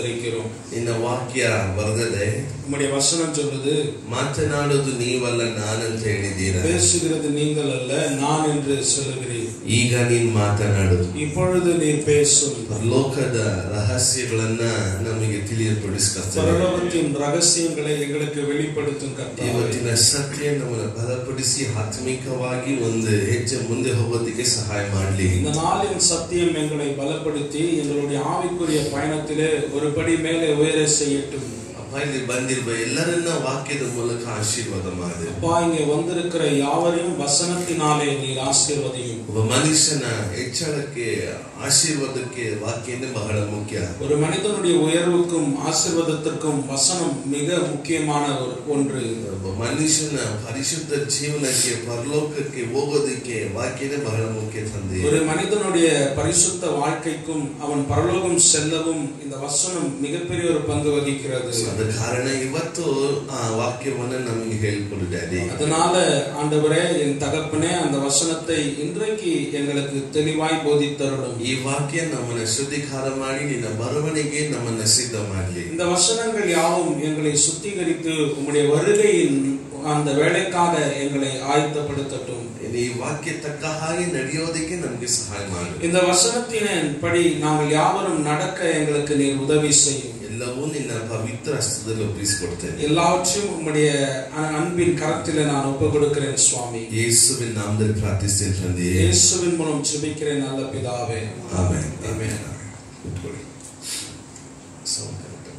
ஸ்தோத்தரிக்கிறோம் ನಿನ್ನ ವಾಕ್ಯ ಬರೆದದೆ உம்முடைய வசனம் சொல்லுது ಮಾತನಾಡೋದು ನೀವಲ್ಲ ನಾನಂತ ಹೇಳಿದ್ದೀರ பேசுகிறது நீங்கள் அல்ல நான் என்று சொல்லுகிறேன் ಈಗ ನೀನ್ ಮಾತನಾಡುದು இப்பொழுது நீர் பேசும் ಲೋಕದ ರಹಸ್ಯಗಳನ್ನ ನಮಗೆ ತಿಳಿಯಪಡಿಸ್ಕೊಳ್ತಾರೆ பரலோகத்தின் ரகசியங்களை எங்களுக்கு வெளிப்படுத்தும் கர்த்தாவே ಇವತ್ತಿನ ಸತ್ಯ ನಮ್ಮನ್ನ ಬಲಪಡಿಸಿ ಆತ್ಮಿಕವಾಗಿ ಒಂದು ಹೆಜ್ಜೆ ಮುಂದೆ ಹೋಗೋದಕ್ಕೆ ಸಹಾಯ ಮಾಡಲಿ இந்த நாளின் சத்தியம் எங்களை பலப்படுத்தி எங்களுடைய ஆவிக்குரிய பயணத்திலே ஒரு படி மேலே உயர செய்யட்டும் ಅಪ್ಪ ಇಲ್ಲಿ ಬಂದಿರುವ ಎಲ್ಲರನ್ನ ವಾಕ್ಯದ ಮೂಲಕ ಆಶೀರ್ವಾದ ಮಾಡಿ அப்பா இங்கே வந்திருக்கிற யாவரையும் வசனத்தினாலே நீர் ஆசீர்வதியும் ಒಬ್ಬ ಮನುಷ್ಯನ ಹೆಚ್ಚಳಕ್ಕೆ ಆಶೀರ್ವಾದಕ್ಕೆ ವಾಕ್ಯನೇ ಬಹಳ ಮುಖ್ಯ ஒரு மனிதனுடைய உயர்வுக்கும் ஆசீர்வாதத்திற்கும் வசனம் மிக முக்கியமான ஒரு ஒன்று ಒಬ್ಬ ಮನುಷ್ಯನ ಪರಿಶುದ್ಧ ಜೀವನಕ್ಕೆ ಪರಲೋಕಕ್ಕೆ ಹೋಗೋದಕ್ಕೆ ವಾಕ್ಯನೇ ಬಹಳ ಮುಖ್ಯ ತಂದೆ ஒரு மனிதனுடைய பரிசுத்த வாழ்க்கைக்கும் அவன் பரலோகம் செல்லவும் இந்த வசனம் மிகப்பெரிய ஒரு பங்கு வகிக்கிறது ಆದ ಕಾರಣ ಇವತ್ತು ಆ ವಾಕ್ಯವನ್ನ ನಮಗೆ ಹೇಳ್ಕೊಡು ಡ್ಯಾಡಿ அதனால ஆண்டவரே என் தகப்பனே அந்த வசனத்தை இன்றைக்கு எங்களுக்கு தெளிவாய் போதித்தருளும் ಈ ವಾಕ್ಯ ನಮ್ಮನ್ನ ಶುದ್ಧೀಕಾರ ಮಾಡಿ ನಿನ್ನ ಬರವಣಿಗೆ ನಮ್ಮನ್ನ ಸಿದ್ಧ ಮಾಡಲಿ இந்த வசனங்கள் யாவும் எங்களை சுத்திகரித்து உம்முடைய வருகையின் அந்த வேலைக்காக எங்களை ஆயத்தப்படுத்தட்டும் ಈ ವಾಕ್ಯ ತಕ್ಕ ಹಾಗೆ ನಡೆಯೋದಕ್ಕೆ ನಮ್ಗೆ ಸಹಾಯ ಮಾಡು இந்த வசனத்தின் படி நாங்கள் யாவரும் நடக்க எங்களுக்கு நீர் உதவி செய்யும் ಎಲ್ಲವೂ ನಿನ್ನ ಪವಿತ್ರ ಹಸ್ತದಲ್ಲಿ ಒಪ್ಪಿಸಿಕೊಡ್ತೇನೆ எல்லாவற்றையும் உம்முடைய அ- அன்பின் கரத்திலே நான் ஒப்பு கொடுக்கிறேன் சுவாமி ಯೇಸುವಿನ ನಾಮದಲ್ಲಿ ಪ್ರಾರ್ಥಿಸ್ತೇನೆ ತಂದೆ இயேசுவின் மூலம் ஜெபிக்கிறேன் நல்ல பிதாவே ಆಮೆನ್ ಆಮೆನ್. ಕೂತ್ಕೊಳ್ಳಿ Sound correct.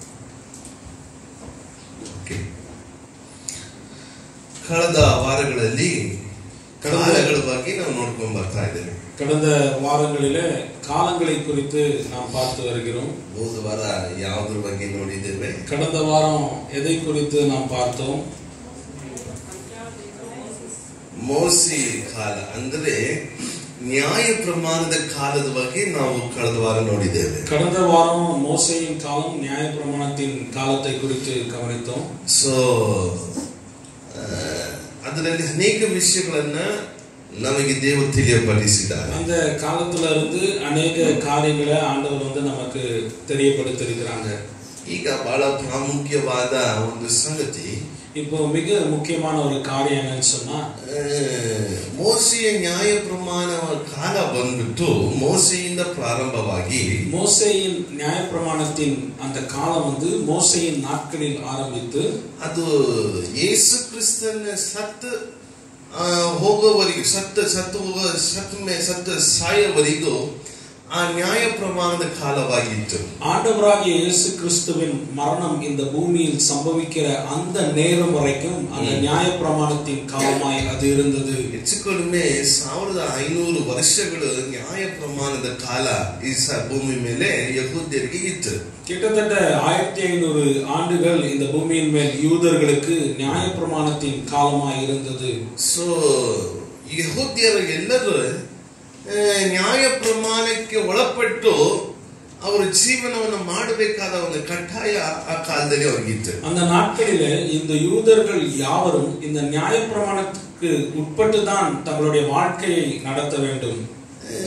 Okay. ಕಳೆದ ವಾರಗಳಲ್ಲಿ ಕಾಲಗಳ ಬಗ್ಗೆ ನಾವು ನೋಡ್ಕೊಂಡ್ ಬರ್ತಾ ಇದ್ದೇವೆ கடந்த வாரங்களிலே காலங்களை குறித்து நாம் பார்த்து வருகிறோம் ಹೋದ ವಾರ ಯಾವ್ದ್ರ ಬಗ್ಗೆ ನೋಡಿದ್ದೇವೆ கடந்த வாரம் எதை குறித்து நாம் பார்த்தோம் ಮೋಸಿ ಕಾಲ ಅಂದ್ರೆ ನ್ಯಾಯ ಪ್ರಮಾಣದ ಕಾಲದ ಬಗ್ಗೆ ನಾವು ಕಳೆದ ವಾರ ನೋಡಿದ್ದೇವೆ கடந்த வாரம் மோசையின் காலம் நியாய பிரமாணத்தின் காலத்தை குறித்து கவனித்தோம் ಸೊ ಅದರಲ್ಲಿ ಅನೇಕ ವಿಷಯಗಳನ್ನ ನಮಗೆ ದೇವರು ತಿಳಿಯಪಡಿಸಿದ್ದಾರೆ அந்த காலத்துல இருந்து அநேக காரியங்களை ஆண்டவர் வந்து நமக்கு தெரியப்படுத்திருக்கிறாங்க ಈಗ ಬಹಳ ಪ್ರಾಮುಖ್ಯವಾದ ಒಂದು ಸಂಗತಿ இப்போ மிக முக்கியமான ஒரு காரியம் என்னன்னு சொன்னா ಆ, ಮೋಸೆಯ ನ್ಯಾಯ ಪ್ರಮಾಣ ಕಾಲ ಬಂದ್ಬಿಟ್ಟು ಮೋಸೆಯಿಂದ ಪ್ರಾರಂಭವಾಗಿ மோசேயின் நியாய பிரமாணத்தின் அந்த காலம் வந்து மோசேயின் நாட்களில் ஆரம்பித்து ಅದು ಯೇಸು ಕ್ರಿಸ್ತನ ಸತ್ ಆ, ಹೋಗೋವರೆಗೂ ಸತ್ತ ಸತ್ತು ಹೋಗೋ ಸತ್ ಮೇ ಸತ್ತ ಸಾಯೋವರೆಗೂ ಆ ನ್ಯಾಯ ಪ್ರಮಾಣದ ಕಾಲವಾಗಿತ್ತು ஆண்டவராகிய இயேசு கிறிஸ்துவின் மரணம் இந்த பூமியில் சம்பவிக்கிற அந்த நேரம் வரைக்கும் அந்த நியாய பிரமாணத்தின் காலமாய் அது இருந்தது ಹೆಚ್ಚು ಕಡಿಮೆ ಸಾವಿರದ ಐನೂರು ವರ್ಷಗಳು ನ್ಯಾಯ ಪ್ರಮಾಣದ ಕಾಲ ಈ ಸ ಭೂಮಿ ಮೇಲೆ ಯಹೂದ್ಯರಿಗೆ ಇತ್ತು கிட்டத்தட்ட ஆயிரத்தி ஐநூறு ஆண்டுகள் இந்த பூமியின் மேல் யூதர்களுக்கு நியாய பிரமாணத்தின் காலமாய் இருந்தது ಸೊ ಯಹೂದ್ಯರು ಎಲ್ಲರೂ ಆ, ನ್ಯಾಯ ಪ್ರಮಾಣಕ್ಕೆ ಒಳಪಟ್ಟು ಅವರ ಜೀವನವನ್ನು ಮಾಡಬೇಕಾದ ಒಂದು ಕಡ್ಡಾಯ ಆ ಕಾಲದಲ್ಲಿ ಅವ್ರಿಗಿತ್ತು அந்த நாட்களிலே இந்த யூதர்கள் யாவரும் இந்த நியாய பிரமாணத்துக்கு உட்பட்டு தான் தங்களுடைய வாழ்க்கையை நடத்த வேண்டும் ಆ,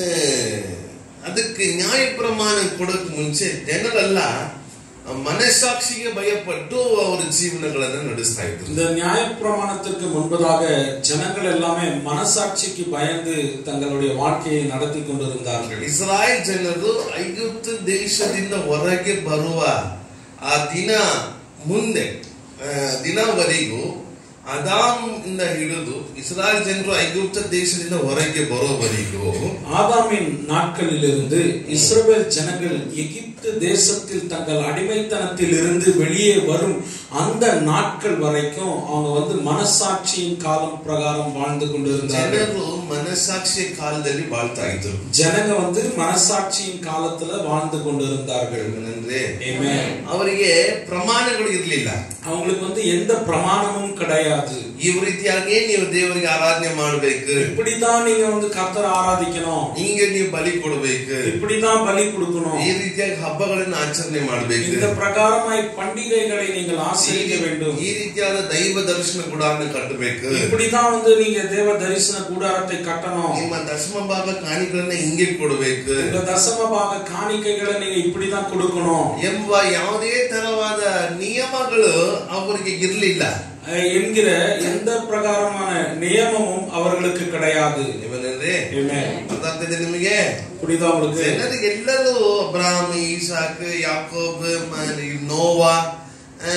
ಅದಕ್ಕೆ ನ್ಯಾಯ ಪ್ರಮಾಣ ಕೊಡಕ್ ಮುಂಚೆ ಜನರೆಲ್ಲ ಮನಸ್ಸಾಕ್ಷಿಗೆ ಭಯಪಟ್ಟು ಅವರ ಜೀವನಗಳನ್ನು ನಡೆಸ್ತಾ ಇದ್ರು இந்த நியாய பிரமாணத்திற்கு முன்பதாக ஜனங்கள் எல்லாமே மனசாட்சிக்கு பயந்து தங்களுடைய வாழ்க்கையை நடத்தி கொண்டிருந்தார்கள் ಇಸ್ರಾಯೇಲ್ ಜನರು ಐಗುಪ್ತ ದೇಶದಿಂದ ಹೊರಗೆ ಬರುವ ಆ ದಿನ ಮುಂದೆ ಆ, ದಿನವರೆಗೂ ಅದಾಮ್ ಇಂದ ಹಿಡಿದು ಇಸ್ರಾಯೇಲ್ ಜನರು ಐಗುಪ್ತ ದೇಶದಿಂದ ಹೊರಗೆ ಬರೋವರೆಗೂ ஆதாமின் நாட்களிலிருந்து இஸ்ரவேல் ஜனங்கள் எகிப்து தேசத்தில் தங்கள் அடிமைத்தனத்தில் இருந்து வெளியே வரும் அந்த நாட்கள் வரைக்கும் அவங்க வந்து மனசாட்சியின் காலம் பிரகாரம் வாழ்ந்து கொண்டிருந்தார்கள் ಜನರು ಮನಸ್ಸಾಕ್ಷಿಯ ಕಾಲದಲ್ಲಿ ಬಾಳ್ತಾ ಇದ್ರು ஜனங்க வந்து மனசாட்சியின் காலத்துல வாழ்ந்து கொண்டிருந்தார்கள் ಏನಂದ್ರೆ Amen. ಅವರಿಗೆ ಪ್ರಮಾಣಗಳು ಇರ್ಲಿಲ್ಲ அவங்களுக்கு வந்து எந்த பிரமாணமும் கிடையாது ಈ ರೀತಿಯಾಗಿಯೇ ನೀವು ದೇವರಿಗೆ ಆರಾಧನೆ ಮಾಡಬೇಕು இப்படிதான் நீங்க வந்து கர்த்தரை ஆராதிக்கணும் ಹಿಂಗೆ ನೀವು ಬಲಿ ಕೊಡಬೇಕು இப்படிதான் பலி கொடுக்கணும் ಈ ರೀತಿಯಾಗಿ ಹಬ್ಬಗಳನ್ನ ಆಚರಣೆ ಮಾಡಬೇಕು இந்த பிரகாரமாய் பண்டிகைகளை நீங்கள் ஆசிரிக்க வேண்டும் ಈ ರೀತಿಯಾದ ದೈವ ದರ್ಶನ ಗುಡಾರನ್ನ ಕಟ್ಟಬೇಕು இப்படிதான் வந்து நீங்க தேவ தரிசன கூடாரத்தை கட்டணும் ನಿಮ್ಮ ದಶಮ ಭಾಗ ಕಾಣಿಗಳನ್ನ ಹಿಂಗೆ ಕೊಡಬೇಕು உங்க தசம பாக காணிக்கைகளை நீங்க இப்படிதான் கொடுக்கணும் ಎಂಬ ಯಾವುದೇ ತರವಾದ ನಿಯಮಗಳು ಅವರಿಗೆ ಇರಲಿಲ್ಲ அஹ் என்கிற எந்த பிரகாரமான நியமமும் அவர்களுக்கு கிடையாது ನೀವೇನಂದ್ರೆ Amen. ಅರ್ಥ ಆಗ್ತಿದೆ ನಿಮಗೆ புரியுதா உங்களுக்கு ಜನರಿಗೆ ಎಲ್ಲರೂ ಅಬ್ರಾಹ್ಮ ಈಸಾಕ್ ಯಾಕೋಬ್ ಮ- ನೋವಾ ಆ,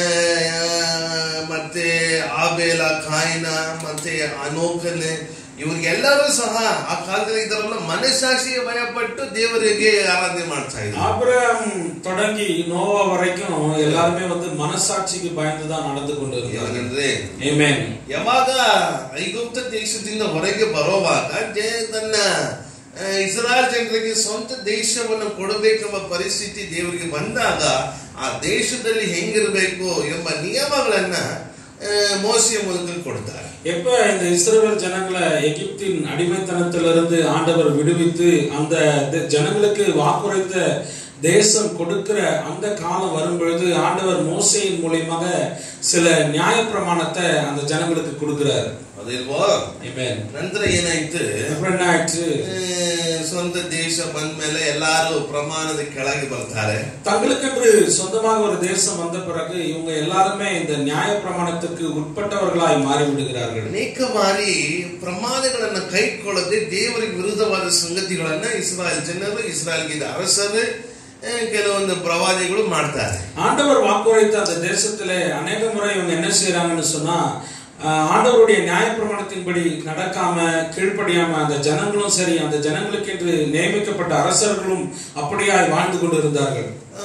ಮತ್ತೆ ಆಬೇಲ ಕಾಯಿನ ಮತ್ತೆ ಅನೋಕನ್ ಇವ್ರಿಗೆಲ್ಲರೂ ಸಹ ಆ ಕಾಲದಲ್ಲಿ ಇದ್ದಾರಲ್ಲ ಮನಸ್ಸಾಕ್ಷಿಗೆ ಭಯಪಟ್ಟು ದೇವರಿಗೆ ಆರಾಧನೆ ಮಾಡ್ತಾ ಇದ್ರು ஆபிரகாம் தொடங்கி நோவா வரைக்கும் எல்லாருமே வந்து மனசாட்சிக்கு பயந்து தான் நடந்து கொண்டு இருந்தாங்க ಏನಂದ್ರೆ Amen. ಯಾವಾಗ ಐಗುಪ್ತ ದೇಶದಿಂದ ಹೊರಗೆ ಬರುವಾಗ ಜೆ- ತನ್ನ ಆ, ಇಸ್ರಾಯೇಲ್ ಜನರಿಗೆ ಸ್ವಂತ ದೇಶವನ್ನು ಕೊಡಬೇಕೆಂಬ ಪರಿಸ್ಥಿತಿ ದೇವರಿಗೆ ಬಂದಾಗ ಆ ದೇಶದಲ್ಲಿ ಹೆಂಗಿರಬೇಕು ಎಂಬ ನಿಯಮಗಳನ್ನ ಆ, ಮೋಸೆಯ ಮೂಲಕ ಕೊಡ್ತಾರೆ எப்ப இந்த இஸ்ரவேல் ஜனங்களை எகிப்தின் அடிமைத்தனத்திலிருந்து ஆண்டவர் விடுவித்து அந்த த- ஜனங்களுக்கு வாக்குரைத்த தேசம் கொடுக்கிற அந்த காலம் வரும்பொழுது ஆண்டவர் மோசையின் மூலியமாக சில நியாயப்பிரமாணத்தை அந்த ஜனங்களுக்கு கொடுக்கிறார் ಅದಿಲ್ವೋ Amen. ನಂತರ ಏನಾಯ್ತು அப்புறம் என்ன ஆயிடுச்சு ಆ, ಸ್ವಂತ ದೇಶ ಬಂದ್ಮೇಲೆ ಎಲ್ಲಾರು ಪ್ರಮಾಣದ ಕೆಳಗೆ ಬರ್ತಾರೆ தங்களுக்கென்று சொந்தமாக ஒரு தேசம் வந்த பிறகு இவங்க எல்லாருமே இந்த நியாயப்பிரமாணத்துக்கு உட்பட்டவர்களாய் மாறி விடுகிறார்கள் ಅನೇಕ ಬಾರಿ ಪ್ರಮಾದಗಳನ್ನ ಕೈಕೊಳ್ಳದೆ ದೇವರಿಗೆ ವಿರುದ್ಧವಾದ ಸಂಗತಿಗಳನ್ನ ಇಸ್ರಾಯೇಲ್ ಜನರು ಇಸ್ರಾಯೇಲ್ಗಿದ್ದ ಅರಸರು ಆ, ಕೆಲವೊಂದು ಪ್ರವಾದಿಗಳು ಮಾಡ್ತಾರೆ ஆண்டவர் வாக்குரைத்த அந்த தேசத்திலே அநேக முறை இவங்க என்ன செய்யறாங்கன்னு சொன்னா ஆஹ், ஆண்டவருடைய நியாயப்பிரமாணத்தின்படி நடக்காம கீழ்ப்படியாம அந்த ஜனங்களும் சரி அந்த ஜனங்களுக்கு என்று நியமிக்கப்பட்ட அரசர்களும் அப்படியாய் வாழ்ந்து கொண்டு இருந்தார்கள் ಆ,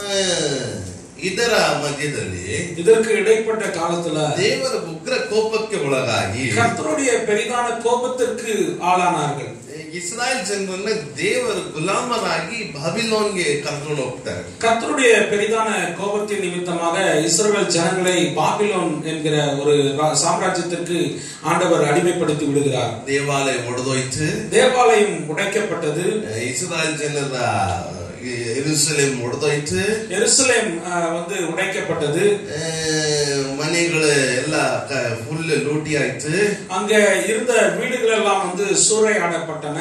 ಇದರ ಮಧ್ಯದಲ್ಲಿ இதற்கு இடைப்பட்ட காலத்துல ದೇವರ ಉಗ್ರ ಕೋಪಕ್ಕೆ ಒಳಗಾಗಿ கர்த்தருடைய பெரிதான கோபத்திற்கு ஆளானார்கள் ಇಸ್ರಾಯೇಲ್ ಜನರನ್ನ ದೇವರ ಗುಲಾಮರಾಗಿ ಬಾಬಿಲೋನ್ಗೆ ಕರ್ಕೊಂಡು ಹೋಗ್ತಾರೆ கர்த்தருடைய பெரிதான கோபத்தின் நிமித்தமாக இஸ்ரவேல் ஜனங்களை பாபிலோன் என்கிற ஒரு ரா- சாம்ராஜ்யத்திற்கு ஆண்டவர் அடிமைப்படுத்தி விடுகிறார் ದೇವಾಲಯ ಒಡೆದೋಯ್ತು தேவாலயம் உடைக்கப்பட்டது ಇಸ್ರಾಯೇಲ್ ಜನರ ಎರುಸಲೇಮ್ ಒಡೆದೋಯ್ತು எருசலேம் அஹ், வந்து உடைக்கப்பட்டது ಆ, ಮನೆಗಳು ಎಲ್ಲ ಫುಲ್ ಲೂಟಿ ಆಯ್ತು அங்க இருந்த வீடுகள் எல்லாம் வந்து சூறையாடப்பட்டன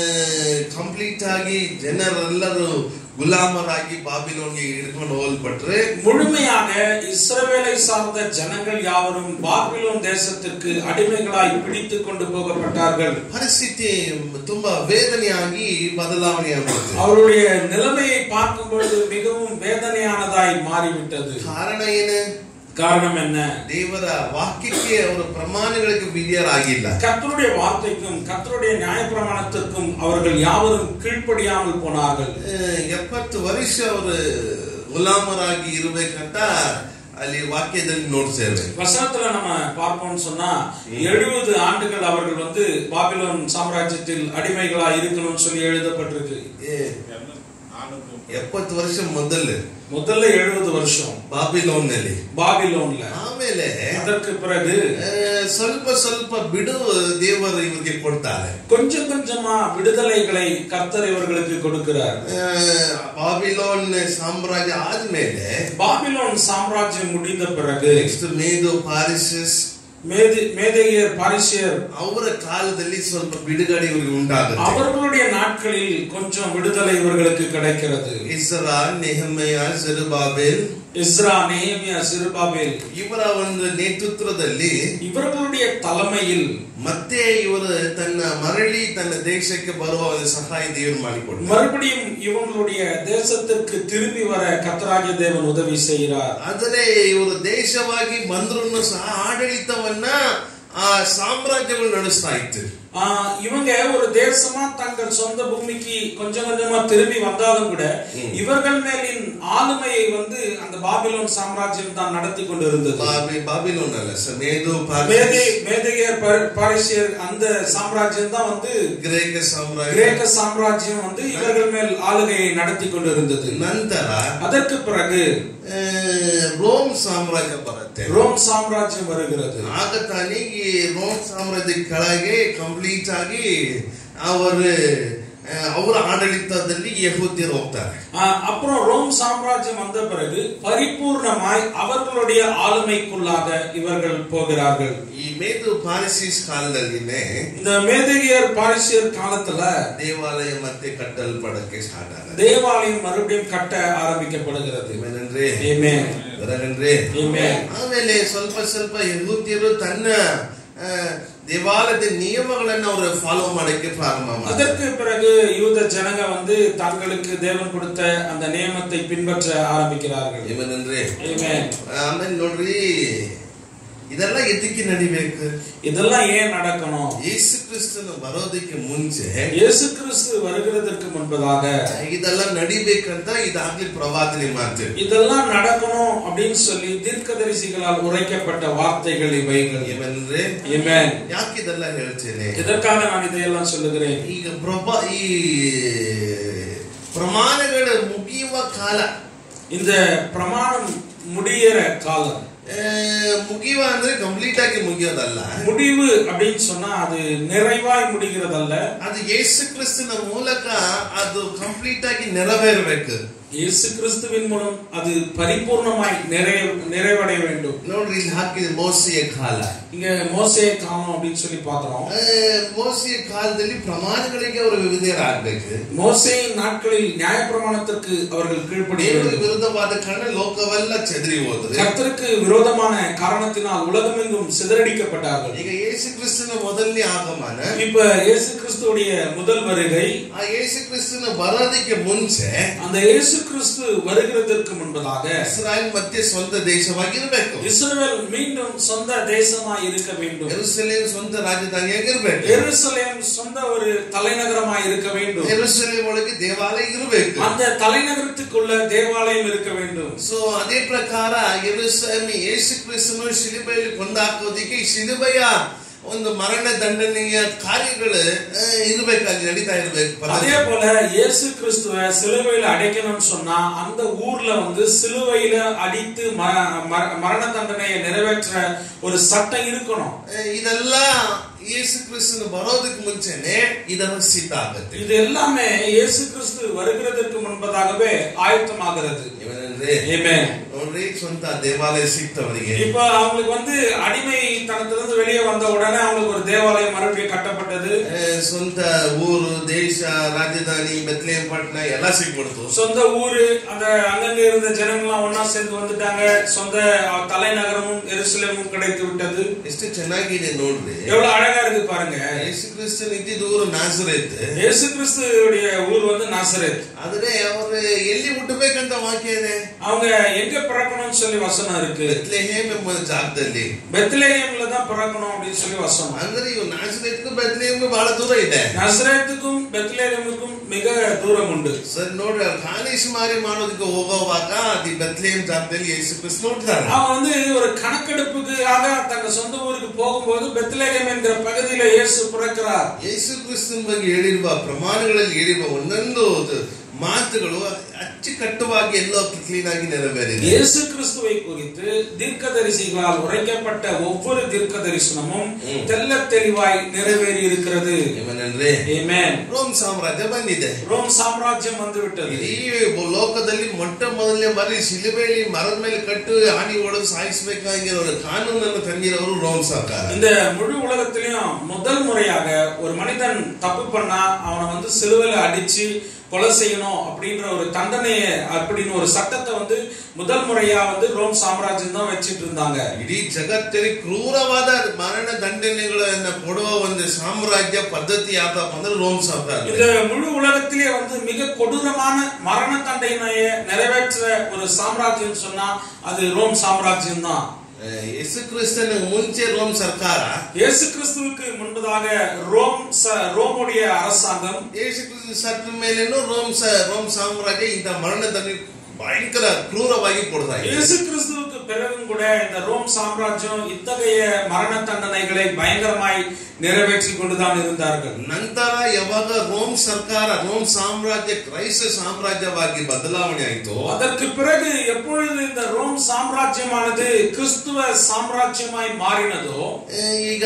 ಕಂಪ್ಲೀಟ್ ಆಗಿ ಜನರೆಲ್ಲರೂ ಗುಲಾಮರಾಗಿ ಬಾಬಿಲೋನ್ಗೆ ಹಿಡ್ಕೊಂಡು ಹೋಲ್ಪಟ್ರೆ முழுமையாக இஸ்ரவேலை சார்ந்த ஜனங்கள் யாவரும் பாபிலோன் தேசத்திற்கு அடிமைகளாய் பிடித்துக் கொண்டு போகப்பட்டார்கள் ಪರಿಸ್ಥಿತಿ ತುಂಬಾ ವೇದನೆಯಾಗಿ ಬದಲಾವಣೆ ಆಗುತ್ತೆ அவருடைய நிலைமையை பார்க்கும் பொழுது மிகவும் வேதனையானதாய் மாறிவிட்டது ಕಾರಣ ಏನು காரணம் என்ன ದೇವರ ವಾಕ್ಯಕ್ಕೆ ಅವರ ಪ್ರಮಾಣಗಳಿಗೆ ವಿಧಿಯರಾಗಿಲ್ಲ கர்த்தருடைய வார்த்தைக்கும் கர்த்தருடைய நியாயப்பிரமாணத்திற்கும் அவர்கள் யாவரும் கீழ்ப்படியாமல் போனார்கள் ಆ, ಎಪ್ಪತ್ತು ವರ್ಷ ಅವರು ಗುಲಾಮರಾಗಿ ಇರ್ಬೇಕಂತ ಅಲ್ಲಿ ವಾಕ್ಯದಲ್ಲಿ ನೋಡ್ತೇವೆ வசனத்துல நம்ம பார்ப்போம்னு சொன்னா எழுபது ஆண்டுகள் அவர்கள் வந்து பாபிலோன் சாம்ராஜ்யத்தில் அடிமைகளா இருக்கணும்னு சொல்லி எழுதப்பட்டிருக்கு ಏ, ಎಪ್ಪತ್ತು ವರ್ಷ ಮೊದಲು முதல்ல எழுபது வருஷம் ಬಾಬಿಲೋನ್ ನಲ್ಲಿ பாபிலோன்ல ಆಮೇಲೆ அதற்கு பிறகு ಆ, ಸ್ವಲ್ಪ ಸ್ವಲ್ಪ ಬಿಡು ದೇವರು ಇವರಿಗೆ ಕೊಡ್ತಾರೆ கொஞ்சம் கொஞ்சமா விடுதலைகளை கர்த்தர் இவர்களுக்கு கொடுக்கிறார் ಆ, ಬಾಬಿಲೋನ್ ಸಾಮ್ರಾಜ್ಯ ಆದ್ಮೇಲೆ பாபிலோன் சாம்ராஜ்யம் முடிந்த பிறகு ನೆಕ್ಸ್ಟ್ ಮೇದು ಪಾರಿಸಸ್ மேதி மேதையர் பாரிசியர் ಅವರ ಕಾಲದಲ್ಲಿ ಸ್ವಲ್ಪ ಬಿಡುಗಡೆ ಇವರಿಗೆ ಉಂಟಾಗುತ್ತೆ அவர்களுடைய நாட்களில் கொஞ்சம் விடுதலை இவர்களுக்கு கிடைக்கிறது ಇಸ್ರಾ ನೆಹಮಯ ಜೆರುಬಾಬೆಲ್ இஸ்ரா நேமியா சிறுபாபேல் ಇವರ ಒಂದು ನೇತೃತ್ವದಲ್ಲಿ இவர்களுடைய தலைமையில் ಮತ್ತೆ ಇವರು ತನ್ನ ಮರಳಿ ತನ್ನ ದೇಶಕ್ಕೆ ಬರುವ ಒಂದು ಸಹಾಯ ದೇವರು ಮಾಡಿಕೊಡ್ತಾರೆ மறுபடியும் இவங்களுடைய தேசத்திற்கு திரும்பி வர கத்தராகிய தேவன் உதவி செய்கிறார் ಆದರೆ ಇವರು ದೇಶವಾಗಿ ಬಂದ್ರು ಸಹ ಆಡಳಿತವನ್ನ ಆ ಸಾಮ್ರಾಜ್ಯಗಳು ನಡೆಸ್ತಾ ಇತ್ತು ஆஹ் இவங்க ஒரு தேசமா தங்கள் சொந்த பூமிக்கு கொஞ்சம் கொஞ்சமா திரும்பி வந்தாலும் கூட இவர்கள் மேலின் ஆளுமையை வந்து அந்த பாபிலோன் சாம்ராஜ்யம் தான் நடத்தி கொண்டு இருந்தது ಬಾಬಿ ಬಾಬಿಲೋನ್ ಅಲ್ಲ ಸರ್ ಮೇದು மேதை மேதையர் பா- பாரிசியர் அந்த சாம்ராஜ்யம் தான் வந்து ಗ್ರೇಕ ಸಾಮ್ರಾಜ್ಯ கிரேக்க சாம்ராஜ்யம் வந்து இவர்கள் மேல் ஆளுகையை நடத்தி கொண்டு இருந்தது ನಂತರ அதற்கு பிறகு ಆ, ಆ, ರೋಮ್ ಸಾಮ್ರಾಜ್ಯ ಬರುತ್ತೆ ரோம் சாம்ராஜ்யம் வருகிறது ಆಗ ತಾನೇ ಈ ರೋಮ್ ಸಾಮ್ರಾಜ್ಯ ಕೆಳಗೆ ಕಂಪ್ಲೀಟ್ ಆಗಿ ಅವರು ಆ, ಅವರ ಆಡಳಿತದಲ್ಲಿ ಯಹೂದ್ಯರು ಹೋಗ್ತಾರೆ ஆஹ் அப்புறம் ரோம் சாம்ராஜ்யம் வந்த பிறகு பரிபூர்ணமாய் அவர்களுடைய ஆளுமைக்குள்ளாக இவர்கள் போகிறார்கள் ಈ ಮೇದು ಪಾರಿಸಿಸ್ ಕಾಲದಲ್ಲಿನೇ இந்த ಮೇದಗಿಯர் பாரிசியர் காலத்துல ದೇವಾಲಯ ಮತ್ತೆ ಕಟ್ಟಲ್ಪಡಕ್ಕೆ ಸ್ಟಾರ್ಟ್ ಆಗುತ್ತೆ தேவாலயம் மறுபடியும் கட்ட ஆரம்பிக்கப்படுகிறது ಏನೇನ್ರಿ Amen. ಬರಗನ್ರಿ Amen. ಆಮೇಲೆ ಸ್ವಲ್ಪ ಸ್ವಲ್ಪ ಯಹೂದ್ಯರು ತನ್ನ ಆ, ದೇವಾಲಯದ ನಿಯಮಗಳನ್ನ ಅವರು ಫಾಲೋ ಮಾಡಕ್ಕೆ ಪ್ರಾರಂಭ ಮಾಡ್ತಾರೆ அதற்கு பிறகு யூத ஜனங்க வந்து தங்களுக்கு தேவன் கொடுத்த அந்த நியமத்தை பின்பற்ற ஆரம்பிக்கிறார்கள் ಏನೇನ್ರಿ Amen. ಆಮೇಲೆ ನೋಡ್ರಿ ಇದೆಲ್ಲ ಎದಕ್ಕೆ ನಡಿಬೇಕು இதெல்லாம் ஏன் நடக்கணும் ಯೇಸು ಕ್ರಿಸ್ತನ ಬರೋದಕ್ಕೆ ಮುಂಚೆ இயேசு கிறிஸ்து வருகிறதற்கு முன்பதாக ಇದೆಲ್ಲ ನಡಿಬೇಕಂತ ಇದಾಗ್ಲಿ ಪ್ರವಾದನೆ ಮಾಡ್ತೇವೆ இதெல்லாம் நடக்கணும் அப்படின்னு சொல்லி தீர்க்கதரிசிகளால் உரைக்கப்பட்ட வார்த்தைகள் இவைகள் ಏಮಂದ್ರೆ Amen. ಯಾಕೆ ಇದೆಲ್ಲ ಹೇಳ್ತೇನೆ இதற்காக நான் இதையெல்லாம் சொல்லுகிறேன் ಈಗ ಪ್ರಭಾ ಈ ಪ್ರಮಾಣಗಳ ಮುಗಿಯುವ ಕಾಲ இந்த பிரமாணம் முடியிற காலம் ಆ, ಮುಗಿಯುವ ಅಂದ್ರೆ ಕಂಪ್ಲೀಟ್ ಆಗಿ ಮುಗಿಯೋದಲ್ಲ முடிவு அப்படின்னு சொன்னா அது நிறைவாய் முடிகிறதல்ல ಅದು ಯೇಸು ಕ್ರಿಸ್ತನ ಮೂಲಕ ಅದು ಕಂಪ್ಲೀಟ್ ಆಗಿ ನೆರವೇರಬೇಕು இயேசு கிறிஸ்துவின் மூலம் அது பரிபூர்ணமாய் நிறைய நிறைவடைய வேண்டும் ನೋಡ್ರಿ ಇಲ್ಲಿ ಹಾಕಿದ ಮೋಸೆಯ ಕಾಲ இங்க மோசையை காணோம் அப்படின்னு சொல்லி பாக்குறோம் ಆ, ಮೋಸೆಯ ಕಾಲದಲ್ಲಿ ಪ್ರಮಾಣಗಳಿಗೆ ಅವರು ವಿಧೇಯರಾಗಬೇಕು மோசையின் நாட்களில் நியாயப்பிரமாணத்திற்கு அவர்கள் கீழ்ப்படிய ದೇವರ வேண்டும் ವಿರುದ್ಧವಾದ ಕಾರಣ ಲೋಕವೆಲ್ಲ ಚೆದರಿ ಹೋದ್ರೆ கர்த்தருக்கு விரோதமான காரணத்தினால் உலகமெங்கும் சிதறடிக்கப்பட்டார்கள் ಈಗ ಯೇಸು ಕ್ರಿಸ್ತನ ಮೊದಲನೇ ಆಗಮನ இப்ப இயேசு கிறிஸ்துவுடைய முதல் வருகை ಆ ಯೇಸು ಕ್ರಿಸ್ತನ ಬರೋದಕ್ಕೆ ಮುಂಚೆ அந்த இயேசு கிறிஸ்து வருகிறதற்கு முன்பதாக ಇಸ್ರಾಯಲ್ ಮತ್ತೆ ಸ್ವಂತ ದೇಶವಾಗಿರ್ಬೇಕು இஸ்ரவேல் மீண்டும் சொந்த தேசமாய் இருக்க வேண்டும் ಎರುಸಲೇಮ್ ಸ್ವಂತ ರಾಜಧಾನಿಯಾಗಿರ್ಬೇಕು எருசலேம் சொந்த ஒரு தலைநகரமாய் இருக்க வேண்டும் ಎರುಸಲೇಮ್ ಒಳಗೆ ದೇವಾಲಯ ಇರಬೇಕು அந்த தலைநகரத்துக்குள்ள தேவாலயம் இருக்க வேண்டும் ಸೊ ಅದೇ ಪ್ರಕಾರ ಎರುಸಲೇಮ್ ಯೇಸು ಕ್ರಿಸ್ತನು ಶಿಲುಬೆಯಲ್ಲಿ ಕೊಂದಾಕೋದಿಕ್ಕೆ ಈ ಶಿಲುಬೆಯ ಒಂದು ಮರಣ ದಂಡನೆಯ ಕಾರ್ಯಗಳು ಆ, ಇರ್ಬೇಕಾಗಿ ನಡೀತಾ ಇರ್ಬೇಕು அதே ಪದ್ಧತಿ. போல இயேசு கிறிஸ்துவ சிலுவையில அடைக்கணும்னு சொன்னா அந்த ஊர்ல வந்து சிலுவையில அடித்து ம- ம- மரண தண்டனையை நிறைவேற்ற ஒரு சட்டம் இருக்கணும் ಆ, ಇದೆಲ್ಲ ಯೇಸು ಕ್ರಿಸ್ತನು ಬರೋದಕ್ಕೆ ಮುಂಚೆನೆ ಇದನ್ನು ಸಿದ್ಧ ಆಗುತ್ತೆ இது எல்லாமே இயேசு கிறிஸ்து வருகிறதற்கு முன்பதாகவே ஆயத்தமாகிறது ಏನಂದ್ರೆ Amen. ನೋಡ್ರಿ ಸ್ವಂತ ದೇವಾಲಯ ಸಿಕ್ತವರಿಗೆ இப்ப அவங்களுக்கு வந்து அடிமைத்தனத்திலிருந்து வெளியே வந்த உடனே அவங்களுக்கு ஒரு தேவாலயம் மறுபடியும் கட்டப்பட்டது ಆ, ಸ್ವಂತ ಊರು ದೇಶ ರಾಜಧಾನಿ ಬೆತ್ಲೇಂ ಪಟ್ಟಣ ಎಲ್ಲ ಸಿಕ್ಬಿಡ್ತು சொந்த ஊரு அந்த அங்கங்க இருந்த ஜனங்கள்லாம் ஒன்னா சேர்ந்து வந்துட்டாங்க சொந்த அஹ், தலைநகரமும் எருசலேமும் கிடைத்து விட்டது ಎಷ್ಟು ಚೆನ್ನಾಗಿದೆ ನೋಡ್ರಿ எவ்வளவு அழகா இருக்கு பாருங்க ಯೇಸು ಕ್ರಿಸ್ತನ್ ಇದ್ದಿದ್ದು ಊರು ನಾಸರೇತ್ இயேசு கிறிஸ்துடைய ஊர் வந்து நாசரேத் ಆದ್ರೆ ಅವರು ಎಲ್ಲಿ ಹುಟ್ಟಬೇಕಂತ ವಾಕ್ಯ ಇದೆ அவங்க எங்க பிறக்கணும்னு சொல்லி வசனம் இருக்கு ಬೆತ್ಲೆಹೇಮ್ ಎಂಬ ಜಾಗದಲ್ಲಿ பெத்லேயம்ல தான் பிறக்கணும் அப்படின்னு சொல்லி வசனம் ಅಂದ್ರೆ ಇವು ನಾಸರೇತ್ಗೂ ಬೆತ್ಲೆಹೇಮ್ಗೂ ಬಹಳ ದೂರ ಇದೆ நசரேத்துக்கும் பெத்லேயமுக்கும் மிக தூரம் உண்டு ಸರಿ ನೋಡ್ರಿ ಅವ್ರು ಕಾಲೇಶ್ ಮಾರಿ ಮಾಡೋದಕ್ಕೆ ಹೋಗೋವಾಗ ಅದು ಬೆತ್ಲೆಹೇಮ್ ಜಾಗದಲ್ಲಿ ಯೇಸು ಕ್ರಿಸ್ತ ನೋಡ್ತಾರೆ அவன் வந்து ஒரு கணக்கெடுப்புக்காக தங்க சொந்த ஊருக்கு போகும்போது பெத்லேயம் என்கிற பகுதியில இயேசு பிறக்கிறார் ಯೇಸು ಕ್ರಿಸ್ತನ ಬಗ್ಗೆ ಹೇಳಿರುವ ಪ್ರಮಾಣಗಳಲ್ಲಿ ಹೇಳಿರುವ ಒಂದೊಂದು ಮಾತುಗಳು ಅಚ್ಚುಕಟ್ಟುವಾಗಿ ಎಲ್ಲೋ ಕ್ಲೀನ್ ಆಗಿ ನೆರವೇರಿದೆ இயேசு கிறிஸ்துவை குறித்து தீர்க்கதரிசிகளால் உரைக்கப்பட்ட ஒவ்வொரு தீர்க்க தரிசனமும் ம். தெல்ல தெளிவாய் நிறைவேறி இருக்கிறது ಏನಂದ್ರೆ Amen. ರೋಮ್ ಸಾಮ್ರಾಜ್ಯ ಬಂದಿದೆ ரோம் சாம்ராஜ்யம் வந்து விட்டது ಇಡೀ ಲೋಕದಲ್ಲಿ ಮೊಟ್ಟ ಮೊದಲನೇ ಬಾರಿ ಶಿಲುಬೆಯಲ್ಲಿ ಮರದ ಮೇಲೆ ಕಟ್ಟು ಆಣಿ ಹೊಡೆದು ಸಾಯಿಸಬೇಕಾಗಿರೋ ಕಾನೂನನ್ನು ತಂದಿರೋರು ರೋಮ್ ಸರ್ಕಾರ இந்த முழு உலகத்திலையும் முதல் முறையாக ஒரு மனிதன் தப்பு பண்ணா அவனை வந்து சிலுவையில அடிச்சு கொலை செய்யணும் அப்படின்ற ஒரு தண்டனைய அப்படின்னு ஒரு சட்டத்தை வந்து முதல் முறையா வந்து ரோம் சாம்ராஜ்யம் தான் வச்சிட்டு இருந்தாங்க ಇಡೀ ಜಗತ್ತಲ್ಲಿ ಕ್ರೂರವಾದ ಮರಣ ದಂಡನೆಗಳನ್ನ ಕೊಡುವ ಒಂದು ಸಾಮ್ರಾಜ್ಯ ಪದ್ಧತಿ ಯಾವ್ದಪ್ಪ ಅಂದ್ರೆ ರೋಮ್ ಸರ್ಕಾರ இந்த முழு உலகத்திலே வந்து மிக கொடூரமான மரண தண்டனையை நிறைவேற்ற ஒரு சாம்ராஜ்யம் சொன்னா அது ரோம் சாம்ராஜ்யம் தான் ಯೇಸು ಕ್ರಿಸ್ತನ ಮುಂಚೆ ರೋಮ್ ಸರ್ಕಾರ இயேசு கிறிஸ்துவுக்கு முன்பதாக ரோம் ச- ரோமுடைய அரசாங்கம் ಯೇಸು ಕ್ರಿಸ್ತ ಸತ್ತ ಮೇಲೇನು ರೋಮ್ ಸ ರೋಮ್ ಸಾಮ್ರಾಜ್ಯ ಇಂಥ ಮರಣ ದಂಡನೆ ಭಯಂಕರ ಕ್ರೂರವಾಗಿ ಕೊಡ್ತಾ ಇದೆ இயேசு கிறிஸ்துவுக்கு பிறகும் கூட இந்த ரோம் சாம்ராஜ்யம் இத்தகைய மரண தண்டனைகளை பயங்கரமாய் நிறைவேற்றி கொண்டுதான் இருந்தார்கள் ನಂತರ ಯಾವಾಗ ರೋಮ್ ಸರ್ಕಾರ ರೋಮ್ ಸಾಮ್ರಾಜ್ಯ ಕ್ರೈಸ್ತ ಸಾಮ್ರಾಜ್ಯವಾಗಿ ಬದಲಾವಣೆ ಆಯಿತು அதற்கு பிறகு எப்பொழுது இந்த ரோம் சாம்ராஜ்யமானது கிறிஸ்துவ சாம்ராஜ்யமாய் மாறினதோ ಈಗ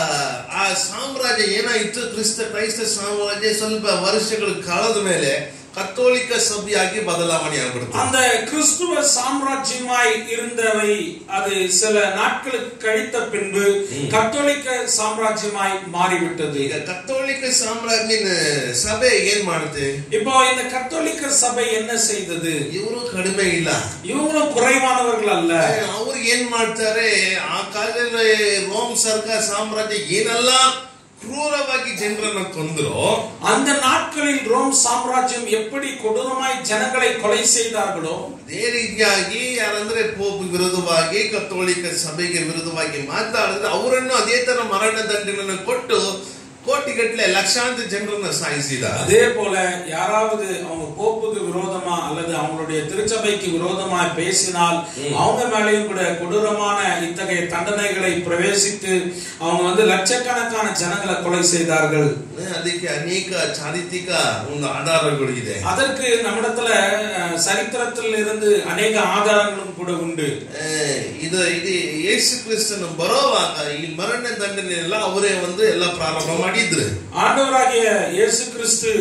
ಆ ಸಾಮ್ರಾಜ್ಯ ಏನಾಯಿತು ಕ್ರಿಸ್ತ ಕ್ರೈಸ್ತ ಸಾಮ್ರಾಜ್ಯ ಸ್ವಲ್ಪ ವರ್ಷಗಳು ಕಳೆದ ಮೇಲೆ ಕತ್ತೋಲಿಕ ಸಭೆಯಾಗಿ ಬದಲಾವಣೆ ಆಗ್ಬಿಡ್ತು அந்த கிறிஸ்துவ சாம்ராஜ்யமாய் இருந்தவை அது சில நாட்களுக்கு கழித்த பின்பு கத்தோலிக்க சாம்ராஜ்யமாய் மாறிவிட்டது ಈಗ ಕತ್ತೋಲಿಕ ಸಾಮ್ರಾಜ್ಯನ ಸಭೆ ಏನ್ ಮಾಡುತ್ತೆ இப்போ இந்த கத்தோலிக்க சபை என்ன செய்தது ಇವರು ಕಡಿಮೆ ಇಲ್ಲ இவங்களும் குறைவானவர்கள் அல்ல ಅವ್ರು ಏನ್ ಮಾಡ್ತಾರೆ ಆ ಕಾಲದಲ್ಲಿ ರೋಮ್ ಸರ್ಕಾರ ಸಾಮ್ರಾಜ್ಯ ಏನೆಲ್ಲ ಕ್ರೂರವಾಗಿ ಜನರನ್ನ ಕೊಂದ್ರು அந்த நாட்களில் ரோம் சாம்ராஜ்யம் எப்படி கொடூரமாய் ஜனங்களை கொலை செய்தார்களோ ಅದೇ ರೀತಿಯಾಗಿ ಯಾರಂದ್ರೆ ಪೋಪ್ ವಿರುದ್ಧವಾಗಿ ಕತ್ತೋಲಿಕ ಸಭೆಗೆ ವಿರುದ್ಧವಾಗಿ ಮಾತಾಡಿದ್ರೆ ಅವರನ್ನು ಅದೇ ತರ ಮರಣ ದಂಡನೆಯನ್ನು ಕೊಟ್ಟು ಕೋಟಿಗಟ್ಟಲೆ ಲಕ್ಷಾಂತರ ಜನರನ್ನ ಸಾಯಿಸಿದ அதே போல யாராவது அவங்க போப்புக்கு விரோதமா அல்லது அவங்களுடைய திருச்சபைக்கு விரோதமா பேசினால் அவங்க மேலேயும் கூட கொடூரமான இத்தகைய தண்டனைகளை பிரவேசித்து அவங்க வந்து லட்சக்கணக்கான ஜனங்களை கொலை செய்தார்கள் ಅದಕ್ಕೆ ಅನೇಕ ಚಾರಿತ್ರಿಕ ಒಂದು ಆಧಾರಗಳು ಇದೆ அதற்கு நம்மிடத்துல அஹ், சரித்திரத்தில் இருந்து அநேக ஆதாரங்களும் கூட உண்டு ಆ, ಇದು ಇದು ಯೇಸು ಕ್ರಿಸ್ತನು ಬರೋವಾಗ ಈ ಮರಣ ದಂಡನೆ ಎಲ್ಲ ಅವರೇ ಒಂದು ಎಲ್ಲ ಪ್ರಾರಂಭ ಮಾಡಿದ್ರು ஆண்டவராகிய இயேசு கிறிஸ்து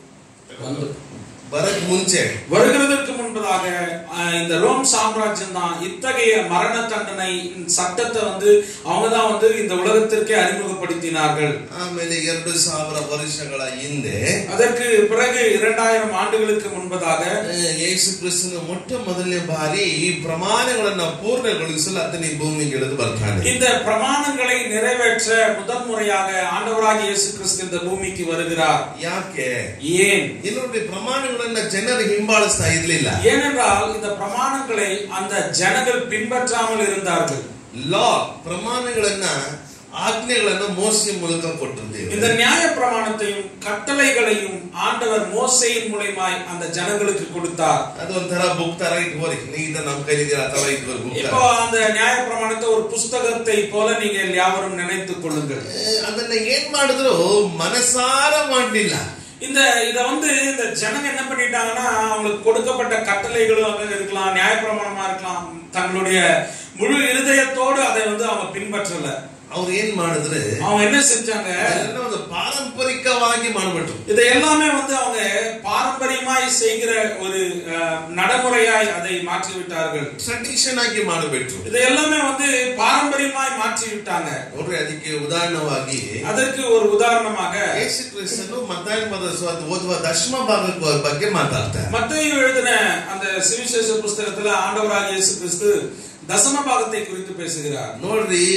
வந்து ಬರಕ್ ಮುಂಚೆ வருகிறதற்கு முன்பதாக அஹ், இந்த ரோம் சாம்ராஜ்யம் தான் இத்தகைய மரண தண்டனை சட்டத்தை வந்து அவங்க தான் வந்து இந்த உலகத்திற்கே அறிமுகப்படுத்தினார்கள் ಆಮೇಲೆ ಎರಡು ಸಾವಿರ ವರ್ಷಗಳ ಹಿಂದೆ அதற்கு பிறகு இரண்டாயிரம் ஆண்டுகளுக்கு முன்பதாக ಆ, ಯೇಸು ಕ್ರಿಸ್ತನು ಮೊಟ್ಟ ಮೊದಲನೇ ಬಾರಿ ಈ ಪ್ರಮಾಣಗಳನ್ನ ಪೂರ್ಣಗೊಳಿಸಲು ಆತನ ಈ ಭೂಮಿಗೆ ಇಳಿದು ಬರ್ತಾನೆ இந்த பிரமாணங்களை நிறைவேற்ற முதல் முறையாக ஆண்டவராகிய இயேசு கிறிஸ்து இந்த பூமிக்கு வருகிறார் ಯಾಕೆ ஏன் ಇನ್ನೊಂದು ಪ್ರಮಾಣಗಳನ್ನ ಜನರು ಹಿಂಬಾಲಿಸ್ತಾ ಇರ್ಲಿಲ್ಲ ஏனென்றால் இந்த பிரமாணங்களை அந்த ஜனங்கள் பின்பற்றாமல் இருந்தார்கள் ಲಾ ಪ್ರಮಾಣಗಳನ್ನ ಆಜ್ಞೆಗಳನ್ನ ಮೋಸ ಮೂಲಕ ಕೊಟ್ಟಿದ್ದೇವೆ இந்த நியாய பிரமாணத்தையும் கட்டளைகளையும் ஆண்டவர் மோசையின் மூலமாய் அந்த ஜனங்களுக்கு கொடுத்தார் ಅದೊಂಥರ ಬುಕ್ ತರ ಇಟ್ಕೋರಿ ನೀ ಇದನ್ನ ನಮ್ ಕೈಲಿದ್ದೀರ ಆ ತರ ಇಟ್ಕೋರಿ ಬುಕ್ இப்போ அந்த நியாய பிரமாணத்தை ஒரு புஸ்தகத்தை போல நீங்கள் யாவரும் நினைத்துக் கொள்ளுங்கள் ಅದನ್ನ ಏನ್ ಮಾಡಿದ್ರು ಮನಸಾರ ಮಾಡ್ಲಿಲ್ಲ இந்த இத வந்து இந்த ஜனங்க என்ன பண்ணிட்டாங்கன்னா அவங்களுக்கு கொடுக்கப்பட்ட கட்டளைகளும் அங்க இருக்கலாம் நியாயப்பிரமாணமா இருக்கலாம் தங்களுடைய முழு இருதயத்தோடு அதை வந்து அவங்க பின்பற்றல ಅವ್ರು ಏನ್ ಮಾಡಿದ್ರೆ அவங்க என்ன செஞ்சாங்க ಅದನ್ನ ಒಂದು ಪಾರಂಪರಿಕವಾಗಿ ಮಾಡ್ಬಿಟ್ರು இதை எல்லாமே வந்து அவங்க பாரம்பரியமாய் செய்கிற ஒரு அஹ், நடைமுறையாய் அதை மாற்றி விட்டார்கள் ಟ್ರೆಡಿಷನ್ ಆಗಿ ಮಾಡಿಬಿಟ್ರು இதை எல்லாமே வந்து பாரம்பரியமாய் மாற்றி விட்டாங்க ನೋಡ್ರಿ ಅದಕ್ಕೆ ಉದಾಹರಣವಾಗಿ அதற்கு ஒரு உதாரணமாக ಯೇಸು ಕ್ರಿಸ್ತನು ಮತ್ತಾಯ ಪದ ಓದುವ ದಶಮ ಭಾಗದ ಬಗ್ಗೆ ಮಾತಾಡ್ತಾರೆ மத்தேயு எழுதின அந்த சுவிசேஷ புஸ்தகத்துல ஆண்டவராக இயேசு கிறிஸ்து தசம பாகத்தை குறித்து பேசுகிறார் ನೋಡ್ರಿ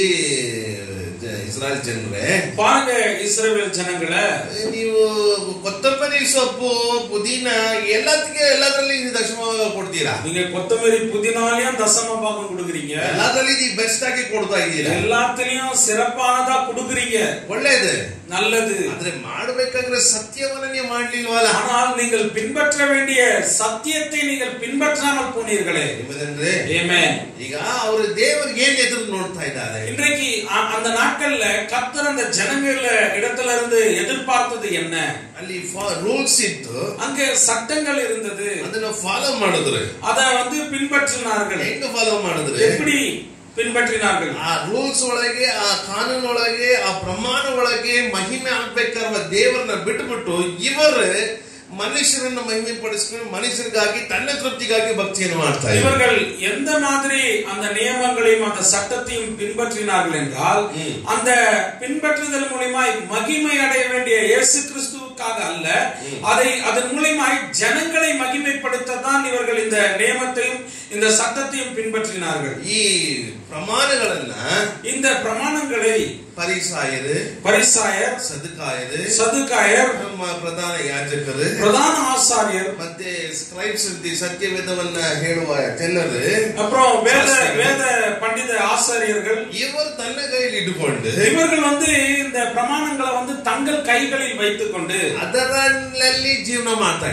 ಜ- ಇಸ್ರಾಯೇಲ್ ಜನರೇ பாருங்க இஸ்ரவேல் ஜனங்களை ನೀವು ಕೊತ್ತಂಬರಿ ಸೊಪ್ಪು ಪುದೀನ ಎಲ್ಲದಕ್ಕೆ ಎಲ್ಲದರಲ್ಲಿ ನೀವು ದಶಮ ಭಾಗ ಕೊಡ್ತೀರಾ நீங்க கொத்தமல்லி புதினாலையும் தசம பாகம் கொடுக்குறீங்க ಎಲ್ಲದರಲ್ಲಿ ನೀವು ಬೆಸ್ಟ್ ಆಗಿ ಕೊಡ್ತಾ ಇದ್ದೀರಾ எல்லாத்துலயும் சிறப்பானதா கொடுக்குறீங்க ಒಳ್ಳೇದು நல்லது ಆದ್ರೆ ಮಾಡ್ಬೇಕಾದ್ರೆ ಸತ್ಯವನ್ನ ನೀವು ಮಾಡ್ಲಿಲ್ವಲ್ಲ ஆனால் நீங்கள் பின்பற்ற வேண்டிய சத்தியத்தை நீங்கள் பின்பற்றாமல் போனீர்களே ನಿಮ್ಮದಂದ್ರೆ Amen. ಈಗ ಅವರು ದೇವರಿಗೆ ಏನ್ ಎದುರು ನೋಡ್ತಾ ಇದ್ದಾರೆ இன்றைக்கு அ- அந்த நாட்கள்ல கர்த்தர் அந்த ஜனங்கள இடத்துல இருந்து எதிர்பார்த்தது என்ன ಅಲ್ಲಿ ರೂಲ್ಸ್ ಇತ್ತು அங்க சட்டங்கள் இருந்தது ಅದನ್ನ ಫಾಲೋ ಮಾಡಿದ್ರು அத வந்து பின்பற்றினார்கள் ಹೆಂಗ ಫಾಲೋ ಮಾಡಿದ್ರೆ எப்படி பின்பற்றினார்கள் ಆ ರೂಲ್ಸ್ ಒಳಗೆ ಆ ಕಾನೂನು ಒಳಗೆ ಆ ಪ್ರಮಾಣ ಒಳಗೆ ಮಹಿಮೆ ಆಗ್ಬೇಕಾದ ದೇವರನ್ನ ಬಿಟ್ಬಿಟ್ಟು ಇವರು ಮನುಷ್ಯರನ್ನ ಮಹಿಮೆ ಪಡಿಸ್ಕೊಂಡು ಮನುಷ್ಯರಿಗಾಗಿ ತನ್ನ ತೃಪ್ತಿಗಾಗಿ ಭಕ್ತಿಯನ್ನು ಮಾಡ್ತಾ ಇದ್ದಾರೆ இவர்கள் எந்த மாதிரி அந்த நியமங்களையும் அந்த சட்டத்தையும் பின்பற்றினார்கள் என்றால் ம். அந்த பின்பற்றுதல் மூலியமாய் மகிமை அடைய வேண்டிய இயேசு கிறிஸ்துவுக்காக அல்ல அதை அதன் மூலியமாய் ஜனங்களை மகிமைப்படுத்த தான் இவர்கள் இந்த நியமத்தையும் இந்த சட்டத்தையும் பின்பற்றினார்கள் ಈ ಪ್ರಮಾಣಗಳನ್ನ இந்த பிரமாணங்களை ಪರಿಸಾಯರು பரிசாயர் ಸದುಕಾಯರು சதுக்காயர் ನಮ್ಮ ಪ್ರಧಾನ ಯಾಜಕರು பிரதான ஆசாரியர் ಮತ್ತೆ ಸ್ಕ್ರೈಬ್ಸ್ ಅಂತ ಸತ್ಯವೇದವನ್ನ ಹೇಳುವ ಜನರು அப்புறம் வேத வேத பண்டித ஆசாரியர்கள் ಇವರು ತನ್ನ ಕೈಯಲ್ಲಿ ಇಟ್ಟುಕೊಂಡು இவர்கள் வந்து இந்த பிரமாணங்களை வந்து தங்கள் கைகளில் வைத்துக்கொண்டு ಅದರಲ್ಲಿ ಜೀವನ ಮಾಡ್ತಾ ಇದ್ರು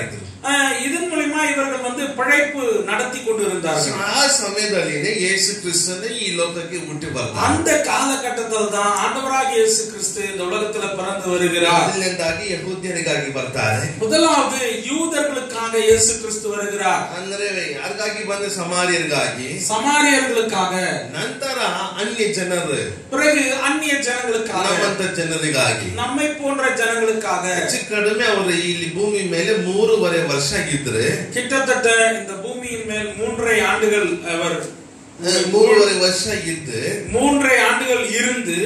அஹ், இதன் மூலியமா இவர்கள் வந்து பிழைப்பு நடத்தி கொண்டு இருந்தார்கள் ಆ ಸಮಯದಲ್ಲಿ ಯೇಸು ಕ್ರಿಸ್ತನೇ ಈ ಲೋಕಕ್ಕೆ ಹುಟ್ಟಿ ಬರ್ತಾರೆ அந்த காலகட்டத்தில் தான் ஆண்டவராக இயேசு கிறிஸ்து இந்த உலகத்துல பிறந்து வருகிறார் ಮೊದಲನೇದಾಗಿ ಯಹೂದ್ಯರಿಗಾಗಿ ಬರ್ತಾರೆ முதலாவது யூதர்களுக்காக இயேசு கிறிஸ்து வருகிறார் ಅಂದ್ರೆ ಯಾರಿಗಾಗಿ ಬಂದ ಸಮಾರ್ಯರಿಗಾಗಿ சமாரியர்களுக்காக ನಂತರ ಅನ್ಯ ಜನರು பிறகு அந்நிய ஜனங்களுக்காக ನಮ್ಮಂತ ಜನರಿಗಾಗಿ நம்மை போன்ற ஜனங்களுக்காக ಹೆಚ್ಚು ಕಡಿಮೆ ಅವರು ಇಲ್ಲಿ ಭೂಮಿ ಮೇಲೆ ಮೂರುವರೆ ವರ್ಷ ಇದ್ರೆ கிட்டத்தட்ட இந்த பூமியின் மேல் மூன்றரை ஆண்டுகள் அவர் ಆ, ಮೂರುವರೆ ವರ್ಷ ಇದ್ದು மூன்றரை ஆண்டுகள் இருந்து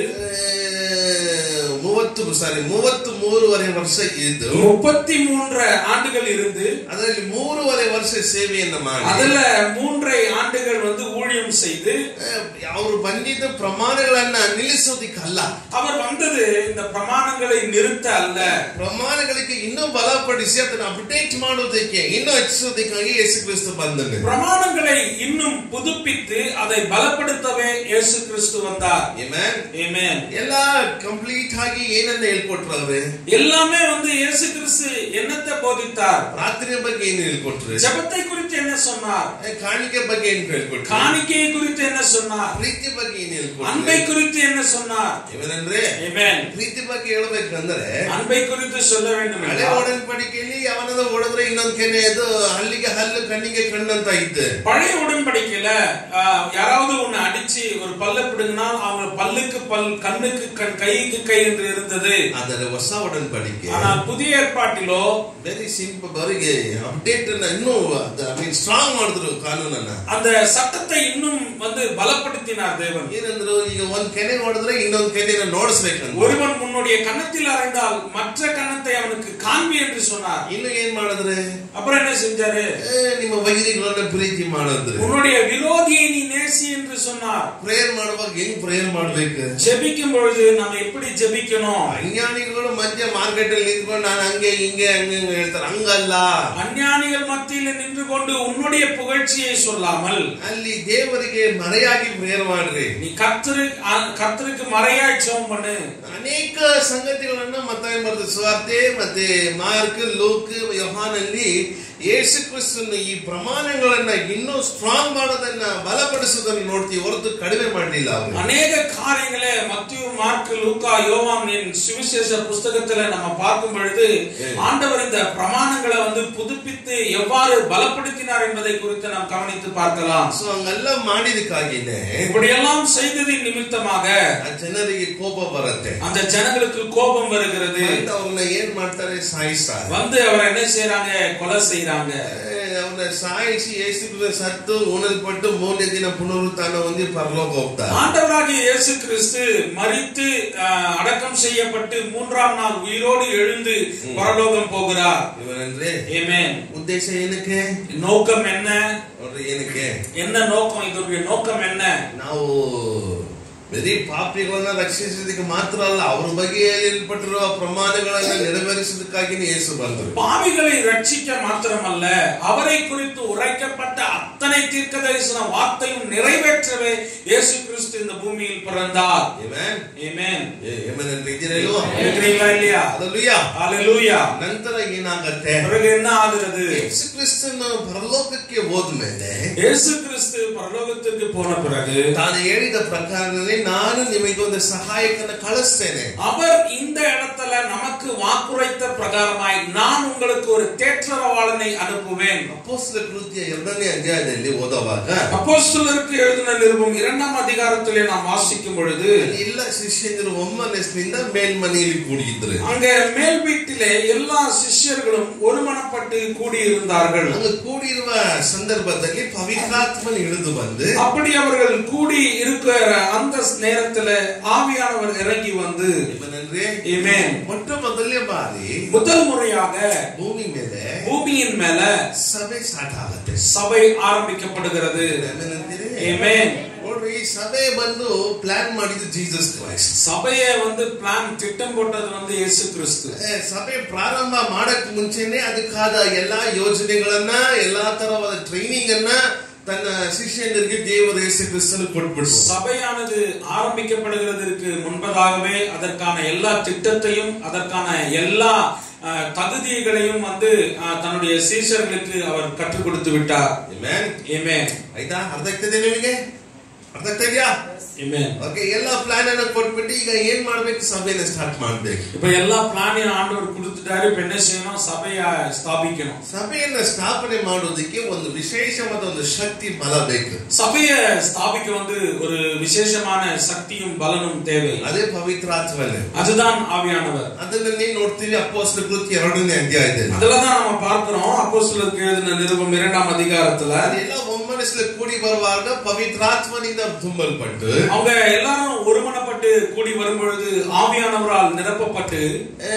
ಆ, ಮೂವತ್ತು ಸಾರಿ ಮೂವತ್ತು ಮೂರುವರೆ ವರ್ಷ ಇದ್ದು முப்பத்தி மூன்று ஆண்டுகள் இருந்து ಅದರಲ್ಲಿ ಮೂರುವರೆ ವರ್ಷ ಸೇವೆಯನ್ನ ಮಾಡಿ அதுல மூன்றரை ஆண்டுகள் வந்து ஊழியம் செய்து ಅವರು ಬಂದಿದ್ದ ಪ್ರಮಾಣಗಳನ್ನ ನಿಲ್ಲಿಸೋದಿಕ್ಕಲ್ಲ அவர் வந்தது இந்த பிரமாணங்களை நிறுத்த அல்ல ಪ್ರಮಾಣಗಳಿಗೆ ಇನ್ನೂ ಬಲಪಡಿಸಿ ಅದನ್ನ ಅಪ್ಡೇಟ್ ಮಾಡೋದಕ್ಕೆ ಇನ್ನೂ ಹೆಚ್ಚಿಸೋದಕ್ಕಾಗಿ ಯೇಸು ಕ್ರಿಸ್ತು ಬಂದನು பிரமாணங்களை இன்னும் புதுப்பித்து அதை பலப்படுத்தவே இயேசு கிறிஸ்து வந்தார் Amen. Amen. ಎಲ್ಲ ಕಂಪ್ಲೀಟ್ ಆಗಿ ಏನನ್ನ ಹೇಳ್ಕೊಟ್ರು ಅವ್ರೆ எல்லாமே வந்து இயேசு கிறிஸ்து என்னத்தை போதித்தார் ಪ್ರಾರ್ಥನೆ ಬಗ್ಗೆ ಏನು ಹೇಳ್ಕೊಟ್ರು ஜெபத்தை குறித்து என்ன சொன்னார் ಏ, ಕಾಣಿಕೆ ಬಗ್ಗೆ ಏನು ಹೇಳ್ಕೊಟ್ರು காணிக்கையை குறித்து என்ன சொன்னார் ಪ್ರೀತಿ ಬಗ್ಗೆ ಏನು அன்பை ಹೇಳ್ಕೊಟ್ರು குறித்து என்ன சொன்னார் ಏನಂದ್ರೆ Amen. ಪ್ರೀತಿ ಬಗ್ಗೆ ಹೇಳ್ಬೇಕಂದ್ರೆ அன்பை குறித்து சொல்ல வேண்டும் ಹಳೆ என்றால், ಒಡன்பಡಿಕೆಯಲ್ಲಿ ಯಾವನದ ಹೊಡೆದ್ರೆ ಇನ್ನೊಂದ್ ಕೆನೆ ಇದು ಹಲ್ಲಿಗೆ ಹಲ್ಲು ಕಣ್ಣಿಗೆ ಕಣ್ಣಂತ ಇತ್ತು பழைய உடன்படிக்கையில ஆஹ், யாராவது ஒண்ணு அடிச்சு ஒரு பல்ல பிடுங்கினா அவங்க பல்லுக்கு பல் கண்ணுக்கு கண் கைக்கு கை என்று இருந்தது ಆದರೆ ಹೊಸ ಒಡன்பಡಿಕೆ ஆனால் புதிய ஏற்பாட்டிலோ ವೆರಿ ಸಿಂಪಲ್ ಅವರಿಗೆ ಅಪ್ಡೇಟ್ ಇನ್ನೂ ಐ ಮೀನ್ ಸ್ಟ್ರಾಂಗ್ ಮಾಡಿದ್ರು ಕಾನೂನನ್ನ அந்த சட்டத்தை இன்னும் வந்து பலப்படுத்தினார் தேவன் ಏನಂದ್ರು ಈಗ ಒಂದ್ ಕೆನೆ ಹೊಡೆದ್ರೆ ಇನ್ನೊಂದ್ ಕೆನೆನ ನೋಡಿಸ್ಬೇಕಂತ ஒருவன் உன்னுடைய கன்னத்தில் அறைந்தால் மற்ற கன்னத்தை அவனுக்கு காண்பி என்று சொன்னார் ಇನ್ನು ಏನ್ ಮಾಡಿದ್ರೆ அப்புறம் என்ன செஞ்சாரு ಏ, ನಿಮ್ಮ ವೈರಿಗಳನ್ನ ಪ್ರೀತಿ ಮಾಡಿದ್ರು உன்னுடைய விரோதியை நீ நேசி என்று சொன்னார் ಪ್ರೇಯರ್ ಮಾಡುವಾಗ ಹೆಂಗ್ ಪ್ರೇಯರ್ ಮಾಡ್ಬೇಕು ஜெபிக்கும் பொழுது நம்ம எப்படி ஜெபிக்கணும் ಅಜ್ಞಾನಿಗಳು ಮಧ್ಯ ಮಾರ್ಕೆಟ್ ಅಲ್ಲಿ ನಿಂತ್ಕೊಂಡು ನಾನು ಹಂಗೆ ಹಿಂಗೆ ಹಂಗೆ ಹಿಂಗೆ ಹೇಳ್ತಾರೆ ಹಂಗಲ್ಲ அஞ்ஞானிகள் மத்தியில் நின்று கொண்டு உன்னுடைய புகழ்ச்சியை சொல்லாமல் ಅಲ್ಲಿ ದೇವರಿಗೆ ಮರೆಯಾಗಿ ಪ್ರೇಯರ್ ಮಾಡ್ರಿ நீ கர்த்தரு அ- கர்த்தருக்கு மறையாய் ஜெபம் பண்ணு ಅನೇಕ ಸಂಗತಿಗಳನ್ನ ಮತ್ತೆ ಬರೆದ ಸ್ವಾರ್ತೆ ಮತ್ತೆ ಮಾರ್ಕ್ ಲೋಕ್ ಯೋಹಾನಲ್ಲಿ ಯೇಸು ಕ್ರಿಸ್ತನ ಈ ಪ್ರಮಾಣಗಳನ್ನ ಇನ್ನೂ ಸ್ಟ್ರಾಂಗ್ ಮಾಡೋದನ್ನ ಬಲಪಡಿಸೋದನ್ನ ನೋಡ್ತೀವಿ ಹೊರತು ಕಡಿಮೆ ಮಾಡಲಿಲ್ಲ ಅವರು அநேக காரியங்களை மத்திய மார்க் லூக்கா யோவானின் சுவிசேஷ புஸ்தகத்துல நம்ம பார்க்கும் பொழுது ஆண்டவர் இந்த பிரமாணங்களை வந்து புதுப்பித்து எவ்வாறு பலப்படுத்தினார் என்பதை குறித்து நாம் கவனித்து பார்க்கலாம் ಸೊ ಹಂಗೆಲ್ಲ ಮಾಡಿದಕ್ಕಾಗಿನೇ இப்படியெல்லாம் செய்ததின் நிமித்தமாக ಆ ಜನರಿಗೆ ಕೋಪ ಬರುತ್ತೆ அந்த ஜனங்களுக்கு கோபம் வருகிறது ಅಂತ ಅವ್ರನ್ನ ಏನ್ ಮಾಡ್ತಾರೆ ಸಾಯಿಸ್ತಾರೆ வந்து அவரை என்ன செய்யறாங்க கொலை செய்யறாங்க ಅವ್ರನ್ನ ಸಾಯಿಸಿ ಯೇಸು ಕ್ರಿಸ್ತ ಸತ್ತು ಉಣಲ್ಪಟ್ಟು ಮೂರನೇ ದಿನ ಪುನರುತ್ಥಾನ ಹೊಂದಿ ಪರಲೋಕ ಹೋಗ್ತಾರೆ ஆண்டவராகிய இயேசு கிறிஸ்து மரித்து அஹ், அடக்கம் செய்யப்பட்டு மூன்றாம் நாள் உயிரோடு எழுந்து பரலோகம் போகிறார் ಇವರಂದ್ರೆ Amen. ಉದ್ದೇಶ ಏನಕ್ಕೆ நோக்கம் என்ன ನೋಡ್ರಿ ಏನಕ್ಕೆ என்ன நோக்கம் இதோடைய நோக்கம் என்ன ನಾವು ಬರೀ ಪಾಪಿಗಳನ್ನ ರಕ್ಷಿಸೋದಕ್ಕೆ ಮಾತ್ರ ಅಲ್ಲ ಅವ್ರ ಬಗ್ಗೆ ಏಲ್ಪಟ್ಟಿರುವ ಪ್ರಮಾಣಗಳನ್ನ ನೆರವೇರಿಸೋದಕ್ಕಾಗಿನೇ ಯೇಸು ಬಂದರು பாவிகளை ரட்சிக்க மாத்திரமல்ல அவரை குறித்து உரைக்கப்பட்ட அத்தனை தீர்க்க தரிசன வார்த்தையும் நிறைவேற்றவே இயேசு கிறிஸ்து இந்த பூமியில் பிறந்தார் Amen? Amen. ಏ- ಏಮನಂದ್ರೆ ಇದ್ದೀರಾ ಇಲ್ವಾ? இருக்கிறீங்களா இல்லையா Hallelujah. Hallelujah. ನಂತರ ಏನಾಗತ್ತೆ பிறகு என்ன ஆகுறது ಯೇಸು ಕ್ರಿಸ್ತನ ಪರಲೋಕಕ್ಕೆ ಹೋದ್ಮೇಲೆ இயேசு கிறிஸ்து பரலோகத்திற்கு போன பிறகு ತಾನು ಹೇಳಿದ ಪ್ರಕಾರನೇ ನಾನು ನಿಮಗೆ ಒಂದು ಸಹಾಯಕನ ಕಳಿಸ್ತೇನೆ அவர் இந்த இடத்துல நமக்கு வாக்குரைத்த பிரகாரமாய் நான் உங்களுக்கு ஒரு தேற்றரவாளனை அனுப்புவேன் ಅಪೋಸ್ತಲ ಕೃತ್ಯ ಎರಡನೇ ಅಧ್ಯಾಯದಲ್ಲಿ ಓದುವಾಗ அப்போஸ்தலருக்கு எழுதின நிருபம் இரண்டாம் அதிகாரத்திலே நாம் வாசிக்கும் பொழுது ಎಲ್ಲ ಶಿಷ್ಯಂದರು ಒಮ್ಮನಸ್ಸಿನಿಂದ ಮೇಲ್ಮನೆಯಲ್ಲಿ ಕೂಡಿದ್ರು அங்க மேல் வீட்டிலே எல்லா சிஷ்யர்களும் ஒருமனப்பட்டு கூடியிருந்தார்கள் ಅங்க ಕೂಡಿರುವ ಸಂದರ್ಭದಲ್ಲಿ ಪವಿತ್ರಾತ್ಮನ ಇಳಿದು ಬಂದು அப்படி அவர்கள் கூடி இருக்கிற அந்த நேரத்துல ஆவியானவர் இறங்கி வந்து ಏನಂದ್ರೆ Amen. ಮೊಟ್ಟ ಮೊದಲನೇ ಬಾರಿ முதல் முறையாக ಭೂಮಿ ಮೇಲೆ பூமியின் மேல ಸಭೆ ಸ್ಟಾರ್ಟ್ ಆಗುತ್ತೆ சபை ஆரம்பிக்கப்படுகிறது ಏನಂತೀರಿ Amen. ನೋಡ್ರಿ ಈ ಸಭೆ ಬಂದು ಪ್ಲಾನ್ ಮಾಡಿದ್ದು ಜೀಸಸ್ ಕ್ರೈಸ್ಟ್ சபையை வந்து பிளான் திட்டம் போட்டது வந்து இயேசு கிறிஸ்து ಏ, ಸಭೆ ಪ್ರಾರಂಭ ಮಾಡಕ್ ಮುಂಚೆನೆ ಅದಕ್ಕಾದ ಎಲ್ಲಾ ಯೋಜನೆಗಳನ್ನ ಎಲ್ಲಾ ತರವಾದ ಟ್ರೈನಿಂಗ್ ಅನ್ನ ತನ್ನ ಶಿಷ್ಯಂದರಿಗೆ ದೇವರ ಯೇಸು ಕ್ರಿಸ್ತನು ಕೊಟ್ಬಿಟ್ರು சபையானது ஆரம்பிக்கப்படுகிறதற்கு முன்பதாகவே அதற்கான எல்லா திட்டத்தையும் அதற்கான எல்லா அஹ், தகுதிகளையும் வந்து அஹ், தன்னுடைய சீஷர்களுக்கு அவர் கற்றுக் கொடுத்து விட்டார் Amen. Amen. ಆಯ್ತಾ ಅರ್ಥ ಆಗ್ತದೆ ನಿಮಗೆ ಅರ್ಥ ಆಗ್ತಾ ಇದೆಯಾ Amen. ಓಕೆ ಎಲ್ಲ ಪ್ಲಾನ್ ಅನ್ನ ಕೊಟ್ಬಿಟ್ಟು ಈಗ ಏನ್ ಮಾಡ್ಬೇಕು ಸಭೆನ ಸ್ಟಾರ್ಟ್ ಮಾಡ್ಬೇಕು இப்ப எல்லா பிளானையும் ஆண்டவர் கொடுத்துட்டாரு இப்ப என்ன செய்யணும் சபையை ஸ்தாபிக்கணும் ಸಭೆಯನ್ನ ಸ್ಥಾಪನೆ ಮಾಡೋದಕ್ಕೆ ಒಂದು ವಿಶೇಷವಾದ ಒಂದು ಶಕ್ತಿ ಬಲ ಬೇಕು சபையை ஸ்தாபிக்க வந்து ஒரு விசேஷமான சக்தியும் பலனும் தேவை ಅದೇ ಪವಿತ್ರಾತ್ಮನೆ அதுதான் ஆவியானவர் ಅದನ್ನೇ ನೋಡ್ತೀವಿ ಅಪ್ಪೋಸ್ಲ ಕೃತಿ ಎರಡನೇ ಅಧ್ಯಾಯದಲ್ಲಿ அதெல்லாம் நம்ம பார்க்கிறோம் அப்போஸ்தலருக்கு எழுதின நிருபம் இரண்டாம் அதிகாரத்துல ಅದೆಲ್ಲ ಒಮ್ಮನಸ್ல ಕೂಡಿ ಬರುವಾಗ ಪವಿತ್ರಾತ್ಮನಿಂದ ತುಂಬಲ್ಪಟ್ಟು அவங்க எல்லாரும் ஒருமனப்பட்டு கூடி வரும்பொழுது ஆவியானவரால் நிரப்பப்பட்டு ಆ,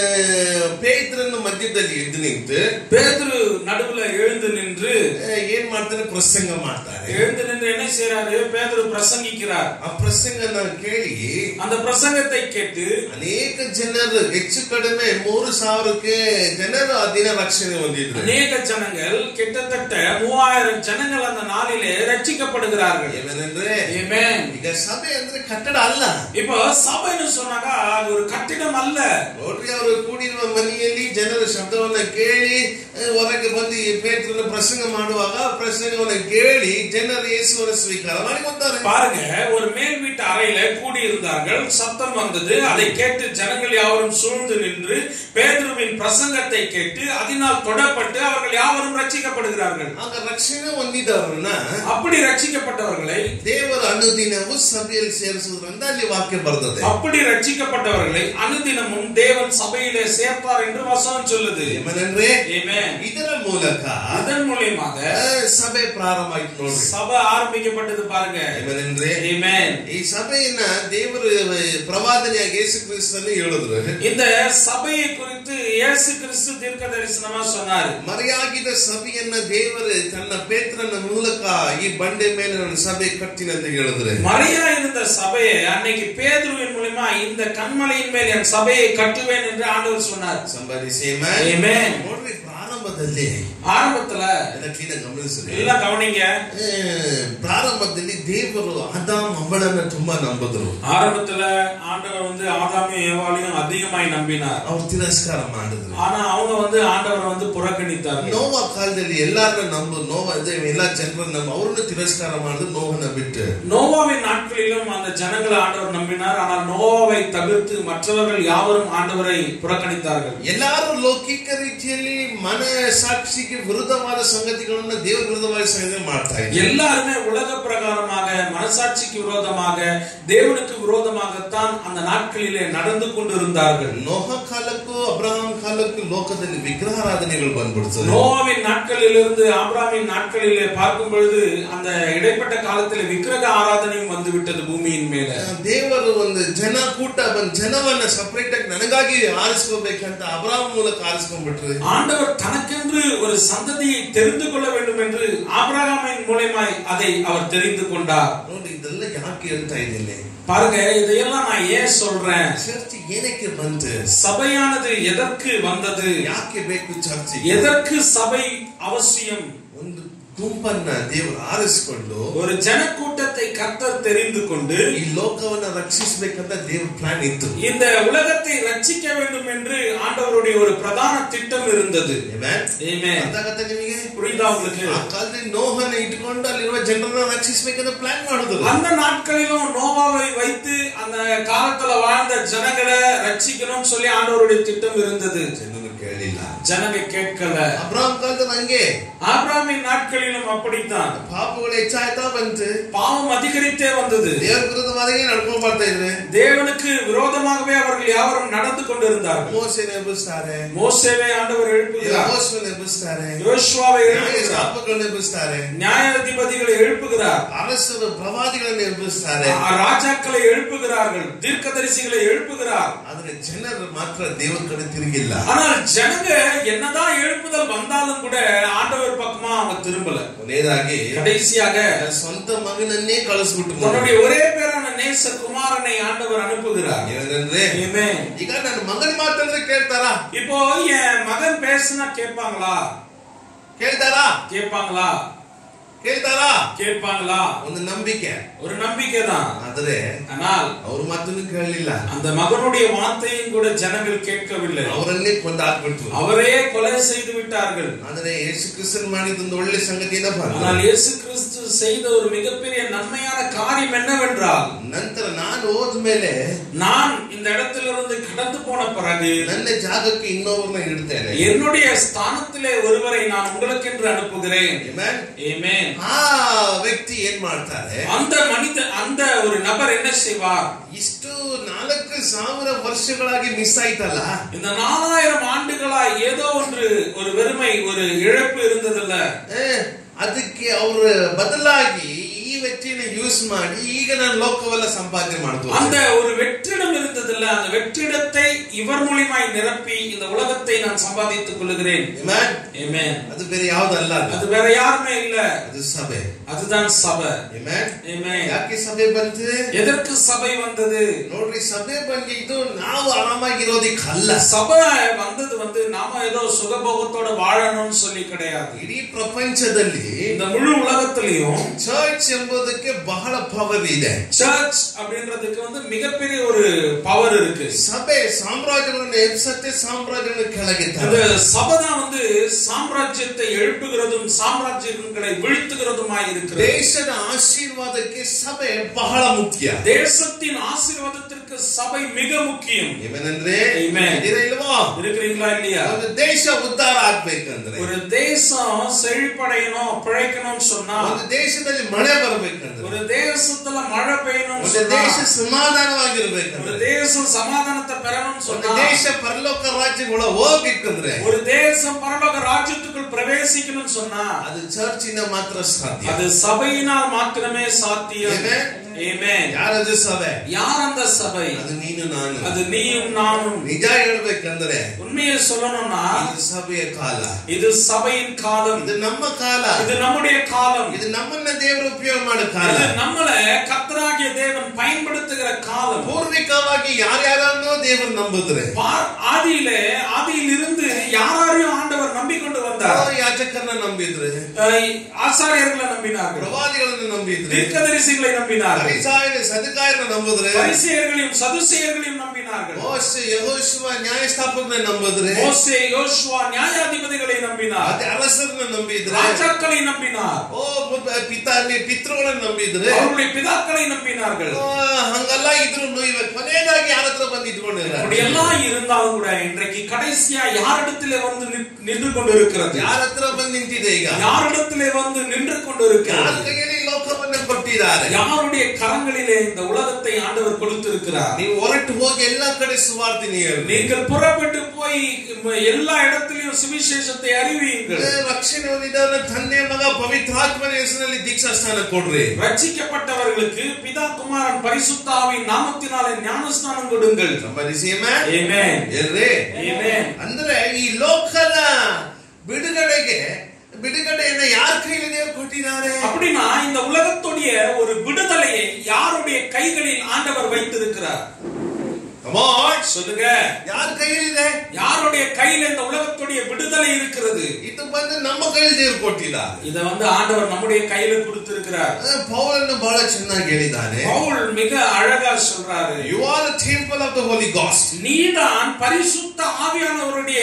ಪೇತ್ರನ ಮಧ್ಯದಲ್ಲಿ ಎದ್ದು ನಿಂತು பேதுரு நடுவுல எழுந்து நின்று ಆ, ಏನ್ ಮಾಡ್ತಾರೆ ಪ್ರಸಂಗ ಮಾಡ್ತಾರೆ எழுந்து நின்று என்ன செய்யறாரு பேதுரு பிரசங்கிக்கிறார் ಆ ಪ್ರಸಂಗನ ಕೇಳಿ அந்த பிரசங்கத்தை கேட்டு ಅನೇಕ ಜನರು ಹೆಚ್ಚು ಕಡಿಮೆ ಮೂರು ಸಾವಿರಕ್ಕೆ ಜನರು ಆ ದಿನ ರಕ್ಷಣೆ ಹೊಂದಿದ್ರು அநேக ஜனங்கள் கிட்டத்தட்ட மூவாயிரம் ஜனங்கள் அந்த நாளிலே ரட்சிக்கப்படுகிறார்கள் ಏನೇನಂದ್ರೆ Amen. ಈಗ ಸಭೆ ಅಂದ್ರೆ ಕಟ್ಟಡ ಅಲ್ಲ இப்போ சபைன்னு சொன்னாக்கா அது ஒரு கட்டிடம் அல்ல ನೋಡ್ರಿ ಅವರು ಕೂಡಿರುವ ಮನೆಯಲ್ಲಿ ಜನರ ಶಬ್ದವನ್ನ ಕೇಳಿ ಆ, ಹೊರಗೆ ಬಂದು ಈ ಪೇತ್ರನ ಪ್ರಸಂಗ ಮಾಡುವಾಗ ಪ್ರಸಂಗವನ್ನ ಕೇಳಿ ಜನರು ಯೇಸುವರ ಸ್ವೀಕಾರ ಮಾಡಿಕೊಂತಾರೆ பாருங்க ஒரு மேல் வீட்டு அறையில கூடி இருந்தார்கள் சத்தம் வந்தது அதை கேட்டு ஜனங்கள் யாவரும் சூழ்ந்து நின்று பேதுருவின் பிரசங்கத்தை கேட்டு அதனால் தொடப்பட்டு அவர்கள் யாவரும் ரட்சிக்கப்படுகிறார்கள் ಆಗ ರಕ್ಷಣೆ ಹೊಂದಿದವರನ್ನ அப்படி ரட்சிக்கப்பட்டவர்களை ದೇವರ ಅನುದಿನವೂ ಸಭೆಯಲ್ಲಿ ಸೇರಿಸುವುದರಿಂದ ಅಲ್ಲಿ ವಾಕ್ಯ ಬರ್ತದೆ அப்படி ரட்சிக்கப்பட்டவர்களை அனுதினமும் தேவன் சபையிலே சேர்த்தார் என்று வசனம் சொல்லுது ಏಮನಂದ್ರೆ Amen. ಇದರ ಮೂಲಕ அதன் மூலியமாக ಆ, ಸಭೆ ಪ್ರಾರಂಭ ಆಯ್ತು ನೋಡ್ರಿ சபை ஆரம்பிக்கப்பட்டது பாருங்க ಏಮನಂದ್ರೆ Amen. ಈ ಸಭೆಯನ್ನ ದೇವರು ಪ್ರವಾದನೆಯಾಗಿ ಯೇಸು ಕ್ರಿಸ್ತಲ್ಲಿ ಹೇಳಿದ್ರು இந்த சபையை குறித்து இயேசு கிறிஸ்து தீர்க்க தரிசனமா சொன்னாரு ಮರೆಯಾಗಿದ್ದ ಸಭೆಯನ್ನ ದೇವರು ತನ್ನ ಪೇತ್ರನ ಮೂಲಕ ಈ ಬಂಡೆ ಮೇಲೆ ನನ್ನ ಸಭೆ ಕಟ್ಟಿನಂತ ಹೇಳಿದ್ರೆ மரியா இருந்த சபையை அன்னைக்கு பேதுருவின் மூலியமா இந்த கண்மலையின் மேல் என் சபையை கட்டுவேன் என்று ஆண்டவர் சொன்னார் ಸಂಬರಿಸೇಮ Amen. ನೋಡ್ರಿ ಪ್ರಾರಂಭದಲ್ಲಿ ஆரம்பத்துல ಎಲ್ಲ ಕ್ಲೀನ್ ಗಮನಿಸ್ರಿ எல்லாம் கவனிங்க ಆ, ಪ್ರಾರಂಭದಲ್ಲಿ ದೇವರು ಆದಾಮ್ ಹಂಬಳನ್ನ ತುಂಬಾ ನಂಬಿದ್ರು ஆரம்பத்துல ஆண்டவர் வந்து ஆதாமையும் ஏவாளையும் அதிகமாய் நம்பினார் ಅವ್ರು ತಿರಸ್ಕಾರ ಮಾಡಿದ್ರು ஆனா அவங்க வந்து ஆண்டவரை வந்து புறக்கணித்தார்கள் ನೋವ ಕಾಲದಲ್ಲಿ ಎಲ್ಲಾರನ್ನ ನಂಬು ನೋವ ಇದೆ ಎಲ್ಲಾ ಜನರನ್ನ ನಂಬ ಅವ್ರನ್ನ ತಿರಸ್ಕಾರ ಮಾಡಿದ್ರು ನೋವನ್ನ ಬಿಟ್ಟು நோவாவின் நாட்களிலும் அந்த ஜனங்களை ஆண்டவர் நம்பினார் ஆனால் நோவாவை தவிர்த்து மற்றவர்கள் யாவரும் ஆண்டவரை புறக்கணித்தார்கள் ಎಲ್ಲಾರು ಲೌಕಿಕ ರೀತಿಯಲ್ಲಿ ಮನ ಸಾಕ್ಷಿಗೆ ವಿರುದ್ಧವಾದ ಸಂಗತಿಗಳನ್ನ ದೇವರ ವಿರುದ್ಧವಾದ ಸಂಗತಿ ಮಾಡ್ತಾ ಇದ್ದಾರೆ எல்லாருமே உலக பிரகாரமாக மனசாட்சிக்கு விரோதமாக தேவனுக்கு விரோதமாகத்தான் அந்த நாட்களிலே நடந்து கொண்டிருந்தார்கள் ನೋಹ ಕಾಲಕ್ಕೂ ಅಬ್ರಹಾಂ ಕಾಲಕ್ಕೂ ಲೋಕದಲ್ಲಿ ವಿಗ್ರಹಾರಾಧನೆಗಳು ಬಂದ್ಬಿಡ್ತದೆ நோவாவின் நாட்களிலிருந்து ஆபிரகாமின் நாட்களிலே பார்க்கும் பொழுது அந்த இடைப்பட்ட காலத்திலே விக்கிரக ஆராதனையும் வந்து விட்டது பூமியின் மேல ದೇವರು ಒಂದು ಜನ ಕೂಟ ಬಂದ್ ಜನವನ್ನ ಸಪರೇಟ್ ಆಗಿ ನನಗಾಗಿ ಆರಿಸ್ಕೋಬೇಕಂತ ಅಬ್ರಹಾಂ ಮೂಲಕ ಆರಿಸ್ಕೊಂಡ್ಬಿಟ್ರು ஆண்டவர் தனக்கென்று ஒரு சந்ததியை தெரிந்து கொள்ள வேண்டும் என்று ஆபிரகாமின் மூலமாய் அதை அவர் தெரிந்து கொண்டார் ನೋಡಿ ಇದೆಲ್ಲ ಯಾಕೆ ಹೇಳ್ತಾ ಇದ್ದೀನಿ பாருங்க இதையெல்லாம் நான் ஏன் சொல்றேன் ಚರ್ಚ್ ಏನಕ್ಕೆ ಬಂತು சபையானது எதற்கு வந்தது ಯಾಕೆ ಬೇಕು ಚರ್ಚ್ எதற்கு சபை அவசியம் ಒಂದು ಗುಂಪನ್ನ ದೇವರು ಆರಿಸ್ಕೊಂಡು ஒரு ஜனக்கூட்டத்தை கர்த்தர் தெரிந்து கொண்டு ಈ ಲೋಕವನ್ನ ರಕ್ಷಿಸಬೇಕಂತ ದೇವ್ರ ಪ್ಲಾನ್ ಇತ್ತು இந்த உலகத்தை ரட்சிக்க வேண்டும் என்று ஆண்டவருடைய ஒரு பிரதான திட்டம் இருந்தது Amen? Amen. ಅರ್ಥಾಗತ್ತೆ ನಿಮಗೆ புரியுதா உங்களுக்கு ಆ ಕಾಲದಲ್ಲಿ ನೋಹನ ಇಟ್ಕೊಂಡು ಅಲ್ಲಿರುವ ಜನರನ್ನ ರಕ್ಷಿಸಬೇಕಂತ ಪ್ಲಾನ್ ಮಾಡಿದ್ರು அந்த நாட்களிலும் நோவாவை வைத்து அந்த காலத்துல வாழ்ந்த ஜனங்களை ரட்சிக்கணும்னு சொல்லி ஆண்டவருடைய திட்டம் இருந்தது ಜನರು ಕೇಳಿಲ್ಲ ஜனங்க கேட்கல ಅಬ್ರಾಹಂ ಕಾಲದಲ್ಲಿ ಹಂಗೆ ஆபிரகாமின் நாட்களிலும் அப்படித்தான் ಪಾಪಗಳು ಹೆಚ್ಚಾಯ್ತಾ ಬಂತು பாவம் அதிகரித்தே வந்தது ದೇವ್ರ ವಿರುದ್ಧವಾದಾಗೆ ನಡ್ಕೊಂಡ್ ಬರ್ತಾ ಇದ್ರೆ தேவனுக்கு விரோதமாகவே அவர்கள் யாவரும் நடந்து கொண்டிருந்தார்கள் ಮೋಸೆನ ಎಬ್ಬಿಸ್ತಾರೆ மோசேவை ஆண்டவர் எழுப்புகிறார் ಯಹೋಶುವನ ಎಬ್ಬಿಸ್ತಾರೆ யோசுவாவை ನ್ಯಾಯ எழுப்புகிறார் ಸ್ಥಾಪಕಗಳನ್ನ ಎಬ್ಬಿಸ್ತಾರೆ நியாயாதிபதிகளை எழுப்புகிறார் ಅರಸರು ಪ್ರವಾದಿಗಳನ್ನ ಎಬ್ಬಿಸ್ತಾರೆ ஆ, ராஜாக்களை எழுப்புகிறார்கள் தீர்க்கதரிசிகளை எழுப்புகிறார் ಆದ್ರೆ ಜನರು ಮಾತ್ರ ದೇವರ ಕಡೆ ತಿರುಗಿಲ್ಲ ஆனால் ஜனங்க என்னதான் எழுப்புதல் வந்தாலும் கூட ஆண்டவர் பக்கமா அவங்க திரும்பல ಕೊನೆಯದಾಗಿ கடைசியாக ತನ್ನ ಸ್ವಂತ ಮಗನನ್ನೇ ಕಳಿಸ್ಬಿಟ್ಟು தன்னுடைய ஒரே பேரான நேச குமாரனை ஆண்டவர் அனுப்புகிறார் ಏನಂದ್ರೆ Amen. ಈಗ ನನ್ನ ಮಗನ ಮಾತಂದ್ರೆ ಕೇಳ್ತಾರಾ இப்போ என் மகன் பேசுனா கேட்பாங்களா ಕೇಳ್ತಾರಾ கேட்பாங்களா ಕೇಳ್ತಾರಾ கேட்பாங்களா ಒಂದು ನಂಬಿಕೆ ஒரு நம்பிக்கை தான் ಆದ್ರೆ ஆனால் ಅವ್ರ ಮಾತನ್ನು ಕೇಳಲಿಲ್ಲ அந்த மகனுடைய வார்த்தையும் கூட ஜனங்கள் கேட்கவில்லை ಅವರನ್ನೇ ಕೊಂದಾಕ್ಬಿಟ್ರು அவரே கொலை செய்து விட்டார்கள் ಆದ್ರೆ ಯೇಸು ಕ್ರಿಸ್ತನ್ ಮಾಡಿದೊಂದು ಒಳ್ಳೆ ಸಂಗತಿ ಏನಪ್ಪ ಅಂದ್ರೆ, ஆனால் இயேசு கிறிஸ்து செய்த ஒரு மிகப்பெரிய நன்மையான காரியம் என்னவென்றால் ನಂತರ ನಾನು ಹೋದ್ಮೇಲೆ நான் இந்த இடத்திலிருந்து கடந்து போன பிறகு ನನ್ನ ಜಾಗಕ್ಕೆ ಇನ್ನೊಬ್ಬರನ್ನ ಇಡ್ತೇನೆ என்னுடைய ஸ்தானத்திலே ஒருவரை நான் உங்களுக்கென்று அனுப்புகிறேன் Amen? Amen. ಆ ವ್ಯಕ್ತಿ ಏನ್ ಮಾಡ್ತಾರೆ அந்த மனித அந்த ஒரு நபர் என்ன செய்வார் ಇಷ್ಟು ನಾಲ್ಕು ಸಾವಿರ ವರ್ಷಗಳಾಗಿ ಮಿಸ್ ಆಯ್ತಲ್ಲ இந்த நாலாயிரம் ஆண்டுகளாய் ஏதோ ஒன்று ஒரு வெறுமை ஒரு இழப்பு இருந்ததில்ல ಏ, ಅದಕ್ಕೆ ಅವ್ರ ಬದಲಾಗಿ ಈ ವ್ಯಕ್ತಿನ ಯೂಸ್ ಮಾಡಿ ಈಗ ನಾನು ಲೋಕವೆಲ್ಲ ಸಂಪಾದನೆ ಮಾಡ್ಬೋದು அந்த ஒரு வெற்றிடம் இருந்ததில்ல அந்த வெற்றிடத்தை இவர் மூலியமாய் நிரப்பி இந்த உலகத்தை நான் சம்பாதித்துக் கொள்ளுகிறேன் Amen? Amen. ಅದು ಬೇರೆ ಯಾವ್ದಲ್ಲ ಅದು. அது வேற யாருமே இல்ல ಅದು ಸಭೆ அதுதான் சபை Amen? Amen. ಯಾಕೆ ಸಭೆ ಬಂತು எதற்கு சபை வந்தது ನೋಡ್ರಿ ಸಭೆ ಬಂದಿದ್ದು ನಾವು ಆರಾಮಾಗಿರೋದಿಕ್ಕಲ್ಲ சபை வந்தது வந்து நாம ஏதோ சுகபோகத்தோட வாழணும்னு சொல்லி கிடையாது ಇಡೀ ಪ್ರಪಂಚದಲ್ಲಿ இந்த முழு உலகத்திலையும் ಚರ್ಚ್ ಎಂಬುದಕ್ಕೆ ಬಹಳ ಪವರ್ ಇದೆ சர்ச் அப்படின்றதுக்கு வந்து மிகப்பெரிய ஒரு பவர் இருக்கு ಸಭೆ ಸಾಮ್ರಾಜ್ಯಗಳನ್ನು ಎಬ್ಸತ್ತೆ ಸಾಮ್ರಾಜ್ಯಗಳನ್ನು ಕೆಳಗೆ இந்த ತರುತ್ತೆ. சபை தான் வந்து சாம்ராஜ்யத்தை எழுப்புகிறதும் சாம்ராஜ்யங்களை வீழ்த்துகிறதுமாய் இருக்கிறது ದೇಶದ ಆಶೀರ್ವಾದಕ್ಕೆ ಸಭೆ ಬಹಳ ಮುಖ್ಯ தேசத்தின் ஆசீர்வாதத்திற்கு சபை மிக முக்கியம் ಏನೇನಂದ್ರೆ Amen. ಇದೀರಾ ಇಲ್ವೋ இருக்கிறீங்களா இல்லையா ಒಂದು ದೇಶ ಉದ್ಧಾರ ಆಗ್ಬೇಕಂದ್ರೆ ஒரு தேசம் செழிப்படையணும் பிழைக்கணும்னு சொன்னா ಒಂದು ದೇಶದಲ್ಲಿ ಮಳೆ ಬರ್ಬೇಕಂದ್ರೆ ஒரு தேசத்துல மழை பெய்யணும்னு ಒಂದು சொன்னா ದೇಶ ஒரு ಸಮಾಧಾನವಾಗಿರ್ಬೇಕಂದ್ರೆ தேசம் சமாதானத்தை பெறணும்னு ಒಂದು சொன்னா ದೇಶ ಪರಲೋಕ ರಾಜ್ಯಗಳ ಹೋಗ್ಬೇಕಂದ್ರೆ ஒரு தேசம் பரலோக ராஜ்யத்துக்குள் பிரவேசிக்கணும்னு சொன்னா ಅದು ಚರ್ಚಿನ ಮಾತ್ರ ಸಾಧ್ಯ அது சபையினால் மாத்திரமே சாத்தியம் Amen. Amen. ಯಾರದು ಸಭೆ யார் அந்த சபை ಅದು ನೀನು ನಾನು அது நீயும் நானும் ನಿಜ ಹೇಳ್ಬೇಕಂದ್ರೆ உண்மையை சொல்லணும்னா ಇದು ಸಭೆಯ ಕಾಲ இது சபையின் காலம் ಇದು ನಮ್ಮ ಕಾಲ இது நம்முடைய காலம் ಇದು ನಮ್ಮನ್ನ ದೇವರು ಉಪಯೋಗ ಮಾಡೋ ಕಾಲ இது நம்மள கர்த்தராகிய தேவன் பயன்படுத்துகிற காலம் ಪೂರ್ವಿಕವಾಗಿ ಯಾರ್ಯಾರನ್ನೋ ದೇವರು ನಂಬಿದ್ರೆ பா- ஆதியிலே ஆதியில் இருந்து யாரையும் ஆண்டவர் நம்பிக்கொண்டு வந்தார் ಯಾಜಕರನ್ನ ನಂಬಿದ್ರೆ அஹ் ஆசாரியர்களை நம்பினார்கள் ಪ್ರವಾದಿಗಳನ್ನ ನಂಬಿದ್ರೆ தீர்க்கதரிசிகளை நம்பினார்கள் ಪರಿಸಾಯನ ಸದಕಾಯರನ್ನ ನಂಬಿದ್ರೆ பரிசேயர்களையும் சதுசேயர்களையும் நம்பினார்கள் ಮೋಶ ಯಹೋಶುವ ನ್ಯಾಯಸ್ಥಾಪಕನ ನಂಬಿದ್ರೆ மோசே யோசுவா நியாயாதிபதிகளை நம்பினார் ಮತ್ತೆ ಅರಸರನ್ನ ನಂಬಿದ್ರೆ ராஜாக்களை நம்பினார் ಓ ಮುದ್- ಪಿತಾ ಪಿತೃಗಳನ್ನ ನಂಬಿದ್ರೆ அவருடைய பிதாக்களை நம்பினார்கள் ಆ, ಹಂಗೆಲ್ಲ ಇದ್ರು ಇವ ಕೊನೆಯದಾಗಿ ಯಾರ ಹತ್ರ ಬಂದು ಇಟ್ಕೊಂಡಿರ அப்படி எல்லாம் இருந்தாலும் கூட இன்றைக்கு கடைசியா யாரிடத்திலே வந்து நின்- நின்று கொண்டிருக்கிறது ಯಾರ ಹತ್ರ ಬಂದು ನಿಂತಿದೆ ಈಗ யாரிடத்திலே வந்து நின்று ಯಾರ கொண்டிருக்கிறது ಕೈಯಲ್ಲಿ ಲೋಕವನ್ನ ಕೊಟ್ಟಿದ್ದಾರೆ யாருடைய கரங்களிலே இந்த உலகத்தை ஆண்டவர் கொடுத்திருக்கிறார் ನೀವು ಹೊರಟು ಹೋಗಿ ಎಲ್ಲಾ ಕಡೆ ಸುವಾರ್ತಿನಿ ಹೇಳಿ நீங்கள் புறப்பட்டு போய் எல்லா இடத்திலையும் சுவிசேஷத்தை அறிவியுங்கள் ರಕ್ಷಣೆ ಹೊಂದಿದವನ ತಂದೆ ಮಗ ಪವಿತ್ರಾತ್ಮನ ಹೆಸರಿನಲ್ಲಿ ದೀಕ್ಷಾ ಸ್ಥಾನ ಕೊಡ್ರಿ ரட்சிக்கப்பட்டவர்களுக்கு பிதா குமாரன் பரிசுத்தாவின் நாமத்தினாலே ஞானஸ்தானம் கொடுங்கள் ಸಂಬಂಧಿಸಿ Amen. ಎಲ್ರಿ Amen. ಅಂದ್ರೆ ಈ ಲೋಕದ ಬಿಡುಗಡೆಗೆ ಬಿಡುಗಡೆಯನ್ನ ಯಾರ ಕೈಲಿ ದೇವರು ಕೊಟ್ಟಿದ್ದಾರೆ அப்படின்னா இந்த உலகத்துடைய ஒரு விடுதலையை யாருடைய கைகளில் ஆண்டவர் வைத்திருக்கிறார் Come on. சொல்லுங்க ಯಾರ ಕೈಲಿದೆ யாருடைய கையில இந்த உலகத்துடைய விடுதலை இருக்கிறது ಇದು ಬಂದು ನಮ್ಮ ಕೈಲಿ ದೇವರು ಕೊಟ್ಟಿದ್ದಾರೆ இத வந்து ஆண்டவர் நம்முடைய கையில கொடுத்திருக்கிறார் ಅಹ್, ಪೌಲನ್ನು ಬಹಳ ಚೆನ್ನಾಗಿ ಹೇಳಿದ್ದಾನೆ பவுல் மிக அழகா சொல்றாரு you are temple of the holy ghost நீதான் பரிசுத்த ஆவியானவருடைய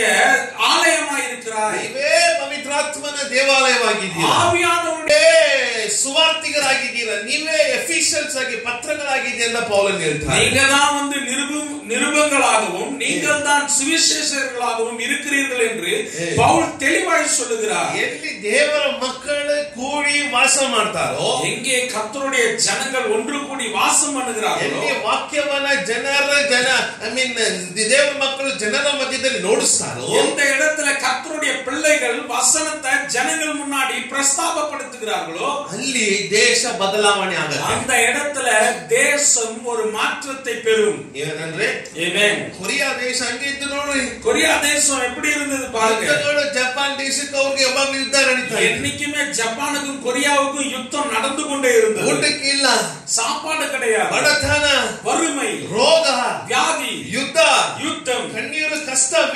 ஆலயமா இருக்கிறாய் ನೀವೇ ಪವಿತ್ರಾತ್ಮನ ದೇವಾಲಯವಾಗಿದ್ದೀರಾ ஆவியானவருடைய ನೀವೇ ಸುವಾರ್ತಿಗರಾಗಿದ್ದೀರಾ ನೀವೇ ಎಫಿಷಿಯಲ್ಸ್ ಆಗಿ ಪತ್ರಗಳಾಗಿದ್ದೀರ ಪೌಲನ್ ಹೇಳ್ತಾರೆ நீங்க தான் வந்து நிருபம் நிருபங்களாகவும் நீங்கள் தான் சுவிசேஷர்களாகவும் இருக்கிறீர்கள் என்று பவுல் தெளிவாய் சொல்லுகிறார் ಎಲ್ಲಿ ದೇವರ ಮಕ್ಕಳು ಕೂಡಿ ವಾಸ ಮಾಡ್ತಾರೋ எங்கே கர்த்தருடைய ஜனங்கள் ஒன்று கூடி வாசம் பண்ணுகிறார்களோ ಎಲ್ಲಿ ವಾಕ್ಯವನ್ನ ಜನರ ಜನ ಐ ಮೀನ್ ದೇವರ ಮಕ್ಕಳು ಜನರ ಮಧ್ಯದಲ್ಲಿ ನೋಡಿಸ್ತಾರೋ எந்த இடத்துல கர்த்தருடைய பிள்ளைகள் வசனத்தை ஜனங்கள் முன்னாடி பிரஸ்தாபப்படுத்துகிறார்களோ ಅಲ್ಲಿ ದೇಶ ಬದಲಾವಣೆ ಆಗತ್ತೆ அந்த இடத்துல தேசம் ஒரு மாற்றத்தை பெறும் ಏನಂದ್ರೆ Amen. ಕೊರಿಯಾ ದೇಶ ಹಂಗೆ ಇತ್ತು ನೋಡ್ರಿ கொரியா தேசம் எப்படி இருந்தது பாருங்க ಯುದ್ಧಗಳು ಜಪಾನ್ ದೇಶಕ್ಕೆ ಅವ್ರಿಗೆ ಯಾವಾಗ್ಲೂ ಯುದ್ಧ ನಡೀತಾ ಇತ್ತು. என்னைக்குமே ஜப்பானுக்கும் கொரியாவுக்கும் யுத்தம் நடந்து கொண்டே இருந்தது ಊಟಕ್ಕೆ ಇಲ್ಲ சாப்பாடு கிடையாது ಬಡತನ வறுமை ರೋಗ வியாதி ಯುದ್ಧ யுத்தம் ಕಣ್ಣೀರು ಕಷ್ಟ ವೇದನೆ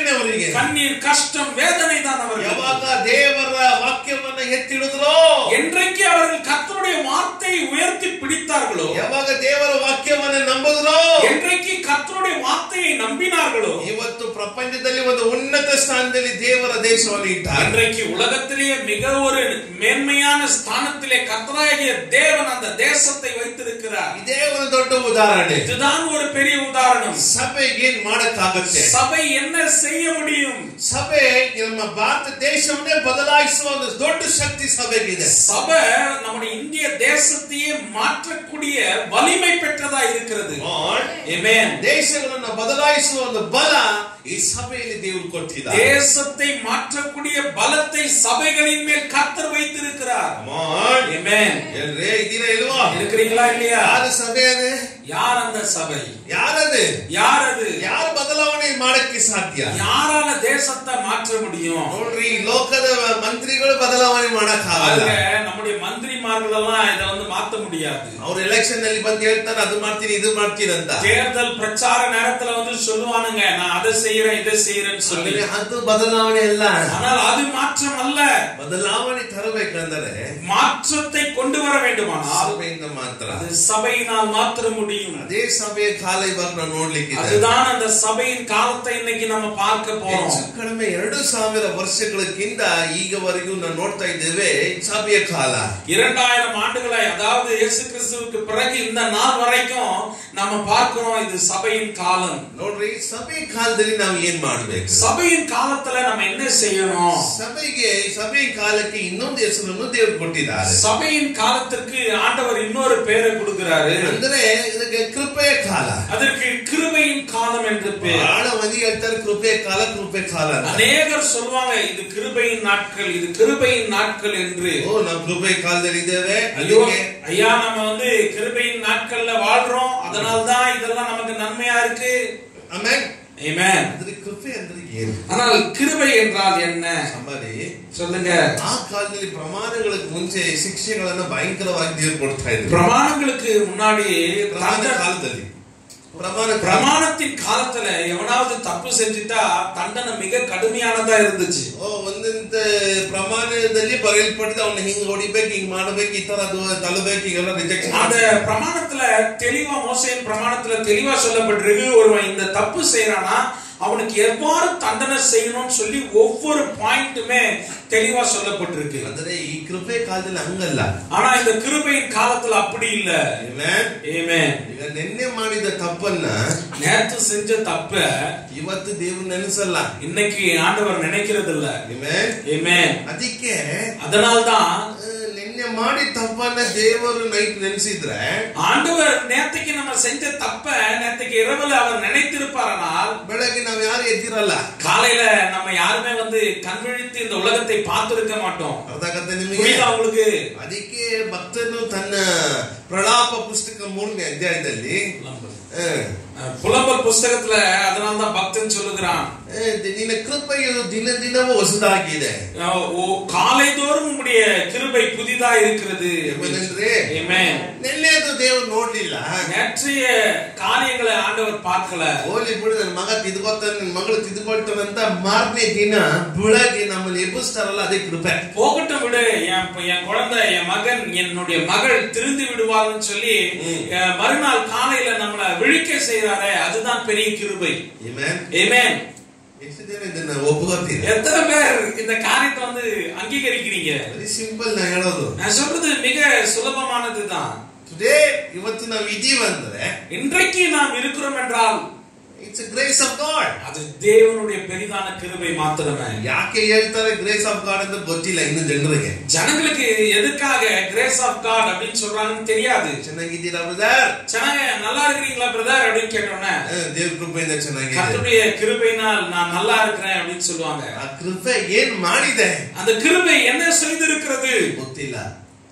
ಅವರಿಗೆ கண்ணீர் கஷ்டம் வேதனை தான் அவர்கள் ಯಾವಾಗ ದೇವರ ವಾಕ್ಯವನ್ನ ಎತ್ತಿಡಿದ್ರೋ என்றைக்கு அவர்கள் கர்த்தருடைய வார்த்தையை உயர்த்தி பிடித்தார்களோ ಯಾವಾಗ ದೇವರ ವಾಕ್ಯವನ್ನ ನಂಬಿದ್ರೋ என்றைக்கு கர்த்தருடைய வார்த்தையை நம்பினார்களோ ಇವತ್ತು ಪ್ರಪಂಚದಲ್ಲಿ ಒಂದು ಉನ್ನತ ಸ್ಥಾನದಲ್ಲಿ ದೇವರ ದೇಶವನ್ನು ಇಟ್ಟಾರೆ அன்றைக்கு உலகத்திலேயே மிக ஒரு மேன்மையான ஸ்தானத்திலே கர்த்தராகிய தேவன் அந்த தேசத்தை வைத்திருக்கிறார் ಇದೇ ಒಂದು ದೊಡ್ಡ ಉದಾಹರಣೆ இதுதான் ஒரு பெரிய உதாரணம் ಸಭೆಗೆ ಏನ್ ಮಾಡಕ್ಕಾಗತ್ತೆ சபை என்ன செய்ய முடியும் ಸಭೆ ನಮ್ಮ ಭಾರತ ದೇಶವನ್ನೇ ಬದಲಾಯಿಸುವ ಒಂದು ದೊಡ್ಡ ಶಕ್ತಿ ಸಭೆಗಿದೆ சபை நம்முடைய இந்திய தேசத்தையே மாற்றக்கூடிய வலிமை பெற்றதா இருக்கிறது Amen. ದೇಶಗಳನ್ನ ಬದಲಾಯಿಸುವ ಒಂದು ಬಲ ಈ ಸಭೆಯಲ್ಲಿ ದೇವರು ಕೊಟ್ಟಿದ್ದಾರೆ தேசத்தை மாற்றக்கூடிய பலத்தை சபைகளின் மேல் கர்த்தர் வைத்திருக்கிறார் Come on. Amen. ಎಲ್ರೇ ಇದ್ದೀರಾ ಇಲ್ವಾ இருக்கிறீங்களா இல்லையா ಯಾರ ಸಭೆ ಅದೇ யார் அந்த சபை ಯಾರದು யார் அது ಯಾರು ಬದಲಾವಣೆ ಮಾಡಕ್ಕೆ ಸಾಧ್ಯ யாரால தேசத்தை மாற்ற முடியும் ನೋಡ್ರಿ ಈ ಲೋಕದ ಮಂತ್ರಿಗಳು ಬದಲಾವಣೆ ಮಾಡಕ್ ಆಗಲ್ಲ பாருங்க, நம்முடைய மந்திரிமார்கள் எல்லாம் இதை வந்து மாத்த முடியாது ಅವ್ರು ಎಲೆಕ್ಷನ್ ನಲ್ಲಿ ಬಂದು ಹೇಳ್ತಾರೆ ಅದು ಮಾಡ್ತೀನಿ ಇದು ಮಾಡ್ತೀನಿ ಅಂತ தேர்தல் பிரச்சார நேரத்துல வந்து சொல்லுவானுங்க நான் அதை செய்யறேன் இதை செய்யறேன்னு சொல்லி ಆದ್ರೆ ಅದು ಬದಲಾವಣೆ ಅಲ್ಲ ஆனால் அது மாற்றம் அல்ல ಬದಲಾವಣೆ ತರಬೇಕಂದರೆ மாற்றத்தை கொண்டு வர வேண்டுமானால் ಸಭೆಯಿಂದ ಮಾತ್ರ அது சபையினால் மாற்ற முடியும் ಅದೇ ಸಭೆಯ ಕಾಲ ಇವಾಗ ನಾವು ನೋಡ್ಲಿಕ್ಕಿದೆ அதுதான் அந்த சபையின் காலத்தை இன்னைக்கு நம்ம பார்க்க போறோம் ಹೆಚ್ಚು ಕಡಿಮೆ ಎರಡು ಸಾವಿರ ವರ್ಷಗಳಕ್ಕಿಂತ ಈಗವರೆಗೂ ನಾವು ನೋಡ್ತಾ ಇದ್ದೇವೆ ಸಭೆಯ ಕಾಲ இரண்டாயிரம் ஆண்டுகளை அதாவது இயேசு கிறிஸ்துவுக்கு பிறகு இந்த நாள் வரைக்கும் நம்ம பார்க்கிறோம் இது சபையின் காலம் ನೋಡ್ರಿ ಸಭೆ ಕಾಲದಲ್ಲಿ ನಾವು ಏನ್ ಮಾಡ್ಬೇಕು சபையின் காலத்துல நம்ம என்ன செய்யணும் ಸಭೆಗೆ ಸಭೆಯ ಕಾಲಕ್ಕೆ ಇನ್ನೊಂದು ಹೆಸರನ್ನು ದೇವರು ಕೊಟ್ಟಿದ್ದಾರೆ சபையின் காலத்திற்கு ஆண்டவர் இன்னொரு பேரை கொடுக்கிறாரு ಅಂದ್ರೆ ಇದಕ್ಕೆ ಕೃಪೆಯ ಕಾಲ அதற்கு கிருபையின் காலம் என்று பேர் ಬಹಳ ಮಂದಿ ಹೇಳ್ತಾರೆ ಕೃಪೆಯ ಕಾಲ ಕೃಪೆ ಕಾಲ ಅಂತ அநேகர் சொல்லுவாங்க இது கிருபையின் நாட்கள் இது கிருபையின் நாட்கள் என்று ಓ ನಾವು ಕೃಪೆಯ ಕಾಲದಲ್ಲಿ ಇದ್ದೇವೆ ஐயோ ಅದಕ್ಕೆ ஐயா நம்ம வந்து கிருபையின் நாட்கள்ல வாழ்றோம் அதனால்தான் இதெல்லாம் நமக்கு நன்மையா இருக்கு ಆಮೇಲೆ Amen. ಅಂದ್ರೆ ಕೃಪೆ ಅಂದ್ರೆ ಏನು ஆனால் கிருபை என்றால் என்ன ಸಂಬಾರಿ சொல்லுங்க ಆ ಕಾಲದಲ್ಲಿ ಪ್ರಮಾಣಗಳಿಗೆ ಮುಂಚೆ ಶಿಕ್ಷೆಗಳನ್ನ ಭಯಂಕರವಾಗಿ ದೇವರು ಕೊಡ್ತಾ ಇದ್ರು பிரமாணங்களுக்கு முன்னாடி ಪ್ರಮಾಣ தண்ட- ಕಾಲದಲ್ಲಿ ಪ್ರಮಾಣ ಕಾಲ பிரமாணத்தின் காலத்துல எவனாவது தப்பு செஞ்சுட்டா தண்டனை மிக கடுமையானதா இருந்துச்சு ಓ ಒಂದಂತ ಪ್ರಮಾಣದಲ್ಲಿ ಬರೆಯಲ್ಪಟ್ಟಿದೆ ಅವನ್ನ ಹಿಂಗ್ ಹೊಡಿಬೇಕು ಹಿಂಗ್ ಮಾಡ್ಬೇಕು ಈ ತರ ಅದು ತಲಬೇಕು ಈಗೆಲ್ಲ ರಿಜೆಕ್ಟ್ அந்த பிரமாணத்துல தெளிவா மோசையின் பிரமாணத்துல தெளிவா சொல்லப்பட்டிருக்கு ஒருவன் இந்த தப்பு செய்யறானா அவனுக்கு எவ்வாறு தண்டனை செய்யணும்னு சொல்லி ஒவ்வொரு பாயிண்ட்டுமே தெளிவா சொல்லப்பட்டிருக்கு ಅಂದ್ರೆ ಈ ಕೃಪೆ ಕಾಲದಲ್ಲಿ ಹಂಗಲ್ಲ ஆனா இந்த கிருபையின் காலத்துல அப்படி இல்ல Amen? ஏமே ಈಗ ನಿನ್ನೆ ಮಾಡಿದ ತಪ್ಪನ್ನ நேத்து செஞ்ச தப்ப ಇವತ್ತು ದೇವ್ರು ನೆನೆಸಲ್ಲ இன்னைக்கு ஆண்டவர் நினைக்கிறது இல்ல Amen? ஏமே ಅದಕ್ಕೆ அதனால்தான் ಆ, ನಿನ್ನೆ ಮಾಡಿದ ತಪ್ಪನ್ನ ದೇವರು ನೈಟ್ ನೆನೆಸಿದ್ರೆ ஆண்டவர் நேத்தைக்கு நம்ம செஞ்ச தப்ப நேத்தைக்கு இரவுல அவர் நினைத்திருப்பாரனால் ಬೆಳಗ್ಗೆ ನಾವ್ ಯಾರು ಎದ್ದಿರಲ್ಲ காலையில நம்ம யாருமே வந்து கண்விழித்து இந்த உலகத்தை பார்த்திருக்க மாட்டோம் ಅರ್ಥ ಆಗತ್ತೆ ನಿಮಗೆ புரியுதா உங்களுக்கு ಅದಕ್ಕೆ ಭಕ್ತನು ತನ್ನ ಪ್ರಲಾಪ ಪುಸ್ತಕ ಮೂರನೇ ಅಧ್ಯಾಯದಲ್ಲಿ ಆ, அஹ், புலம்பல் புஸ்தகத்துல அதனால்தான் பக்தன் சொல்லுகிறான் ಆ, ನಿನ್ನ ಕೃಪೆಯು ದಿನ ದಿನವೂ ಹೊಸದಾಗಿದೆ அஹ், ஓ, காலைதோறும் உம்முடைய கிருபை புதிதா இருக்கிறது ಏನಂದ್ರೆ Amen. ನಿನ್ನೆದು ದೇವರು ನೋಡ್ಲಿಲ್ಲ நேற்றைய காரியங்களை ஆண்டவர் பார்க்கல ಹೋಲಿ ಬಿಡು ನನ್ನ ಮಗ ತಿದ್ಕೊತಾನೆ ನನ್ನ ಮಗಳು ತಿದ್ಕೊಳ್ತಾನಂತ ಮಾರನೇ ದಿನ ಬೆಳಗ್ಗೆ ನಮ್ಮಲ್ಲಿ ಎಬ್ಬಿಸ್ತಾರಲ್ಲ ಅದೇ ಕೃಪೆ போகட்டும் விடு என் என் குழந்தை என் மகன் என்னுடைய மகள் திருந்து விடுவாள்னு சொல்லி அஹ், மறுநாள் காலையில நம்மள விழிக்க செய்யறாரே அதுதான் பெரிய கிருபை Amen? Amen. ಎಷ್ಟು ಜನ ಇದನ್ನ ಒಪ್ಕೋತೀರಿ எத்தனை பேர் இந்த காரியத்தை வந்து அங்கீகரிக்கிறீங்க ವೆರಿ ಸಿಂಪಲ್ ನಾ ಹೇಳೋದು நான் சொல்றது மிக சுலபமானதுதான் ಟುಡೇ ಇವತ್ತು ನಾವು ಇದೀವಂದ್ರೆ இன்றைக்கு நாம் இருக்கிறோம் என்றால் ಇಟ್ಸ್ ಗ್ರೇಸ್ ಆಫ್ ಗಾಡ್ அது தேவனுடைய பெரிதான கிருபை மாத்திரமே ಯಾಕೆ ಹೇಳ್ತಾರೆ ಗ್ರೇಸ್ ಆಫ್ ಗಾಡ್ ಅಂತ ಗೊತ್ತಿಲ್ಲ ಇನ್ನು ಜನರಿಗೆ ஜனங்களுக்கு எதுக்காக கிரேஸ் ஆஃப் காட் அப்படின்னு சொல்றாங்கன்னு தெரியாது ಚೆನ್ನಾಗಿದ್ದೀರಾ ಬ್ರದರ್ ஜனங்க நல்லா இருக்கிறீங்களா பிரதர் அப்படின்னு கேட்டோன்னே ದೇವ್ರ ಕೃಪೆಯಿಂದ ಚೆನ್ನಾಗಿದೆ கர்த்தருடைய கிருபையினால் நான் நல்லா இருக்கிறேன் அப்படின்னு சொல்லுவாங்க ಆ ಕೃಪೆ ಏನ್ ಮಾಡಿದೆ அந்த கிருபை என்ன செய்திருக்கிறது ಗೊತ್ತಿಲ್ಲ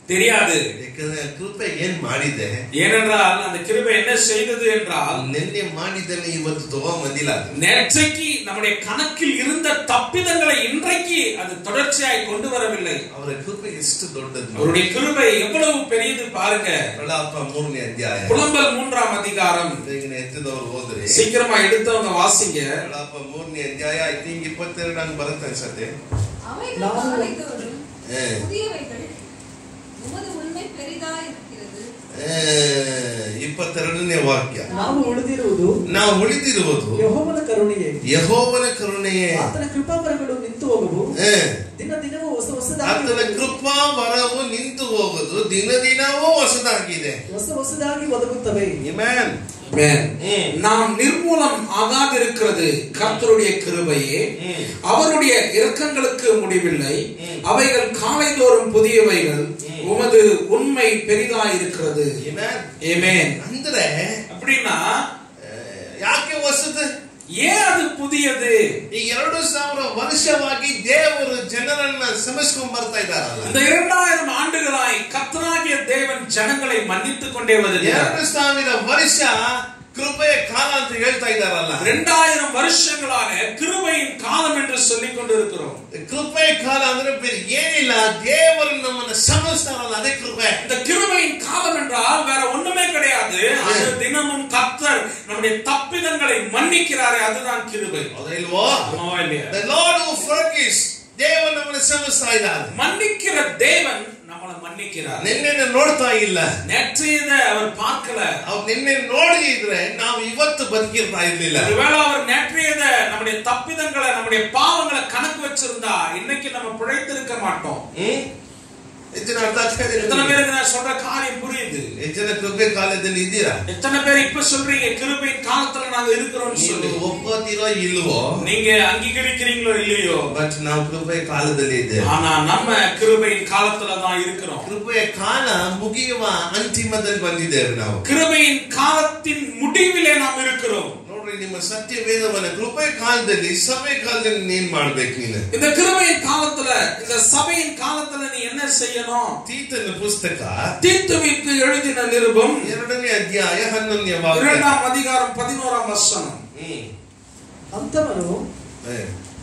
தெரியாது ಯಾಕಂದ್ರೆ ಕೃಪೆ ಏನ್ ಮಾಡಿದೆ ஏனென்றால் அந்த கிருபை என்ன செய்தது என்றால் ನಿನ್ನೆ ಮಾಡಿದ್ದನ್ನ ಇವತ್ತು ತಗೊಂಡ್ ಬಂದಿಲ್ಲ ಅದು. நேற்றைக்கு நம்முடைய கணக்கில் இருந்த தப்பிதங்களை இன்றைக்கு அது தொடர்ச்சியாய் கொண்டு வரவில்லை ಅವರ ಕೃಪೆ ಎಷ್ಟು ದೊಡ್ಡದು அவருடைய கிருபை எவ்வளவு பெரியது பாருங்க ಪ್ರಲಾಪ ಮೂರನೇ ಅಧ್ಯಾಯ புலம்பல் மூன்றாம் அதிகாரம் ಬೇಗನೆ ಎತ್ತಿದವ್ರು ಹೋದ್ರೆ சீக்கிரமா எடுத்தவங்க வாசிங்க ಪ್ರಲಾಪ ಮೂರನೇ ಅಧ್ಯಾಯ ಐ ತಿಂಕ್ ಇಪ್ಪತ್ತೆರಡು ಹಂಗ್ ಬರುತ್ತೆ ಅನ್ಸತ್ತೆ அவைகள் நாம் காலைதோறும் ஏ. புதியவைகள் உமது உண்மை பெரிதாய் இருக்கிறது ಆ, ಇಪ್ಪತ್ತೆರಡನೇ ವಾಕ್ಯ ನಾವು ಉಳಿದಿರುವುದು ನಾವು ಉಳಿದಿರುವುದು ಯೆಹೋವನ ಕರುಣೆಯೇ ಯಹೋವನ ಕರುಣೆಯೇ ಆತನ ಕೃಪಾಪರಗಳು ನಿಂತು ಹೋಗುವು ಆ, ದಿನ ದಿನವೂ ಹೊಸ ಆತನ ಹೊಸದಾಗಿ ಕೃಪಾ ವರವು ನಿಂತು ಹೋಗುದು ದಿನ ದಿನವೂ ಹೊಸದಾಗಿದೆ ಹೊಸ ಹೊಸದಾಗಿ ಒದಗುತ್ತವೆ Amen. Amen. ம். நாம் நிர்மூலம் ஆகாதிருக்கிறது கர்த்தருடைய கிருபையே ம். அவருடைய இரக்கங்களுக்கு முடிவில்லை ம். அவைகள் காலைதோறும் புதியவைகள் ம். உமது உண்மை பெரிதாய் இருக்கிறது Amen. Amen. ಅಂದ್ರೆ அப்படின்னா ಆ, ಯಾಕೆ ಹೊಸದು ஏன் அது புதியது ಈ ಎರಡು ಸಾವಿರ ವರ್ಷವಾಗಿ ದೇವರು ಜನರನ್ನ ಸಮಿಸ್ಕೊಂಡ್ ಬರ್ತಾ ಇದ್ದಾರಲ್ಲ இந்த இரண்டாயிரம் ஆண்டுகளாய் கர்த்தராகிய தேவன் ஜனங்களை மன்னித்துக் கொண்டே வருகிறார் ಎರಡು ಸಾವಿರ ವರ್ಷ ಕೃಪೆಯ ಕಾಲ ಅಂತ ಹೇಳ್ತಾ ಇದ್ದಾರಲ್ಲ இரண்டாயிரம் வருஷங்களாக கிருபையின் காலம் என்று சொல்லிக் கொண்டிருக்கிறோம் ಕೃಪೆಯ ಕಾಲ ಅಂದ್ರೆ ಬೇರೆ ಏನಿಲ್ಲ ದೇವರು ನಮ್ಮನ್ನ ಸಮಿಸ್ತಾರಲ್ಲ ಅದೇ ಕೃಪೆ இந்த கிருபையின் காலம் என்றால் வேற ஒண்ணுமே கிடையாது அது தினமும் கர்த்தர் நம்முடைய தப்பிதங்களை மன்னிக்கிறாரே அதுதான் கிருபை ಹೌದಾ ಇಲ್ವೋ ஆமாவா இல்லையா? The Lord who forgives ದೇವರು ನಮ್ಮನ್ನ ಸಮಿಸ್ತಾ ಇದ್ದಾರೆ மன்னிக்கிற தேவன் நம்மளை மன்னிக்கிறார் ನಿನ್ನೆ ನೋಡ್ತಾ ಇಲ್ಲ நேற்றையத அவர் பார்க்கல ಅವ್ರು ನಿನ್ನೆ ನೋಡಿದ್ರೆ ನಾವು ಇವತ್ತು ಬದುಕಿರ್ತಾ ಇರ್ಲಿಲ್ಲ ஒருவேளை அவர் நேற்றையத நம்முடைய தப்பிதங்களை நம்முடைய பாவங்களை கணக்கு வச்சிருந்தா இன்னைக்கு நம்ம பிழைத்திருக்க மாட்டோம் ಹ್ಮ್ ಎಷ್ಟು ಜನ ಅರ್ಥ ಆಗ್ತಾ ಇದೆ எத்தனை பேருக்கு நான் சொல்ற காரியம் புரியுது ಎಷ್ಟು ಜನ ಕೃಪೆ ಕಾಲದಲ್ಲಿ ಇದ್ದೀರಾ எத்தனை பேர் இப்ப சொல்றீங்க கிருபையின் காலத்துல நாங்க இருக்கிறோம்னு ನೀವು சொல்லி ಒಪ್ಪೋತಿರೋ ಇಲ್ವೋ நீங்க அங்கீகரிக்கிறீங்களோ இல்லையோ ಬಟ್ ನಾವು ಕೃಪೆ ಕಾಲದಲ್ಲಿ ಇದ್ದೇವೆ ஆனா நம்ம கிருபையின் காலத்துல தான் இருக்கிறோம் ಕೃಪೆಯ ಕಾಲ ಮುಗಿಯುವ ಅಂತಿಮದಲ್ಲಿ ಬಂದಿದ್ದೇವೆ ನಾವು கிருபையின் காலத்தின் முடிவிலே நாம் இருக்கிறோம் ನೋಡ್ರಿ ನಿಮ್ಮ ಸತ್ಯ ವೇದವನ್ನ ಕೃಪೆ ಕಾಲದಲ್ಲಿ ಸಭೆ ಕಾಲದಲ್ಲಿ ನೀನ್ ಮಾಡ್ಬೇಕು ನೀನು இந்த கிருபையின் காலத்துல இந்த சபையின் காலத்துல நீ என்ன செய்யணும் ತೀತನ ಪುಸ್ತಕ தீத்துவிற்கு எழுதின நிருபம் ಎರಡನೇ ಅಧ್ಯಾಯ ಹನ್ನೊಂದನೇ ವಾಕ್ಯ இரண்டாம் அதிகாரம் பதினோராம் வசனம் ಹ್ಮ್ ಅಂತವನು ಏ,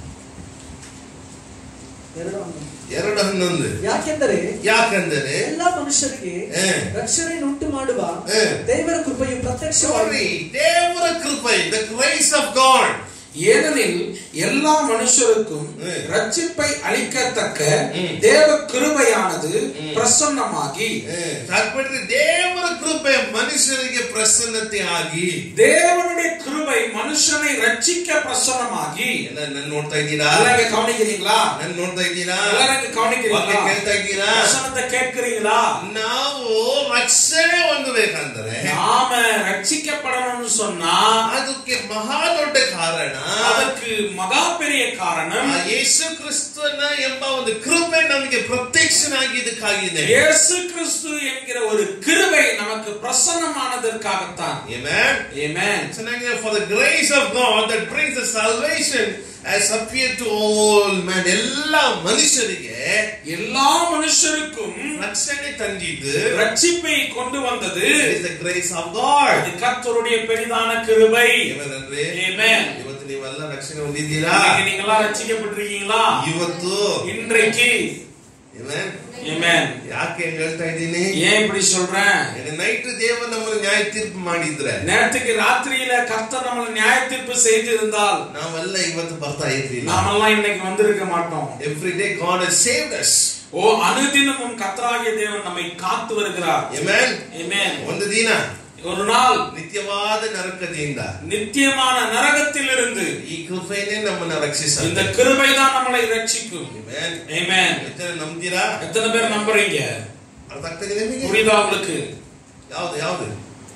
ಎರಡು ಹನ್ನೊಂದು. ಎರಡು ಹನ್ನೊಂದು ಯಾಕೆಂದರೆ ಯಾಕಂದರೆ ಎಲ್ಲಾ ಮನುಷ್ಯರಿಗೆ ಏ. ರಕ್ಷಣೆಯನ್ನುಂಟು ಮಾಡುವ ಏ. ದೇವರ ಕೃಪೆಯು ಪ್ರತ್ಯಕ್ಷವಾಗಿ ನೋಡ್ರಿ ದೇವರ ಕೃಪೆ ದ ಗ್ರೇಸ್ ಆಫ್ ಗಾಡ್ ஏனெனில் எல்லா மனுஷருக்கும் ம். ரட்சிப்பை அளிக்கத்தக்க ம். தேவ கிருபையானது ம். பிரசன்னமாகி ಸಾಕ್ಬಿಟ್ರಿ ದೇವರ ಕೃಪೆ ಮನುಷ್ಯರಿಗೆ ಪ್ರಸನ್ನತೆ ಆಗಿ தேவனுடைய கிருபை மனுஷனை ரட்சிக்க பிரசன்னமாகி ಎಲ್ಲ ನನ್ ನೋಡ್ತಾ ಇದ್ದೀರಾ எல்லாரும் இங்க கவனிக்கிறீங்களா ನನ್ ನೋಡ್ತಾ ಇದ್ದೀರಾ எல்லாரும் இங்க ವಾಕ್ಯ கவனிக்கிறீங்களா ಕೇಳ್ತಾ ಇದ್ದೀರಾ வசனத்தை கேட்கிறீங்களா ನಾವು ರಕ್ಷಣೆ ಹೊಂದಬೇಕಂದ್ರೆ நாம ரட்சிக்கப்படணும்னு சொன்னா ಅದಕ್ಕೆ ಮಹಾ ದೊಡ್ಡ ಕಾರಣ அதற்கு மகா பெரிய காரணம் ಆ ಯೇಸು ಕ್ರಿಸ್ತನ ಎಂಬ ಒಂದು ಕೃಪೆ ನಮಗೆ ಪ್ರತ್ಯಕ್ಷನಾಗಿದ್ದಕ್ಕಾಗಿದೆ இயேசு கிறிஸ்து என்கிற ஒரு கிருபை நமக்கு பிரசன்னமானதற்காகத்தான் Amen. Amen. ಚೆನ್ನಾಗಿದೆ for the grace of God that brings the salvation has appeared to all men ಎಲ್ಲ ಮನುಷ್ಯರಿಗೆ எல்லா மனுஷருக்கும் ರಕ್ಷಣೆ ತಂದಿದ್ದು ரட்சிப்பை கொண்டு வந்தது is the grace of God அது கர்த்தருடைய பெரிதான கிருபை ಏನಂದ್ರೆ Amen. ಇವತ್ತು ನೀವೆಲ್ಲ ರಕ್ಷಣೆ ಹೊಂದಿದ್ದೀರಾ இன்னைக்கு நீங்களா ரட்சிக்கப்பட்டிருக்கீங்களா ಇವತ್ತು இன்றைக்கு Amen. Amen. ಯಾಕೆ ಹೆಂಗ್ ಹೇಳ್ತಾ ಇದ್ದೀನಿ ஏன் இப்படி சொல்றேன் ನೈಟ್ ದೇವ ನಮ್ಮನ್ನು ನ್ಯಾಯ ತೀರ್ಪು ಮಾಡಿದ್ರೆ நேற்றுக்கு ராத்திரியில கர்த்தர் நம்மளை நியாய தீர்ப்பு செய்திருந்தால் ನಾವೆಲ್ಲ ಇವತ್ತು ಬರ್ತಾ ಇರ್ಲಿಲ್ಲ நாமெல்லாம் இன்னைக்கு வந்திருக்க மாட்டோம் every day God has saved us ஓ அனுதினமும் கர்த்தராகிய தேவன் நம்மை காத்து வருகிறார் Amen. Amen. ಒಂದು ದಿನ ஒரு நாள் ನಿತ್ಯವಾದ ನರಕದಿಂದ நித்தியமான நரகத்திலிருந்து ಈ ಕೃಪೆನೇ ನಮ್ಮನ್ನ இந்த ರಕ್ಷಿಸ கிருபை தான் நம்மளை ரட்சிக்கும் Amen. ನಂಬ್ತೀರಾ எத்தனை பேர் நம்புறீங்க ಅರ್ಥ ಆಗ್ತದೆ ನಿಮಗೆ புரியுதா உங்களுக்கு ಯಾವ್ದು ಯಾವ್ದು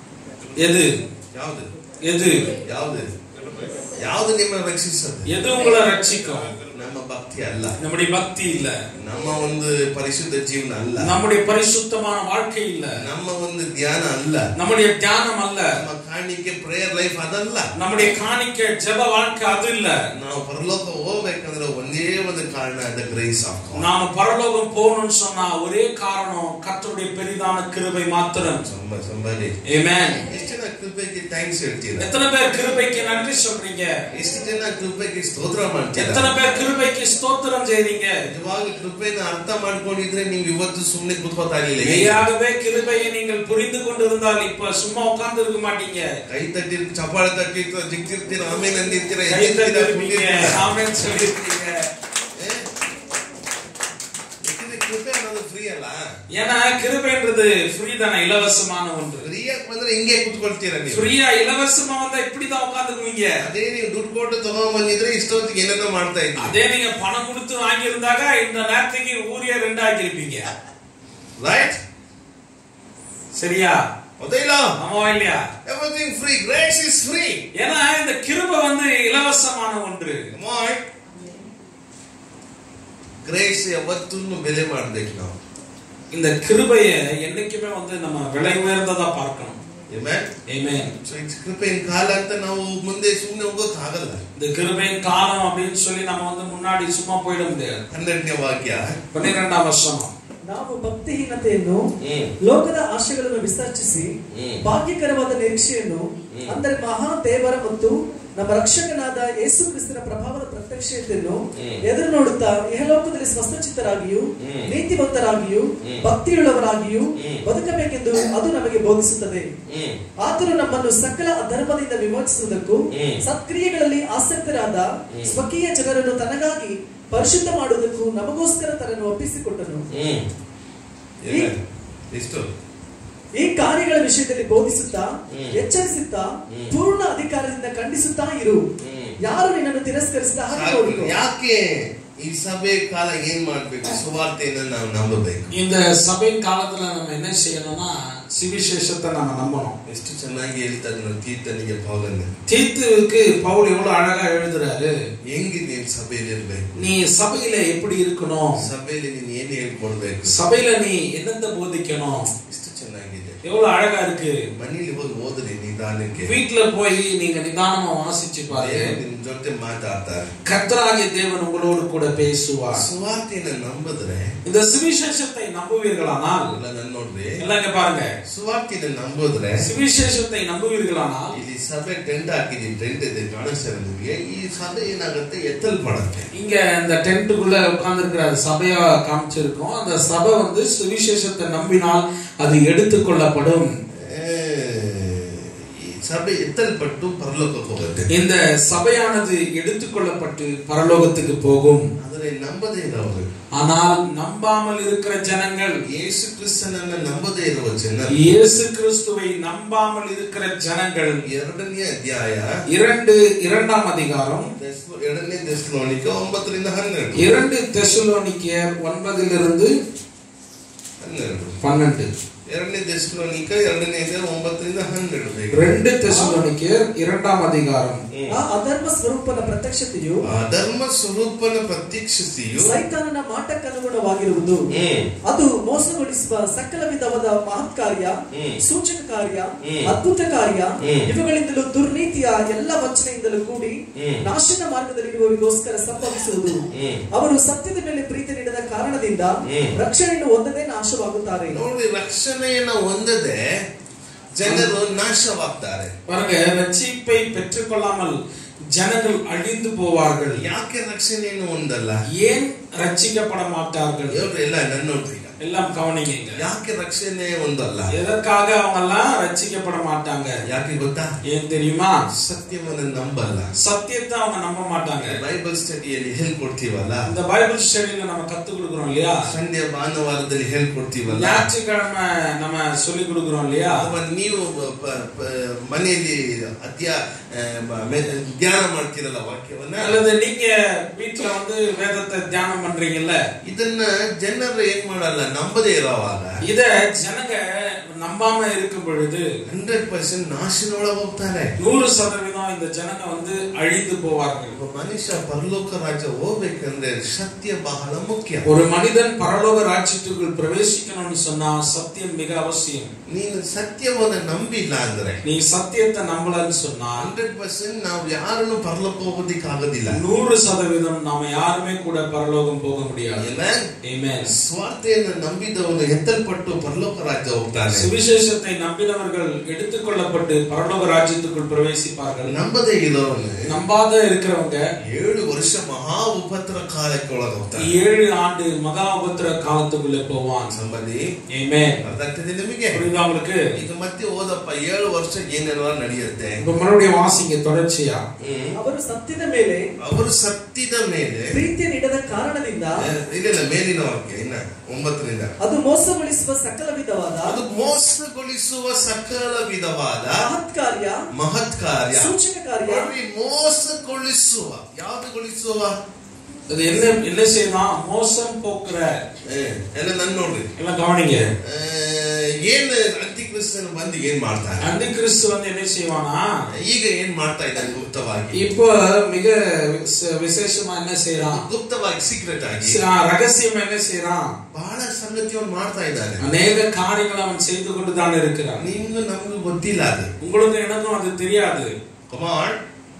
எது ಯಾವ್ದು எது ಯಾವ್ದು ಯಾವ್ದು ನಿಮ್ಮನ್ನ ರಕ್ಷಿಸದು எது உங்களை ரட்சிக்கும் ನಾವು ನಮ್ಮ ಭಕ್ತಿ ಅಲ್ಲ நம்முடைய பக்தி இல்ல ನಮ್ಮ ಒಂದು ಪರಿಶುದ್ಧ ಜೀವನ ಅಲ್ಲ நம்முடைய பரிசுத்தமான வாழ்க்கை இல்ல ನಮ್ಮ ಒಂದು ಧ್ಯಾನ ಅಲ್ಲ நம்முடைய தியானம் அல்ல ನಮ್ಮ ಕಾಣಿಕೆ ಪ್ರೇಯರ್ ಲೈಫ್ ಅದಲ್ಲ நம்முடைய காணிக்க ஜெப வாழ்க்கை அது இல்ல ನಾವು ಪರಲೋಕ ಹೋಗ್ಬೇಕಂದ್ರೆ ಒಂದೇ ಒಂದು ಕಾರಣ ದ ಗ್ರೇಸ್ ಆಫ್ ಗಾಡ್ நாம பரலோகம் போகணும்னு சொன்னா ஒரே காரணம் கர்த்தருடைய பெரிதான கிருபை மாத்திரம் ಸಂಬ ಸಂಬರಿ Amen. ಎಷ್ಟು ಜನ ಕೃಪೆಗೆ ಥ್ಯಾಂಕ್ಸ್ ಹೇಳ್ತೀರಾ எத்தனை பேர் கிருபைக்கு நன்றி சொல்றீங்க ಎಷ್ಟು ಜನ ಕೃಪೆಗೆ ಸ್ತೋತ್ರ ಮಾಡ್ತೀರಾ எத்தனை பேர் கிருபைக்கு ஸ்தோத்திரம் செய்றீங்க ನಿಜವಾಗಿ ಕೃಪೆನ ಅರ್ಥ ಮಾಡ್ಕೊಂಡಿದ್ರೆ ನೀವು ಇವತ್ತು ಸುಮ್ಮನೆ ಕುತ್ಕೋತಾ ಇರ್ಲಿಲ್ಲ மெய்யாகவே கிருபையை நீங்கள் புரிந்து கொண்டிருந்தால் இப்ப சும்மா உட்கார்ந்து இருக்க மாட்டீங்க ಕೈ ತಟ್ಟಿ ಚಪ್ಪಾಳೆ ತಟ್ಟಿ ಜಿಕ್ತಿರ್ತೀರ ಆಮೇಲೆ ಅಂದಿರ್ತೀರ கை ಎದ್ದಿರ್ತೀರ, தட்டி இருப்பீங்க ಕುಂದಿರ್ತೀರ. ஆமென் சொல்லிருக்கீங்க ಏ? ಯಾಕಂದ್ರೆ ಕೃಪೆ ಅನ್ನೋದು ಫ್ರೀ ಅಲ್ಲ ஏன்னா கிருபைன்றது ஃப்ரீ தானே இலவசமான ஒன்று ಫ್ರೀ ಆಗಿ ಬಂದ್ರೆ ಹಿಂಗೆ ಕುತ್ಕೊಳ್ತೀರ ನೀವು ஃப்ரீயா இலவசமா வந்தா இப்படிதான் உட்காந்துக்குவீங்க ಅದೇ ನೀವು ದುಡ್ಡು ಕೊಟ್ಟು ತಗೊಂಡ್ ಬಂದಿದ್ರೆ ಇಷ್ಟೊತ್ತಿಗೆ ಏನೇನೋ ಮಾಡ್ತಾ ಇದ್ರಿ அதே நீங்க பணம் கொடுத்து வாங்கியிருந்தாங்க இந்த நேரத்துக்கு ஊரிய ரெண்டாக்கி இருப்பீங்க ರೈಟ್ சரியா ಹೌದಿಲ್ಲ ஆமாவா இல்லையா everything free grace is free ஏன்னா இந்த கிருபை வந்து இலவசமான ஒன்று ಗ್ರೇಸ್ ಯಾವತ್ತೂ ಬೆಲೆ ಮಾಡ್ಬೇಕು ನಾವು இந்த கிருபையை என்னைக்குமே வந்து நம்ம விலை உயர்ந்ததா பார்க்கணும் Amen? Amen. So, it's ಕೃಪೆಯ ಕಾಲ ಅಂತ ನಾವು ಮುಂದೆ ಸುಮ್ಮನೆ ಹೋಗೋಕ್ ಆಗಲ್ಲ இந்த கிருபையின் காலம் அப்படின்னு சொல்லி நம்ம வந்து முன்னாடி சும்மா போயிட முடியாது ಹನ್ನೆರಡನೇ ವಾಕ್ಯ பன்னிரெண்டாம் வருஷம் ನಾವು ಭಕ್ತಿಹೀನತೆಯನ್ನು ಹ್ಮ್ ಲೋಕದ ಆಶೆಗಳನ್ನು ವಿಸರ್ಜಿಸಿ ಹ್ಮ್. ಭಾಗ್ಯಕರವಾದ ನಿರೀಕ್ಷೆಯನ್ನು ಅಂದರೆ ಮಹಾ ದೇವರ ಮತ್ತು ನಮ್ಮ ರಕ್ಷಕನಾದ ಯೇಸು ಕ್ರಿಸ್ತನ ಪ್ರಭಾವದ ಪ್ರತ್ಯಕ್ಷತೆಯನ್ನು ಹ್ಮ್. ಎದುರು ನೋಡುತ್ತಾ ಇಹಲೋಕದಲ್ಲಿ ಸ್ವಸ್ಥಚಿತ್ತರಾಗಿಯೂ ಹ್ಮ್. ನೀತಿವಂತರಾಗಿಯೂ ಹ್ಮ್. ಭಕ್ತಿಯುಳ್ಳವರಾಗಿಯೂ ಹ್ಮ್. ಬದುಕಬೇಕೆಂದು ಅದು ನಮಗೆ ಬೋಧಿಸುತ್ತದೆ ಹ್ಮ್ ಆತನು ನಮ್ಮನ್ನು ಸಕಲ ಅಧರ್ಮದಿಂದ ವಿಮೋಚಿಸುವುದಕ್ಕೂ ಹ್ಮ್. ಸತ್ಕ್ರಿಯೆಗಳಲ್ಲಿ ಆಸಕ್ತರಾದ ಹ್ಮ್. ಸ್ವಕೀಯ ಜನರನ್ನು ತನಗಾಗಿ ಪರಿಶುದ್ಧ ಮಾಡುವುದಕ್ಕೂ ನಮಗೋಸ್ಕರ ತನ್ನನ್ನು ಒಪ್ಪಿಸಿಕೊಟ್ಟನು ಹ್ಮ್ Amen. ಎಷ್ಟು ಈ ಕಾರ್ಯಗಳ ವಿಷಯದಲ್ಲಿ ಬೋಧಿಸುತ್ತಾ ಹ್ಮ್. ಎಚ್ಚರಿಸುತ್ತಾ ಹ್ಮ್. ಪೂರ್ಣ ಅಧಿಕಾರದಿಂದ ಖಂಡಿಸುತ್ತಾ ಇರು ಹ್ಮ್. ಯಾರು ನಿನ್ನನ್ನು ತಿರಸ್ಕರಿಸಿದ ಹಾಗೆ ಸಾಕು. ನೋಡಿಕೊ. ಯಾಕೆ ಈ ಸಭೆ ಕಾಲ ಏನ್ ಮಾಡ್ಬೇಕು ಸುವಾರ್ತೆಯನ್ನು ನಾವು ನಂಬಬೇಕು இந்த சபையின் காலத்துல நம்ம என்ன செய்யணும்னா சுவிசேஷத்தை நம்ம நம்பணும் ಎಷ್ಟು ಚೆನ್ನಾಗಿ ಹೇಳ್ತಾರೆ ನನ್ನ ತೀರ್ಥನಿಗೆ ಪೌಲನ್ನ தீத்துவுக்கு பவுல் எவ்வளவு அழகா எழுதுறாரு ಹೆಂಗೆ ನೀನ್ ಸಭೆಯಲ್ಲಿ ಇರ್ಬೇಕು நீ சபையில எப்படி இருக்கணும் ಸಭೆಯಲ್ಲಿ ನೀನ್ ಏನ್ ಹೇಳ್ಕೊಡ್ಬೇಕು சபையில நீ என்னென்ன போதிக்கணும் ಎಷ್ಟು ಚೆನ್ನಾಗಿದೆ எவ்வளவு அழகா இருக்கு ಮನೇಲಿ ಹೋಗಿ ಓದ್ರಿ ನಿಧಾನಕ್ಕೆ வீட்டுல போய் நீங்க நிதானமா வாசிச்சு பாருங்க ದೇವರು ನಿಮ್ ಜೊತೆ ಮಾತಾಡ್ತಾರೆ கர்த்தராகிய தேவன் உங்களோடு கூட பேசுவார் ಸುವಾರ್ತೆಯನ್ನ ನಂಬಿದ್ರೆ இந்த சுவிசேஷத்தை நம்புவீர்களானால் ಇಲ್ಲ ನನ್ ನೋಡ್ರಿ எல்லாம் இங்க பாருங்க ಸುವಾರ್ತೆಯನ್ನ ನಂಬಿದ್ರೆ சுவிசேஷத்தை நம்புவீர்களானால் ಇಲ್ಲಿ ಸಭೆ ಟೆಂಟ್ ಹಾಕಿದೀನಿ ಟೆಂಟ್ ಇದೆ ಕಾಣಿಸ್ತಾರೆ ನಿಮಗೆ ಈ ಸಭೆ ಏನಾಗುತ್ತೆ ಎತ್ತಲ್ಪಡುತ್ತೆ இங்க இந்த டென்ட்டுக்குள்ள உட்கார்ந்து இருக்கிற சபையா காமிச்சிருக்கோம் அந்த சபை வந்து சுவிசேஷத்தை நம்பினால் அது எடுத்துக்கொள்ளப்படும் ಏ, ಈ ಸಭೆ ಎತ್ತಲ್ಪಟ್ಟು ಪರಲೋಕಕ್ಕೆ ಹೋಗುತ್ತೆ இந்த சபையானது எடுத்துக்கொள்ளப்பட்டு பரலோகத்துக்கு போகும் ಆದರೆ ನಂಬದೇ ಇರೋರು ஆனால் நம்பாமல் இருக்கிற ஜனங்கள் ಯೇಸು ಕ್ರಿಸ್ತನನ್ನ ನಂಬದೇ ಇರುವ ಜನರು இயேசு கிறிஸ்துவை நம்பாமல் இருக்கிற ஜனங்கள் ಎರಡನೇ ಅಧ್ಯಾಯ இரண்டு இரண்டாம் அதிகாரம் ದೆಸ್ಲೋ- ಎರಡನೇ ದೆಸ್ಲೋನಿಕ ಒಂಬತ್ತರಿಂದ ಹನ್ನೆರಡು இரண்டு தெசலோனிக்கேயர் ஒன்பதிலிருந்து ಹನ್ನೆರಡು பன்னெண்டு ಎರಡನೇ ದೆಸ್ಲೋನಿಕ ಎರಡನೇ ಅಧ್ಯಾಯ ಒಂಬತ್ತರಿಂದ ಹನ್ನೆರಡು ಬೇಗ. ரெண்டு தெசலோனிக்கேயர் இரண்டாம் அதிகாரம் ಹ್ಮ್. ಆ ಅಧರ್ಮ ಸ್ವರೂಪನ ಪ್ರತ್ಯಕ್ಷತೆಯು ಅಧರ್ಮ ಸ್ವರೂಪನ ಪ್ರತ್ಯಕ್ಷತೆಯು ಸೈತಾನನ ಮಾಟಕ್ಕನುಗುಣವಾಗಿರುವುದು ಹ್ಮ್ ಅದು ಮೋಸಗೊಳಿಸುವ ಸಕಲ ವಿಧವಾದ ಮಹತ್ ಕಾರ್ಯ ಹ್ಮ್. ಸೂಚಕ ಕಾರ್ಯ ಹ್ಮ್. ಅದ್ಭುತ ಕಾರ್ಯ ಹ್ಮ್. ಇವುಗಳಿಂದಲೂ ದುರ್ನೀತಿಯ ಎಲ್ಲ ವಂಚನೆಯಿಂದಲೂ ಕೂಡಿ ಹ್ಮ್. ನಾಶನ ಮಾರ್ಗದಲ್ಲಿರುವವರಿಗೋಸ್ಕರ ಸಂಭವಿಸುವುದು ಹ್ಮ್. ಅವರು ಸತ್ಯದ ಮೇಲೆ ಪ್ರೀತಿ ನೀಡದ ಕಾರಣದಿಂದ ಹ್ಮ್. ರಕ್ಷಣೆಯನ್ನು ಹೊಂದದೆ ನಾಶವಾಗುತ್ತಾರೆ ನೋಡಿ ರಕ್ಷಣೆಯನ್ನ ಹೊಂದದೆ ಜನರು ನಾಶವಾಗ್ತಾರೆ பாருங்க ரட்சிப்பை பெற்றுக்கொள்ளாமல் ஜனங்கள் அழிந்து போவார்கள் ಯಾಕೆ ರಕ್ಷಣೆಯನ್ನು ಹೊಂದಲ್ಲ ஏன் ரட்சிக்கப்பட மாட்டார்கள் ಇವ್ರು ಎಲ್ಲ ನನ್ನ ನೋಡ್ರಿ ಈಗ. எல்லாம் கவனிங்க ಯಾಕೆ ರಕ್ಷಣೆ ಹೊಂದಲ್ಲ எதற்காக அவங்க எல்லாம் ரட்சிக்கப்பட மாட்டாங்க ಯಾಕೆ ಗೊತ್ತಾ ஏன் தெரியுமா ಸತ್ಯವನ್ನ ನಂಬಲ್ಲ சத்தியத்தை அவங்க நம்ப மாட்டாங்க ಬೈಬಲ್ ಸ್ಟಡಿಯಲ್ಲಿ ಹೇಳ್ಕೊಡ್ತೀವಲ್ಲ இந்த பைபிள் ஸ்டடியில நம்ம கத்து கொடுக்குறோம் இல்லையா ಸಂಡೆ ಭಾನುವಾರದಲ್ಲಿ ಹೇಳ್ಕೊಡ್ತೀವಲ್ಲ ஞாயிற்றுக்கிழமை நம்ம சொல்லி கொடுக்குறோம் இல்லையா ಅಥವಾ ನೀವು ಪ- ಪ- ಮನೆಯಲ್ಲಿ ಅಧ್ಯ ಆ, ಮ- ಮೆ- ಧ್ಯಾನ ಮಾಡ್ತೀರಲ್ಲ ವಾಕ್ಯವನ್ನ அல்லது நீங்க வீட்டுல வந்து வேதத்தை தியானம் பண்றீங்கல்ல ಇದನ್ನ ಜನರು ಏನ್ ಮಾಡಲ್ಲ ನಂಬದೇ ಇರೋವಾಗ இத ஜனங்க நம்பாம இருக்கும் பொழுது ಹಂಡ್ರೆಡ್ ಪರ್ಸೆಂಟ್ ನಾಶನೊಳಗೆ ಹೋಗ್ತಾನೆ நூறு சதவீதம் இந்த ஜனங்க வந்து அழிந்து போவார்கள் ಒಬ್ಬ ಮನುಷ್ಯ ಪರಲೋಕ ರಾಜ್ಯ ಹೋಗ್ಬೇಕಂದ್ರೆ ಸತ್ಯ ಬಹಳ ಮುಖ್ಯ ஒரு மனிதன் பரலோக ராஜ்யத்துக்குள் பிரவேசிக்கணும்னு சொன்னா சத்தியம் மிக அவசியம் ನೀನು ಸತ್ಯವನ್ನ ನಂಬಿಲ್ಲ ಅಂದ್ರೆ நீ சத்தியத்தை நம்பலன்னு சொன்னா ಹಂಡ್ರೆಡ್ ಪರ್ಸೆಂಟ್ ನಾವು ಯಾರನ್ನು ಪರಲೋಕ ಹೋಗೋದಿಕ್ ಆಗೋದಿಲ್ಲ நூறு சதவீதம் நாம யாருமே கூட பரலோகம் போக முடியாது Amen. Amen. ಸ್ವಾರ್ಥೆಯನ್ನು ನಂಬಿದವನು ಎತ್ತಲ್ಪಟ್ಟು ಪರಲೋಕ ರಾಜ್ಯ ಹೋಗ್ತಾನೆ சுவிசேஷத்தை நம்பினவர்கள் எடுத்துக்கொள்ளப்பட்டு பரலோக ராஜ்யத்துக்குள் பிரவேசிப்பார்கள் ನಂಬದೇ ಇರೋವನು நம்பாத இருக்கிறவங்க ಏಳು ವರ್ಷ ಮಹಾ ಉಪದ್ರ ಕಾಲಕ್ಕೆ ಒಳಗೆ ಹೋಗ್ತಾನೆ ஏழு ஆண்டு மகா உபத்திர காலத்துக்குள்ள போவான் ಸಂಬಂಧಿ Amen. ಅರ್ಥ ಆಗ್ತದೆ ನಿಮಗೆ புரியுதா உங்களுக்கு ಈಗ ಮತ್ತೆ ಓದಪ್ಪ ಏಳು ವರ್ಷ ಏನೆಲ್ಲ ನಡೆಯುತ್ತೆ இப்ப மறுபடியும் வாசிங்க தொடர்ச்சியா ಹ್ಮ್. ಅವರು ಸತ್ಯದ ಮೇಲೆ ಅವರು ಸತ್ತಿದ ಮೇಲೆ ಪ್ರೀತಿಯನ್ನಿಡದ ಕಾರಣದಿಂದ ಇಲ್ಲ ಇಲ್ಲ ಮೇಲಿನ ವಾಕ್ಯ ಇನ್ನ ಒಂಬತ್ತರಿಂದ ಅದು ಮೋಸಗೊಳಿಸುವ ಸಕಲ ವಿಧವಾದ ಅದು ಮೋಸಗೊಳಿಸುವ ಸಕಲ ವಿಧವಾದ ಮಹತ್ ಕಾರ್ಯ ಮಹತ್ ಕಾರ್ಯ ಸೂಚಕ ಕಾರ್ಯ ನೋಡ್ರಿ, ಮೋಸಗೊಳಿಸುವ ಯಾವ್ದುಗೊಳಿಸುವ அது என்ன என்ன செய்யலாம் மோசம் போக்குற ಏ, ಎಲ್ಲ ನನ್ ನೋಡ್ರಿ எல்லாம் கவனிங்க ಆ, ಏನ್ ಅಂತಿಕ್ರಿಸ್ತನ ಬಂದು ಏನ್ ಮಾಡ್ತಾನೆ அந்த கிறிஸ்து வந்து என்ன செய்வானா ಈಗ ಏನ್ ಮಾಡ್ತಾ ಇದ್ದಾನೆ ಗುಪ್ತವಾಗಿ இப்போ மிக விச- விசேஷமா என்ன செய்யறான் ಗುಪ್ತವಾಗಿ ಸೀಕ್ರೆಟ್ ಆಗಿ ಸ- ரகசியம் என்ன செய்யறான் ಬಹಳ ಸಂಗತಿಯನ್ನು ಮಾಡ್ತಾ ಇದ್ದಾನೆ அநேக காரியங்களை அவன் செய்து கொண்டு தான் இருக்கிறான் ನಿಮ್ಗೂ ನಮ್ಗೂ ಗೊತ್ತಿಲ್ಲ ಅದು உங்களுக்கு எனக்கும் அது தெரியாது ಕಮಾನ್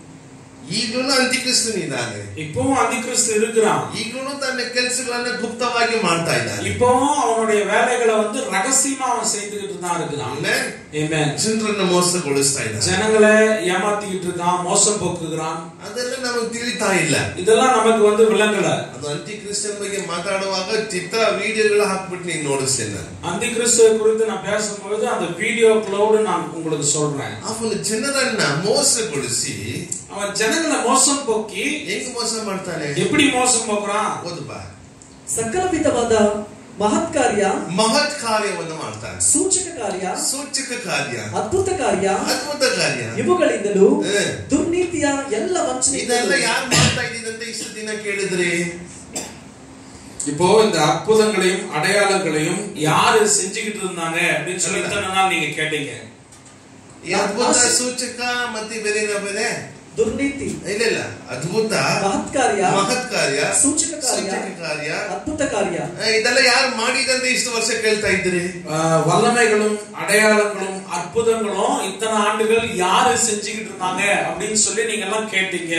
ಈಗಲೂ ಅಂತಿಕ್ರಿಸ್ತನ್ ಇದ್ದಾನೆ இப்பவும் அதிகிறிஸ்து இருக்கிறான் ಈಗಲೂ ತನ್ನ ಕೆಲಸಗಳನ್ನ ಗುಪ್ತವಾಗಿ ಮಾಡ್ತಾ ಇದ್ದಾನೆ இப்பவும் அவனுடைய வேலைகளை வந்து ரகசியமா அவன் செய்துகிட்டு தான் இருக்கிறான் Amen. Amen. ಜನರನ್ನ ಮೋಸಗೊಳಿಸ್ತಾ ಇದ್ದಾನೆ ஜனங்களை ஏமாத்திக்கிட்டு இருக்கான் மோசம் போக்குகிறான் ಅದೆಲ್ಲ ನಮಗೆ ತಿಳಿತಾ ಇಲ್ಲ இதெல்லாம் நமக்கு வந்து விளங்கல ಅದು ಅಂತಿಕ್ರಿಸ್ತನ್ ಬಗ್ಗೆ ಮಾತಾಡುವಾಗ ಚಿತ್ರ ವಿಡಿಯೋಗಳು ಹಾಕ್ಬಿಟ್ಟು ನೀನ್ ನೋಡಿಸ್ತೇನೆ ನಾನು அந்த கிறிஸ்துவை குறித்து நான் பேசும்பொழுது அந்த வீடியோ கிளவுடு நான் உங்களுக்கு சொல்றேன் ಅವನು ಜನರನ್ನ ಮೋಸಗೊಳಿಸಿ அவன் ஜனங்களை மோசம் போக்கி ಹೆಂಗ್ ಮೋಸ ಮಾಡ್ತಾನೆ எப்படி மோசம் போக்குறான் ಓದಪ್ಪ ಸಕಲ ವಿಧವಾದ ಮಹತ್ ಕಾರ್ಯ ಮಹತ್ ಕಾರ್ಯವನ್ನು ಮಾಡ್ತಾನೆ ಸೂಚಕ ಕಾರ್ಯ ಸೂಚಕ ಕಾರ್ಯ ಅದ್ಭುತ ಕಾರ್ಯ ಅದ್ಭುತ ಕಾರ್ಯ ಇವುಗಳಿಂದಲೂ ಹ. ದುರ್ನೀತಿಯ ಎಲ್ಲ ವಂಚನೆ ಇದೆಲ್ಲ ಯಾರು ಮಾಡ್ತಾ ಇದ್ದೀರಂತ ಇಷ್ಟು ದಿನ ಕೇಳಿದ್ರಿ இப்போ இந்த அற்புதங்களையும் அடையாளங்களையும் யாரு செஞ்சுக்கிட்டு இருந்தாங்க அப்படின்னு சொல்லி இத்தனை நாள் நீங்க கேட்டீங்க ಈ ಅದ್ಭುತ ಸೂಚಕ ಮತ್ತೆ ಬೇರೆ ಏನೋ ಬೇರೆ ದುರ್ನೀತಿ ಇಲ್ಲ ಇಲ್ಲ ಅದ್ಭುತ ಮಹತ್ ಕಾರ್ಯ ಮಹತ್ ಕಾರ್ಯ ಸೂಚಕ ಕಾರ್ಯ ಸೂಚಕ ಕಾರ್ಯ ಅದ್ಭುತ ಕಾರ್ಯ ಆ, ಇದೆಲ್ಲ ಯಾರು ಮಾಡಿದಂತ ಇಷ್ಟು ವರ್ಷ ಕೇಳ್ತಾ ಇದ್ರಿ ஆஹ், வல்லமைகளும் அடையாளங்களும் அற்புதங்களும் இத்தனை ஆண்டுகள் யாரு செஞ்சுக்கிட்டு இருந்தாங்க அப்படின்னு சொல்லி நீங்க எல்லாம் கேட்டீங்க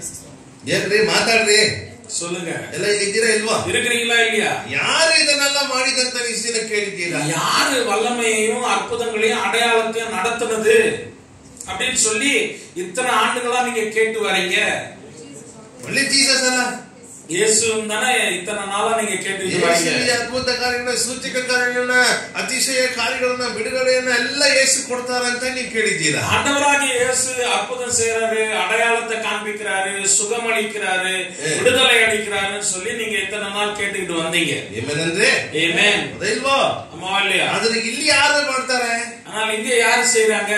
ಏನ್ರಿ ಮಾತಾಡ್ರಿ சொல்லுங்க ಎಲ್ಲ ಇಲ್ಲಿ ಇದ್ದೀರಾ ಇಲ್ವಾ இருக்கிறீங்களா இல்லையா ಯಾರು ಇದನ್ನೆಲ್ಲ ಮಾಡಿದಂತ ಇಷ್ಟು ದಿನ ಕೇಳಿದ್ದೀರಾ யாரு வல்லமையையும் அற்புதங்களையும் அடையாளத்தையும் நடத்துனது அப்படின்னு சொல்லி இத்தனை ஆண்டுகளா நீங்க கேட்டு வரீங்க ಒಳ್ಳೆ ಜೀಸಸ್ ಅಲ್ಲ இயேசுவும் தானே இத்தனை நாளா நீங்க கேட்டுட்டு வரீங்க ಯೇಸುವಿಗೆ ಅದ್ಭುತ ಕಾರ್ಯಗಳನ್ನ ಸೂಚಕ ಕಾರ್ಯಗಳನ್ನ ಅತಿಶಯ ಕಾರ್ಯಗಳನ್ನ ಬಿಡುಗಡೆಯನ್ನ ಎಲ್ಲ ಯೇಸು ಕೊಡ್ತಾರಂತ ನೀವು ಕೇಳಿದ್ದೀರಾ ஆண்டவராகிய இயேசு அற்புதம் செய்யறாரு அடையாளத்தை காண்பிக்கிறாரு சுகமளிக்கிறாரு விடுதலை அளிக்கிறாருன்னு சொல்லி நீங்க இத்தனை நாள் கேட்டுக்கிட்டு வந்தீங்க ಏಮೇನಂದ್ರೆ Amen. ಅದೇ ಇಲ್ವೋ ஆமா இல்லையா ಆದ್ರೆ ಇಲ್ಲಿ ಯಾರು ಮಾಡ್ತಾರೆ ஆனால் இங்க யாரு செய்றாங்க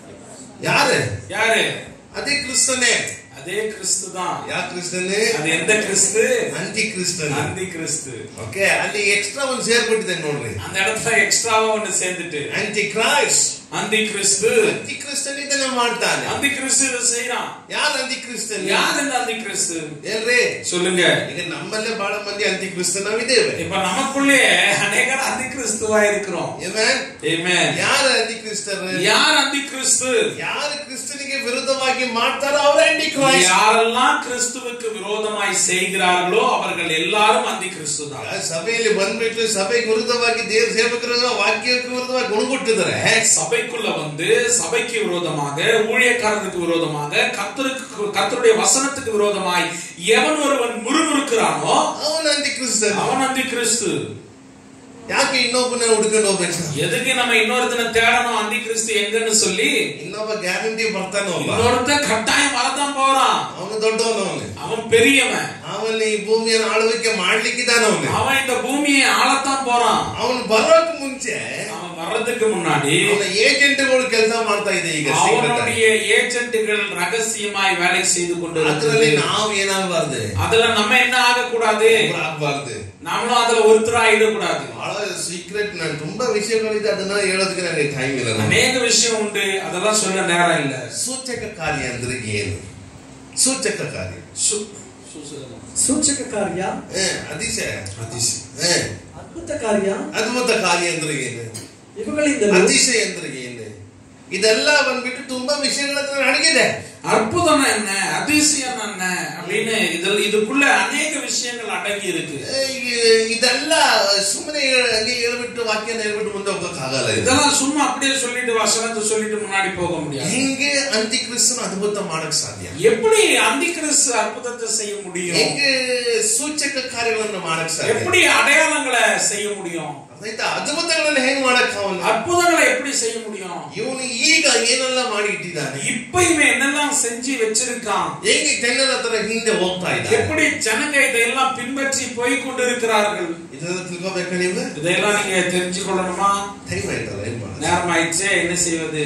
ಯಾರು யாரு ಅದೇ ಕ್ರಿಸ್ತನೇ அதே கிறிஸ்து தான் ಯಾ ಕ್ರಿಸ್ತನೇ அது எந்த கிறிஸ்து ಅಂತಿ ಕ್ರಿಸ್ತನೇ அந்தி கிறிஸ்து ಓಕೆ ಅಲ್ಲಿ ಎಕ್ಸ್ಟ್ರಾ ಒಂದು ಸೇರ್ಬಿಟ್ಟಿದೆ ನೋಡ್ರಿ அந்த இடத்துல எக்ஸ்ட்ராவா ஒண்ணு சேர்ந்துட்டு ಅಂತಿ ಕ್ರೈಸ್ಟ್ அந்தி கிறிஸ்து ಅಂತಿ ಕ್ರಿಸ್ತನ್ ಇದನ್ನ ಮಾಡ್ತಾನೆ அந்தி கிறிஸ்து இதை செய்யறான் ಯಾರು ಅಂತಿ ಕ್ರಿಸ್ತನ್ யார் இந்த அந்தி கிறிஸ்து ಏನ್ರಿ சொல்லுங்க ಈಗ ನಮ್ಮಲ್ಲೇ ಬಹಳ ಮಂದಿ ಅಂತಿ ಕ್ರಿಸ್ತ ನಾವಿದ್ದೇವೆ இப்ப நமக்குள்ளே அநேகர் அந்தி கிறிஸ்துவா இருக்கிறோம் Amen? Amen. ಯಾರು ಅಂತಿ ಕ್ರಿಸ್ತರು யார் அந்தி கிறிஸ்து ಯಾರು ಕ್ರಿಸ್ತನಿಗೆ ವಿರುದ್ಧವಾಗಿ ಮಾಡ್ತಾರೋ ಅವರೇ ಅಂಟಿ ಕ್ರೈಸ್ಟ್ யாரெல்லாம் கிறிஸ்துவுக்கு விரோதமாய் செய்கிறார்களோ அவர்கள் எல்லாரும் அந்தி கிறிஸ்து தான் ಸಭೆಯಲ್ಲಿ ಬಂದ್ಬಿಟ್ಟು ಸಭೆಗೆ ವಿರುದ್ಧವಾಗಿ ದೇವ್ರ ಸೇವಕರು ವಾಕ್ಯಕ್ಕೆ ವಿರುದ್ಧವಾಗಿ ಗುಣಗುಟ್ಟಿದ್ರೆ சபைக்குள்ள வந்து சபைக்கு விரோதமாக ஊழியக்காரருக்கு விரோதமாக கத்தருக்கு கத்தருடைய வசனத்துக்கு விரோதமாய் எவன் ஒருவன் முறுமுறுக்கிறானோ ಅವನ ಅಂತಿ ಕ್ರಿಸ್ತನ್ அவன் அந்தி கிறிஸ்து ಯಾಕೆ ಇನ್ನೊಬ್ಬನ ಹುಡ್ಕೊಂಡು ಹೋಗ್ಬೇಕು எதுக்கு நம்ம இன்னொருத்தனை தேடணும் அந்தி கிறிஸ்து எங்கன்னு சொல்லி ಇನ್ನೊಬ್ಬ ಗ್ಯಾರಂಟಿ ಬರ್ತಾನ ಒಬ್ಬ இன்னொருத்தன் கட்டாயம் வரதான் போறான் ಅವನು ದೊಡ್ಡವನು ಅವನು அவன் பெரியவன் ಅವನು ಈ ಭೂಮಿಯನ್ನು ಆಳ್ವಿಕೆ ಮಾಡ್ಲಿಕ್ಕಿದ್ದಾನ ಅವನು அவன் இந்த பூமியை ஆளத்தான் போறான் ಅವನು ಬರೋಕ್ ಮುಂಚೆ அவன் வர்றதுக்கு முன்னாடி ಅವನ ಏಜೆಂಟ್ಗಳು ಕೆಲಸ ಮಾಡ್ತಾ ಇದೆ ಈಗ secret ಆಗಿ. அவனுடைய ஏஜென்ட்டுகள் ரகசியமாய் வேலை செய்து கொண்டு ಅದ್ರಲ್ಲಿ இருக்கிறது. ನಾವು ಏನಾಗಬಾರ್ದು அதுல நம்ம என்ன ஆகக்கூடாது ಆಗ್ಬಾರ್ದು நாமளும் அதுல ஒருத்தரா ஆயிடக்கூடாது ಬಹಳ ಸೀಕ್ರೆಟ್ ನಾನು ತುಂಬಾ ವಿಷಯಗಳಿದೆ ಅದನ್ನ ಹೇಳೋದಕ್ಕೆ ನನಗೆ ಟೈಮ್ ಇಲ್ಲ ನನಗೆ. அநேக விஷயம் உண்டு அதெல்லாம் சொல்ல நேரம் இல்ல ಸೂಚಕ ಕಾರ್ಯ ಅಂದ್ರೆ ಏನು ಸೂಚಕ ಕಾರ್ಯ சு- சு- ಸೂಚಕ ಕಾರ್ಯ ಏ, ಅತಿಶಯ அதிசயம். ಏ, ಅದ್ಭುತ ಕಾರ್ಯ ಅದ್ಭುತ ಕಾರ್ಯ ಅಂದ್ರೆ ಏನು ಇವುಗಳಿಂದಲೂ ಅತಿಶಯ ಅಂದ್ರೆ ಏನು ಇದೆಲ್ಲ ಬಂದ್ಬಿಟ್ಟು ತುಂಬಾ ವಿಷಯಗಳ ಹತ್ರ ಅಡಗಿದೆ அற்புதம் என்ன அதிசயம் என்ன அப்படின்னு இதில் இதுக்குள்ள அநேக விஷயங்கள் அடங்கி இருக்கு ಏ, ಈ- ಇದೆಲ್ಲ ಸುಮ್ಮನೆ ಹಂಗೆ ಹೇಳ್ಬಿಟ್ಟು ವಾಕ್ಯನ ಹೇಳ್ಬಿಟ್ಟು ಮುಂದೆ ಹೋಗಕ್ಕಾಗಲ್ಲ ಇದು. இதெல்லாம் சும்மா அப்படியே சொல்லிட்டு வசனத்தை சொல்லிட்டு முன்னாடி போக முடியாது ಹೆಂಗೆ ಅಂತ್ಯಕ್ರಿಸ್ತನ ಅದ್ಭುತ ಮಾಡಕ್ ಸಾಧ್ಯ எப்படி அந்தி கிறிஸ்து அற்புதத்தை செய்ய முடியும் ಹೆಂಗೆ ಸೂಚಕ ಕಾರ್ಯಗಳನ್ನು ಮಾಡಕ್ ಸಾಧ್ಯ எப்படி அடையாளங்களை செய்ய முடியும் ಆಯ್ತಾ ಅದ್ಭುತಗಳನ್ನ ಹೆಂಗ್ ಮಾಡಕ್ ಅವನು அற்புதங்களை எப்படி செய்ய முடியும் ಇವನು ಈಗ ಏನೆಲ್ಲ ಮಾಡಿ ಇಟ್ಟಿದ್ದಾನೆ இப்ப இவன் என்னெல்லாம் செஞ்சு வச்சிருக்கான் ಹೆಂಗೆ ಜನರ ಹತ್ರ ಹಿಂದೆ ಹೋಗ್ತಾ ಇದ್ದಾನೆ எப்படி ஜனங்க இதையெல்லாம் பின்பற்றி போய் கொண்டிருக்கிறார்கள் ಇದನ್ನ ತಿಳ್ಕೊಬೇಕಾ ನೀವು இதையெல்லாம் நீங்க தெரிஞ்சு கொள்ளணுமா ಟೈಮ್ ಆಯ್ತಲ್ಲ ಏನ್ ಮಾಡೋದು நேரம் ஆயிடுச்சே என்ன செய்வது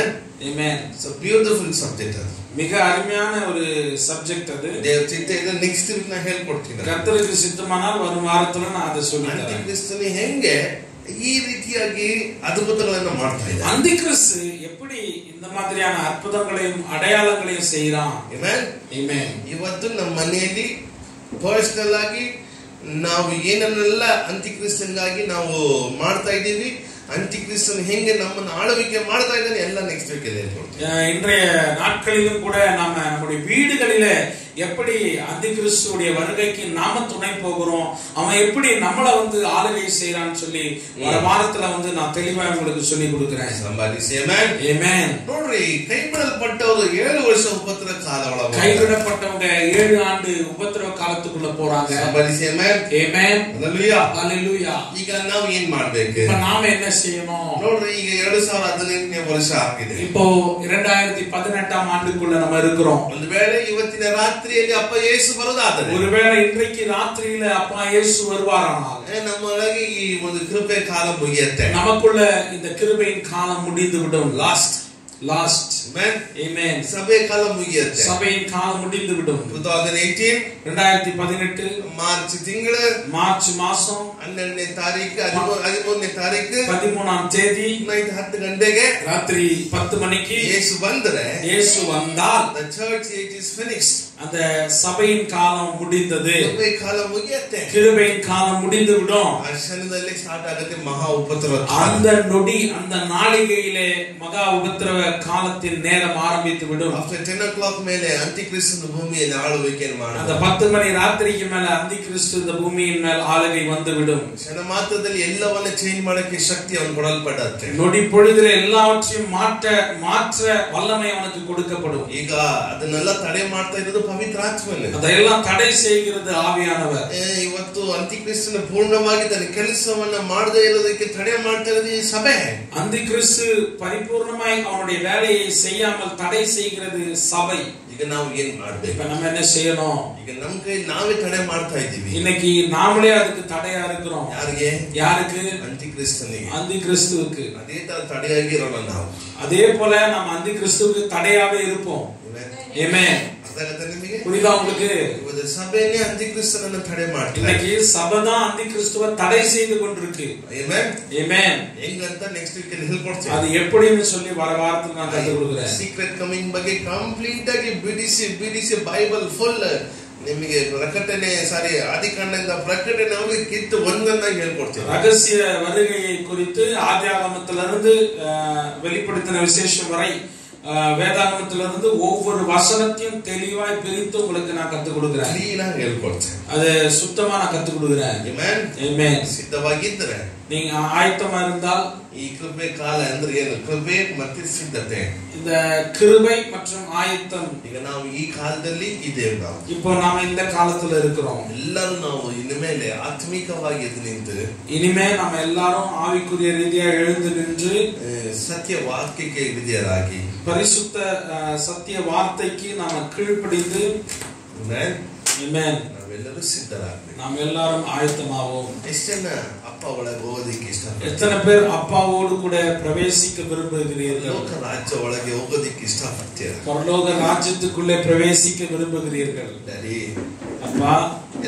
Amen. ಬ್ಯೂಟಿಫುಲ್ ಸಬ್ಜೆಕ್ಟ್ ಅದು மிக அருமையான ஒரு சப்ஜெக்ட் அது ದೇವ್ರ ಚಿಂತೆ ಇದೆ ನೆಕ್ಸ್ಟ್ ವೀಕ್ ನಾ ಹೇಳ್ಕೊಡ್ತೀನಿ கர்த்தருக்கு சித்தமானால் வரும் வாரத்துல நான் அதை சொல்லி தரேன் ಅಂತ್ಯಕ್ರಿಸ್ತನ ಹೆಂಗೆ ಈ ರೀತಿಯಾಗಿ ಅದ್ಭುತಗಳನ್ನ ಮಾಡ್ತಾ ಇದ್ದಾನೆ அந்தி கிறிஸ்து எப்படி இந்த மாதிரியான அற்புதங்களையும் அடையாளங்களையும் செய்யறான் Amen? Amen. ಇವತ್ತು ನಮ್ಮ ಮನೆಯಲ್ಲಿ ಪರ್ಸನಲ್ ಆಗಿ ನಾವು ಏನನ್ನೆಲ್ಲ ಅಂತ್ಯಕ್ರಿಸ್ತನ್ಗಾಗಿ ನಾವು ಮಾಡ್ತಾ ಇದ್ದೀವಿ ಅಂತ್ಯಕ್ರಿಸ್ತನ್ ಹೆಂಗೆ ನಮ್ಮನ್ನ ಆಳ್ವಿಕೆ ಮಾಡ್ತಾ ಇದ್ದಾನೆ ಎಲ್ಲ ನೆಕ್ಸ್ಟ್ ವೀಕ್ ಅಲ್ಲಿ ಹೇಳ್ಕೊಡ್ತೀನಿ அஹ் இன்றைய நாட்களிலும் கூட நாம நம்முடைய வீடுகளில எப்படி அந்தி கிறிஸ்துடைய வருகைக்கு நாம துணை போகிறோம் அவன் எப்படி நம்மளை வந்து ஆளுகை செய்யறான்னு சொல்லி வர வாரத்துல வந்து நான் தெளிவா உங்களுக்கு சொல்லி கொடுக்கிறேன் ಸಂಪಾದಿಸಿ Amen? Amen. ನೋಡ್ರಿ ಕೈ ಬಿಡಲ್ಪಟ್ಟವರು ಏಳು ವರ್ಷ ಉಪದ್ರ ಕಾಲ ಒಳಗೆ கைவிடப்பட்டவங்க ஏழு ஆண்டு உபத்திரவ காலத்துக்குள்ள போறாங்க ಸಂಪಾದಿಸಿ Amen? Amen. Hallelujah. Hallelujah. ಈಗ ನಾವು ಏನ್ ಮಾಡ್ಬೇಕು இப்ப நாம என்ன செய்யணும் ನೋಡ್ರಿ ಈಗ ಎರಡು ಸಾವಿರ ಹದಿನೆಂಟನೇ ವರ್ಷ ಆಗಿದೆ இப்போ இரண்டாயிரத்தி பதினெட்டாம் ஆண்டுக்குள்ள நம்ம இருக்கிறோம் ಒಂದು ವೇಳೆ ಇವತ್ತಿನ ರಾತ್ರಿಯಲ್ಲಿ ಅಪ್ಪ ಯೇಸು ಬರೋದಾದರೆ ஒருவேளை இன்றைக்கு ராத்திரியில அப்பா இயேசு வருவாரானால் ಏ, ನಮ್ಮೊಳಗೆ ಈ ಒಂದು ಕೃಪೆ ಕಾಲ ಮುಗಿಯತ್ತೆ நமக்குள்ள இந்த கிருபையின் காலம் முடிந்து விடும் லாஸ்ட் லாஸ்ட் Amen? Amen. ಸಭೆ ಕಾಲ ಮುಗಿಯತ್ತೆ சபையின் காலம் முடிந்து விடும் ಟೂ ತೌಸಂಡ್ ಏಯ್ಟೀನ್ ரெண்டாயிரத்தி பதினெட்டு ಮಾರ್ಚ್ ತಿಂಗಳು மார்ச் மாசம் ಹನ್ನೆರಡನೇ ತಾರೀಕು ಹದಿಮೂರು ಹದಿಮೂರನೇ ತಾರೀಕು பதிமூணாம் தேதி ನೈಟ್ ಹತ್ತು ಗಂಟೆಗೆ ராத்திரி பத்து மணிக்கு ಯೇಸು ಬಂದ್ರೆ இயேசு வந்தால் the church age is finished அந்த சபையின் காலம் முடிந்தது ಸಭೆ ಕಾಲ ಮುಗಿಯತ್ತೆ கிருபையின் காலம் முடிந்து விடும் ಆ ಕ್ಷಣದಲ್ಲಿ ಸ್ಟಾರ್ಟ್ ಆಗುತ್ತೆ ಮಹಾ ಉಪದ್ರ அந்த நொடி அந்த நாளிகையிலே மகா உபத்திரவ காலத்தின் நேரம் ஆரம்பித்து விடும் ಆಫ್ಟರ್ ಟೆನ್ ಓ ಕ್ಲಾಕ್ ಮೇಲೆ ಅಂತ್ಯಕ್ರಿಸ್ತನ ಭೂಮಿಯಲ್ಲಿ ಆಳ್ವಿಕೆಯನ್ನು அந்த ಮಾಡುವ பத்து மணி ராத்திரிக்கு மேல அந்தி கிறிஸ்து இந்த பூமியின் மேல் ஆளுகை வந்து விடும் ಕ್ಷಣ ಮಾತ್ರದಲ್ಲಿ ಎಲ್ಲವನ್ನ ಚೇಂಜ್ ಮಾಡಕ್ಕೆ ಶಕ್ತಿ ಅವನು ಕೊಡಲ್ಪಡತ್ತೆ நொடி பொழுதில் எல்லாவற்றையும் மாற்ற மாற்ற வல்லமை அவனுக்கு கொடுக்கப்படும் ಈಗ ಅದನ್ನೆಲ್ಲ ತಡೆ ಮಾಡ್ತಾ ಇರೋದು ಪವಿತ್ರ ಆತ್ಮನೇ அதையெல்லாம் தடை செய்கிறது ஆவியானவர் ಏ, ಇವತ್ತು ಅಂತ್ಯಕ್ರಿಸ್ತನ ಪೂರ್ಣವಾಗಿ ತನ್ನ ಕೆಲಸವನ್ನ ಮಾಡದೇ ಇರೋದಕ್ಕೆ ತಡೆ ಮಾಡ್ತಾ ಇರೋದು ಈ ಸಭೆ அந்தி கிறிஸ்து பரிபூர்ணமாய் அவனுடைய வேலையை செய்யாமல் தடை செய்கிறது சபை ಈಗ ನಾವು ಏನ್ ಮಾಡ್ಬೇಕು இப்ப நம்ம என்ன செய்யணும் ಈಗ ನಮ್ ಕೈ ನಾವೇ ತಡೆ ಮಾಡ್ತಾ ಇದ್ದೀವಿ இன்னைக்கு நாமளே அதுக்கு தடையா இருக்கிறோம் ಯಾರಿಗೆ யாருக்கு ಅಂತ್ಯಕ್ರಿಸ್ತನಿಗೆ அந்தி கிறிஸ்துவுக்கு ಅದೇ ತರ ತಡೆಯಾಗಿರೋಣ ನಾವು அதே போல நம்ம அந்தி கிறிஸ்துவுக்கு தடையாவே இருப்போம் Amen. ಅರ್ಥ ಆಗತ್ತಾ ನಿಮಗೆ புரியுதா உங்களுக்கு ಇವತ್ತು ಸಭೆನೇ ಅಂತ್ಯಕ್ರಿಸ್ತನನ್ನ ತಡೆ ಮಾಡ್ತಾರೆ இன்னைக்கு சபை தான் அந்தி கிறிஸ்துவ தடை செய்து கொண்டிருக்கு Amen? Amen. ಹೆಂಗಂತ ನೆಕ್ಸ್ಟ್ ವೀಕ್ ಅಲ್ಲಿ ಹೇಳ್ಕೊಡ್ತೀನಿ அது எப்படின்னு சொல்லி வர வாரத்தில் நான் கற்றுக் கொடுக்குறேன் ಸೀಕ್ರೆಟ್ ಕಮಿಂಗ್ ಬಗ್ಗೆ ಕಂಪ್ಲೀಟ್ ಆಗಿ ಬಿಡಿಸಿ ಬಿಡಿಸಿ ಬೈಬಲ್ ಫುಲ್ ನಿಮಗೆ ಪ್ರಕಟಣೆ ಸಾರಿ ಆದಿಕಾಂಡದಿಂದ ಪ್ರಕಟಣೆ ಅವ್ರಿಗೆ ಕಿತ್ತು ಒಂದೊಂದಾಗಿ ಹೇಳ್ಕೊಡ್ತೀನಿ ரகசிய வருகையை குறித்து ஆதியாகமத்திலிருந்து அஹ், வெளிப்படுத்தின விசேஷம் வரை அஹ், வேதாகமத்திலிருந்து ஒவ்வொரு வசனத்தையும் தெளிவாய் பிரித்து உங்களுக்கு நான் கத்துக் கொடுக்குறேன் ಕ್ಲೀನ್ ಆಗಿ ಹೇಳ್ಕೊಡ್ತೇನೆ அது சுத்தமா நான் கத்துக் கொடுக்குறேன் Amen? Amen. ಸಿದ್ಧವಾಗಿದ್ರೆ நீங்க ஆயத்தமா இருந்தால் ಈ ಕೃಪೆ ಕಾಲ ಅಂದ್ರೆ ಏನು ಕೃಪೆ ಮತ್ತೆ ಸಿದ್ಧತೆ இந்த கிருபை மற்றும் ஆயத்தம் ಈಗ ನಾವು ಈ ಕಾಲದಲ್ಲಿ ಇದ್ದೇವೆ ನಾವು இப்போ நாம இந்த காலத்துல இருக்கிறோம் ಎಲ್ಲರೂ ನಾವು ಇನ್ಮೇಲೆ ಆತ್ಮಿಕವಾಗಿ ಎದ್ದು ನಿಂತು இனிமே நம்ம எல்லாரும் ஆவிக்குரிய ரீதியா எழுந்து நின்று ಆ, ಸತ್ಯ ವಾಕ್ಯಕ್ಕೆ ವಿಧೇಯರಾಗಿ பரிசுத்த அஹ், சத்திய வார்த்தைக்கு நாம கீழ்ப்படிந்து Amen? Amen. ನಾವೆಲ್ಲರೂ ಸಿದ್ಧರಾಗ್ಬೇಕು நாம் எல்லாரும் ஆயத்தமாவோம் ಎಷ್ಟು ಜನ ಅಪ್ಪ ಒಳಗೆ ಹೋಗೋದಿಕ್ಕೆ ಇಷ್ಟಪಡ್ತಾರೆ எத்தனை பேர் அப்பாவோடு கூட பிரவேசிக்க விரும்புகிறீர்கள் ಲೋಕ ರಾಜ್ಯ ಒಳಗೆ ಹೋಗೋದಿಕ್ಕೆ ಇಷ್ಟಪಡ್ತೀರ பரலோக ராஜ்யத்துக்குள்ளே பிரவேசிக்க விரும்புகிறீர்கள் ಡ್ಯಾಡಿ அப்பா ಎದ್ದು ನಿಂತ್ಕೊಂಡು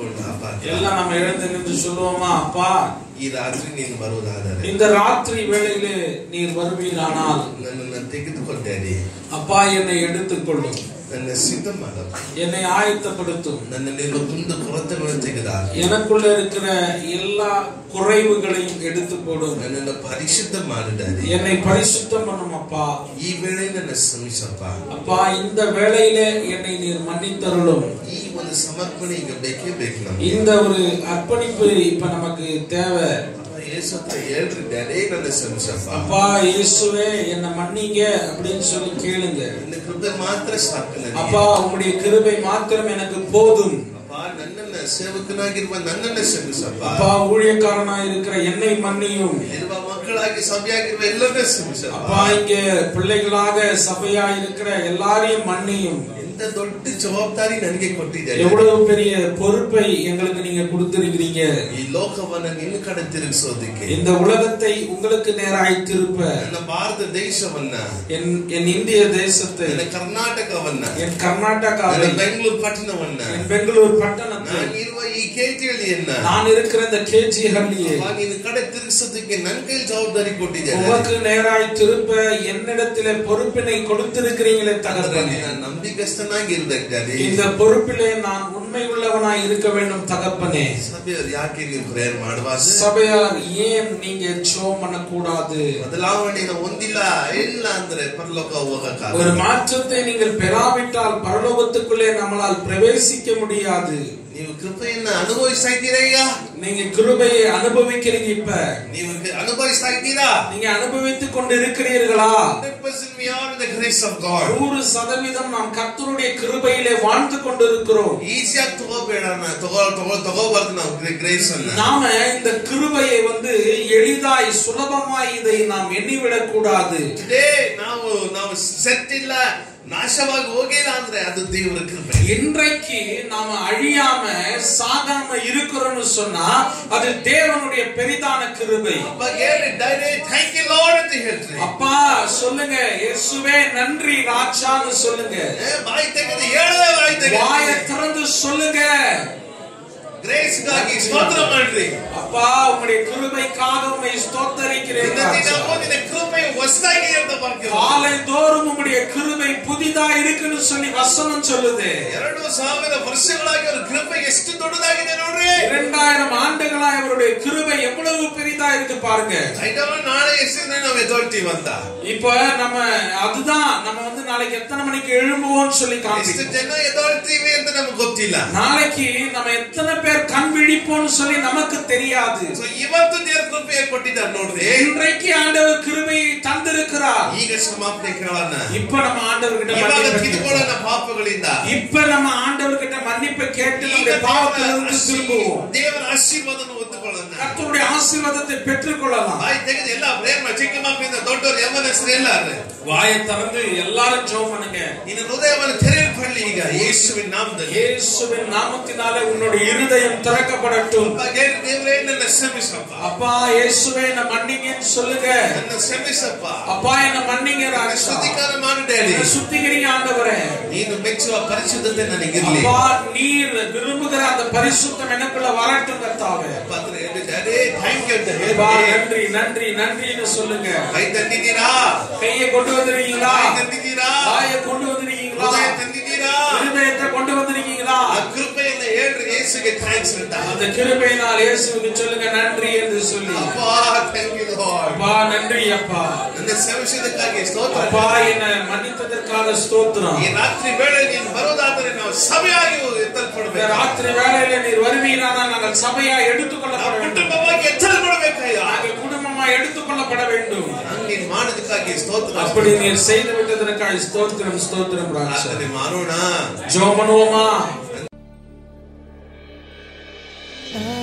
ನಿಂತುಕೊಂಡು ಅಪ್ಪ எல்லாம் நம்ம எழுந்து நின்று சொல்லுவோமா அப்பா ಈ ರಾತ್ರಿ ನೀನು ಬರುವುದಾದರೆ இந்த ராத்திரி வேளையிலே நீர் வருவீரானால் ನನ್ನನ್ನು ತೆಗೆದುಕೊಂಡೇನೆ அப்பா என்னை எடுத்துக்கொள்ளும் ನನ್ನ ಸಿದ್ಧ ಮಾಡು என்னை ஆயத்தப்படுத்தும் ನನ್ನಲ್ಲಿರುವ ಕುಂದು ಕೊರತೆಗಳನ್ನು ತೆಗೆದ எனக்குள்ள இருக்கிற எல்லா குறைவுகளையும் எடுத்து போடும் ನನ್ನನ್ನು ಪರಿಶುದ್ಧ ಮಾಡಿದ್ದಾರೆ என்னை பரிசுத்தம் பண்ணும் அப்பா ಈ ವೇಳೆ ನನ್ನ ಶ್ರಮಿಸಪ್ಪ அப்பா இந்த வேளையிலே என்னை நீர் மன்னித்தருளும் ಈ ಒಂದು ಸಮರ್ಪಣೆ ಈಗ ಬೇಕೇ ಬೇಕು ನಮ್ಗೆ இந்த ஒரு அர்ப்பணிப்பு இப்ப நமக்கு தேவை ಅಪ್ಪ ಯೇಸು ಹತ್ರ ಹೇಳ್ರಿ ಡ್ಯಾಡೇ ನನ್ನ ಶ್ರಮಿಸಪ್ಪ அப்பா இயேசுவே என்னை மன்னிங்க அப்படின்னு சொல்லி கேளுங்க ನಿನ್ನ ಕೃಪೆ ಮಾತ್ರ ಸಾಕು ನನಗೆ அப்பா உங்களுடைய கிருபை மாத்திரம் எனக்கு போதும் ಅಪ್ಪ ನನ್ನನ್ನ ಸೇವಕನಾಗಿರುವ ನನ್ನನ್ನ ಶ್ರಮಿಸಪ್ಪ அப்பா ஊழியக்காரனா இருக்கிற என்னை மன்னியும் ಇರುವ ಮಕ್ಕಳಾಗಿ ಸಭೆಯಾಗಿರುವ ಎಲ್ಲರನ್ನ ಶ್ರಮಿಸಪ್ಪ அப்பா இங்க பிள்ளைகளாக சபையா இருக்கிற எல்லாரையும் மன்னியும் ಎಂತ ದೊಡ್ಡ ಜವಾಬ್ದಾರಿ ನನಗೆ ಕೊಟ್ಟಿದ್ದಾರೆ எவ்வளவு பெரிய பொறுப்பை எங்களுக்கு நீங்க கொடுத்திருக்கிறீங்க ಈ ಲೋಕವನ್ನ ನಿನ್ನ ಕಡೆ ತಿರುಗಿಸೋದಕ್ಕೆ இந்த உலகத்தை உங்களுக்கு நேராய் திருப்ப ನನ್ನ ಭಾರತ ದೇಶವನ್ನ என் என் இந்திய தேசத்தை ನನ್ನ ಕರ್ನಾಟಕವನ್ನ என் கர்நாடகாவை ನನ್ನ ಬೆಂಗಳೂರು ಪಟ್ಟಣವನ್ನ என் பெங்களூர் பட்டணத்தை ನಾನು ಇರುವ ಈ ಕೇತಿಯನ್ನ நான் இருக்கிற இந்த கேஜி ஹள்ளியை ನಿನ್ನ ಕಡೆ ತಿರುಗಿಸೋದಕ್ಕೆ ನನ್ನ ಕೈಲಿ ಜವಾಬ್ದಾರಿ ಕೊಟ್ಟಿದ್ದಾರೆ உமக்கு நேராய் திருப்ப என்னிடத்திலே பொறுப்பினை கொடுத்திருக்கிறீங்களே தகப்பனே ನಾನು ನಂಬಿಕಸ್ಥನಾಗಿರ್ಬೇಕು ಡ್ಯಾಡಿ இந்த பொறுப்பிலே நான் உண்மை உள்ளவனாய் இருக்க வேண்டும் தகப்பனே ಸಭೆಯವ್ರು ಯಾಕೆ ನೀವು ಪ್ರೇಯರ್ ಮಾಡಬಾರ್ದು சபையார் ஏன் நீங்க ஜோம் பண்ணக்கூடாது ಬದಲಾವಣೆನ ಹೊಂದಿಲ್ಲ ಇಲ್ಲ ಅಂದ್ರೆ ಪರಲೋಕ ஒரு ಹೋಗಕ್ಕಾಗಲ್ಲ மாற்றத்தை நீங்கள் பெறாவிட்டால் பரலோகத்துக்குள்ளே நம்மளால் பிரவேசிக்க முடியாது ನೀವು ಕೃಪೆಯನ್ನ ಅನುಭವಿಸ್ತಾ ಇದ್ದೀರಾ ಈಗ நீங்க கிருபையை அனுபவிக்கிறீங்க இப்ப ನೀವು ಅನುಭವಿಸ್ತಾ ಇದ್ದೀರಾ நீங்க அனுபவித்துக் கொண்டு இருக்கிறீர்களா 100% we are in the grace of God. நூறு சதவீதம் நாம் கர்த்தருடைய கிருபையிலே வாழ்ந்து கொண்டிருக்கிறோம் ಈಸಿಯಾಗಿ ತಗೋಬೇಡ ನಾ- ತಗೋ ತಗೋ ತಗೋಬಾರ್ದು ನಾವು ಗ್ರೇಸ್ ಅನ್ನ நாம இந்த கிருபையை வந்து எளிதாய் சுலபமாய் இதை நாம் எண்ணிவிடக் கூடாது ಟುಡೇ ನಾವು ನಾವು ಸೆಟ್ ಇಲ್ಲ ನಾಶವಾಗಿ ಹೋಗಿಲ್ಲ ಅಂದ್ರೆ ಅದು ದೇವರ ಕೃಪೆ இன்றைக்கு நாம அழியாம சாகாம இருக்கிறோம்னு சொன்னா அது தேவனுடைய பெரிதான கிருபை ಥ್ಯಾಂಕ್ ಯು ಲಾರ್ಡ್ ಅಂತ ಹೇಳ್ರಿ அப்பா சொல்லுங்க இயேசுவே நன்றி ராஜான்னு சொல்லுங்க ಏ, ಬಾಯಿ ತೆಗೆದು ಹೇಳದೆ ಬಾಯಿ வாய ತೆಗೆದು திறந்து சொல்லுங்க ಗ್ರೇಸ್ಗಾಗಿ ಸ್ತೋತ್ರ ಮಾಡ್ರಿ அப்பா உங்களுடைய கிருபைக்காக உண்மை ஸ்தோத்தரிக்கிறேன் ನಿನ್ನ ದಿನ ராஜா. ಓದಿನ ಕೃಪೆ ಹೊಸದಾಗಿ ಅಂತ ವಾಕ್ಯ காலை தோறும் உங்களுடைய கிருபை புதிதா இருக்குன்னு சொல்லி வசனம் சொல்லுது ಎರಡು ಸಾವಿರ ವರ್ಷಗಳಾಗಿ ಅವ್ರ ಕೃಪೆ ಎಷ್ಟು ದೊಡ್ಡದಾಗಿದೆ ನೋಡ್ರಿ இரண்டாயிரம் ஆண்டுகளாய் அவருடைய கிருபை எவ்வளவு பெரிதா இருக்கு பாருங்க ಐದವ ನಾಳೆ ಎಷ್ಟಿದ್ರೆ ನಾವು ಎದ್ದೊಳ್ತೀವಿ ಅಂತ இப்ப நம்ம அதுதான் நம்ம வந்து நாளைக்கு எத்தனை மணிக்கு எழும்புவோம்னு சொல்லி ಎಷ್ಟು காமிக்கணும் ಜನ ಎದ್ದೊಳ್ತೀವಿ ಅಂತ ನಮ್ಗೆ ಗೊತ್ತಿಲ್ಲ நாளைக்கு நம்ம எத்தனை பேர் கண் விழிப்போம்னு சொல்லி நமக்கு தெரியாது ಸೊ ಇವತ್ತು ದೇವ್ರ ಕೃಪೆ ಕೊಟ್ಟಿದ್ದಾರೆ ನೋಡ್ರಿ இன்றைக்கு ஆண்டவர் கிருபையை தந்திருக்கிறார் ಈಗ ಸಮಾಪನೆ ಕೇಳೋಣ இப்ப நம்ம ஆண்டவர்கிட்ட ಇವಾಗ மன்னிப்பு கேட்கணும். ತಿದ್ಕೊಳ್ಳೋಣ ಪಾಪಗಳಿಂದ இப்ப நம்ம ஆண்டவர்கிட்ட மன்னிப்பை கேட்டு ಈಗ நம்முடைய ದೇವರ பாவத்திலிருந்து ಆಶೀ- திரும்புவோம் ದೇವರ ಆಶೀರ್ವಾದನ ಹೊಂದಿಕೊಳ್ಳೋಣ கர்த்தருடைய ஆசீர்வாதத்தை பெற்றுக்கொள்ளலாம் ಬಾಯಿ ತೆಗೆದು ಎಲ್ಲ ಪ್ರೇಮ ಚಿಕ್ಕ ಮಕ್ಕಳಿಂದ ದೊಡ್ಡವರು ಯಮನ ಹೆಸರು ಎಲ್ಲಾರು வாயை திறந்து எல்லாரும் ஜெபம் பண்ணுங்க ನಿನ್ನ ಹೃದಯವನ್ನು ತೆರೆಯಲ್ಪಡಲಿ ಈಗ ಯೇಸುವಿನ ನಾಮದಲ್ಲಿ இயேசுவின் நாமத்தினாலே உன்னுடைய இருதயம் திறக்கப்படட்டும் ಅಪ್ಪ, ದೇವ್ರ- ದೇವ್ರೇ ನನ್ನ ಶ್ರಮಿಸಪ್ಪ அப்பா இயேசுவே என்ன மன்னிங்கன்னு சொல்லுங்க ನನ್ನ ಶ್ರಮಿಸಪ್ಪ அப்பா என்ன மன்னிங்க ನನ್ನ ராஜா ಸ್ತುತಿಕಾರ ಮಾಡು ಡ್ಯಾಡಿ என்னை சுத்திக்கிறீங்க ஆண்டவரே ನೀನು ಮೆಚ್ಚುವ ಪರಿಶುದ್ಧತೆ ನನಗಿರ್ಲಿ அப்பா நீர் விரும்புகிற அந்த பரிசுத்தம் எனக்குள்ள வரட்டும் கர்த்தாவே ಪಾತ್ರೆ ಹೇಳಿ, ಡ್ಯಾಡಿ ಥ್ಯಾಂಕ್ ಯು ಅಂತ அப்பா ಹೇಳಿ நன்றி நன்றி நன்றின்னு சொல்லுங்க ಕೈ ತಂದಿದ್ದೀರಾ கையை கொண்டு வந்திருக்கீங்களா ಬಾಯಿ ತಂದಿದ್ದೀರಾ வாயை கொண்டு வந்திருக்கீங்களா ಹೃದಯ ತಂದಿದ್ದೀರಾ இருதயத்தை கொண்டு வந்திருக்கீங்களா ಆ ಕೃಪೆಯಿಂದ ಹೇಳ್ರಿ ಯೇಸುಗೆ ಥ್ಯಾಂಕ್ಸ್ ಅಂತ அந்த கிருபையினால் இயேசுவுக்கு சொல்லுங்க நன்றி என்று சொல்லி ಅಪ್ಪ ಥ್ಯಾಂಕ್ ಯು ಲಾರ್ಡ್ அப்பா நன்றி அப்பா ನನ್ನ ಶ್ರಮಿಸಿದ್ದಕ್ಕಾಗಿ ಸ್ತೋತ್ರ அப்பா என்னை மன்னித்ததற்காக ஸ்தோத்திரம் ಈ ರಾತ್ರಿ ವೇಳೆ ನೀನು ಬರೋದಾದರೆ ನಾವು ಸಭೆಯಾಗಿ இந்த ಎತ್ತಲ್ಪಡಬೇಕು ராத்திரி வேளையில நீர் வருவீரானால் நாங்கள் சபையா எடுத்துக்கொள்ளப்பட ನಾವು வேண்டும் ಕುಟುಂಬವಾಗಿ ಎತ್ತಲ್ಪಡಬೇಕಯ್ಯ நாங்கள் குடும்பமா எடுத்துக்கொள்ளப்பட வேண்டும் ಹಂಗ್ ನೀನ್ ಮಾಡೋದಕ್ಕಾಗಿ ಸ್ತೋತ್ರ அப்படி நீர் செய்து விட்டதற்காக ஸ்தோத்திரம் ஸ்தோத்திரம் ராஜா ಪ್ರಾರ್ಥನೆ ಮಾಡೋಣ ஜெபம் பண்ணுவோமா I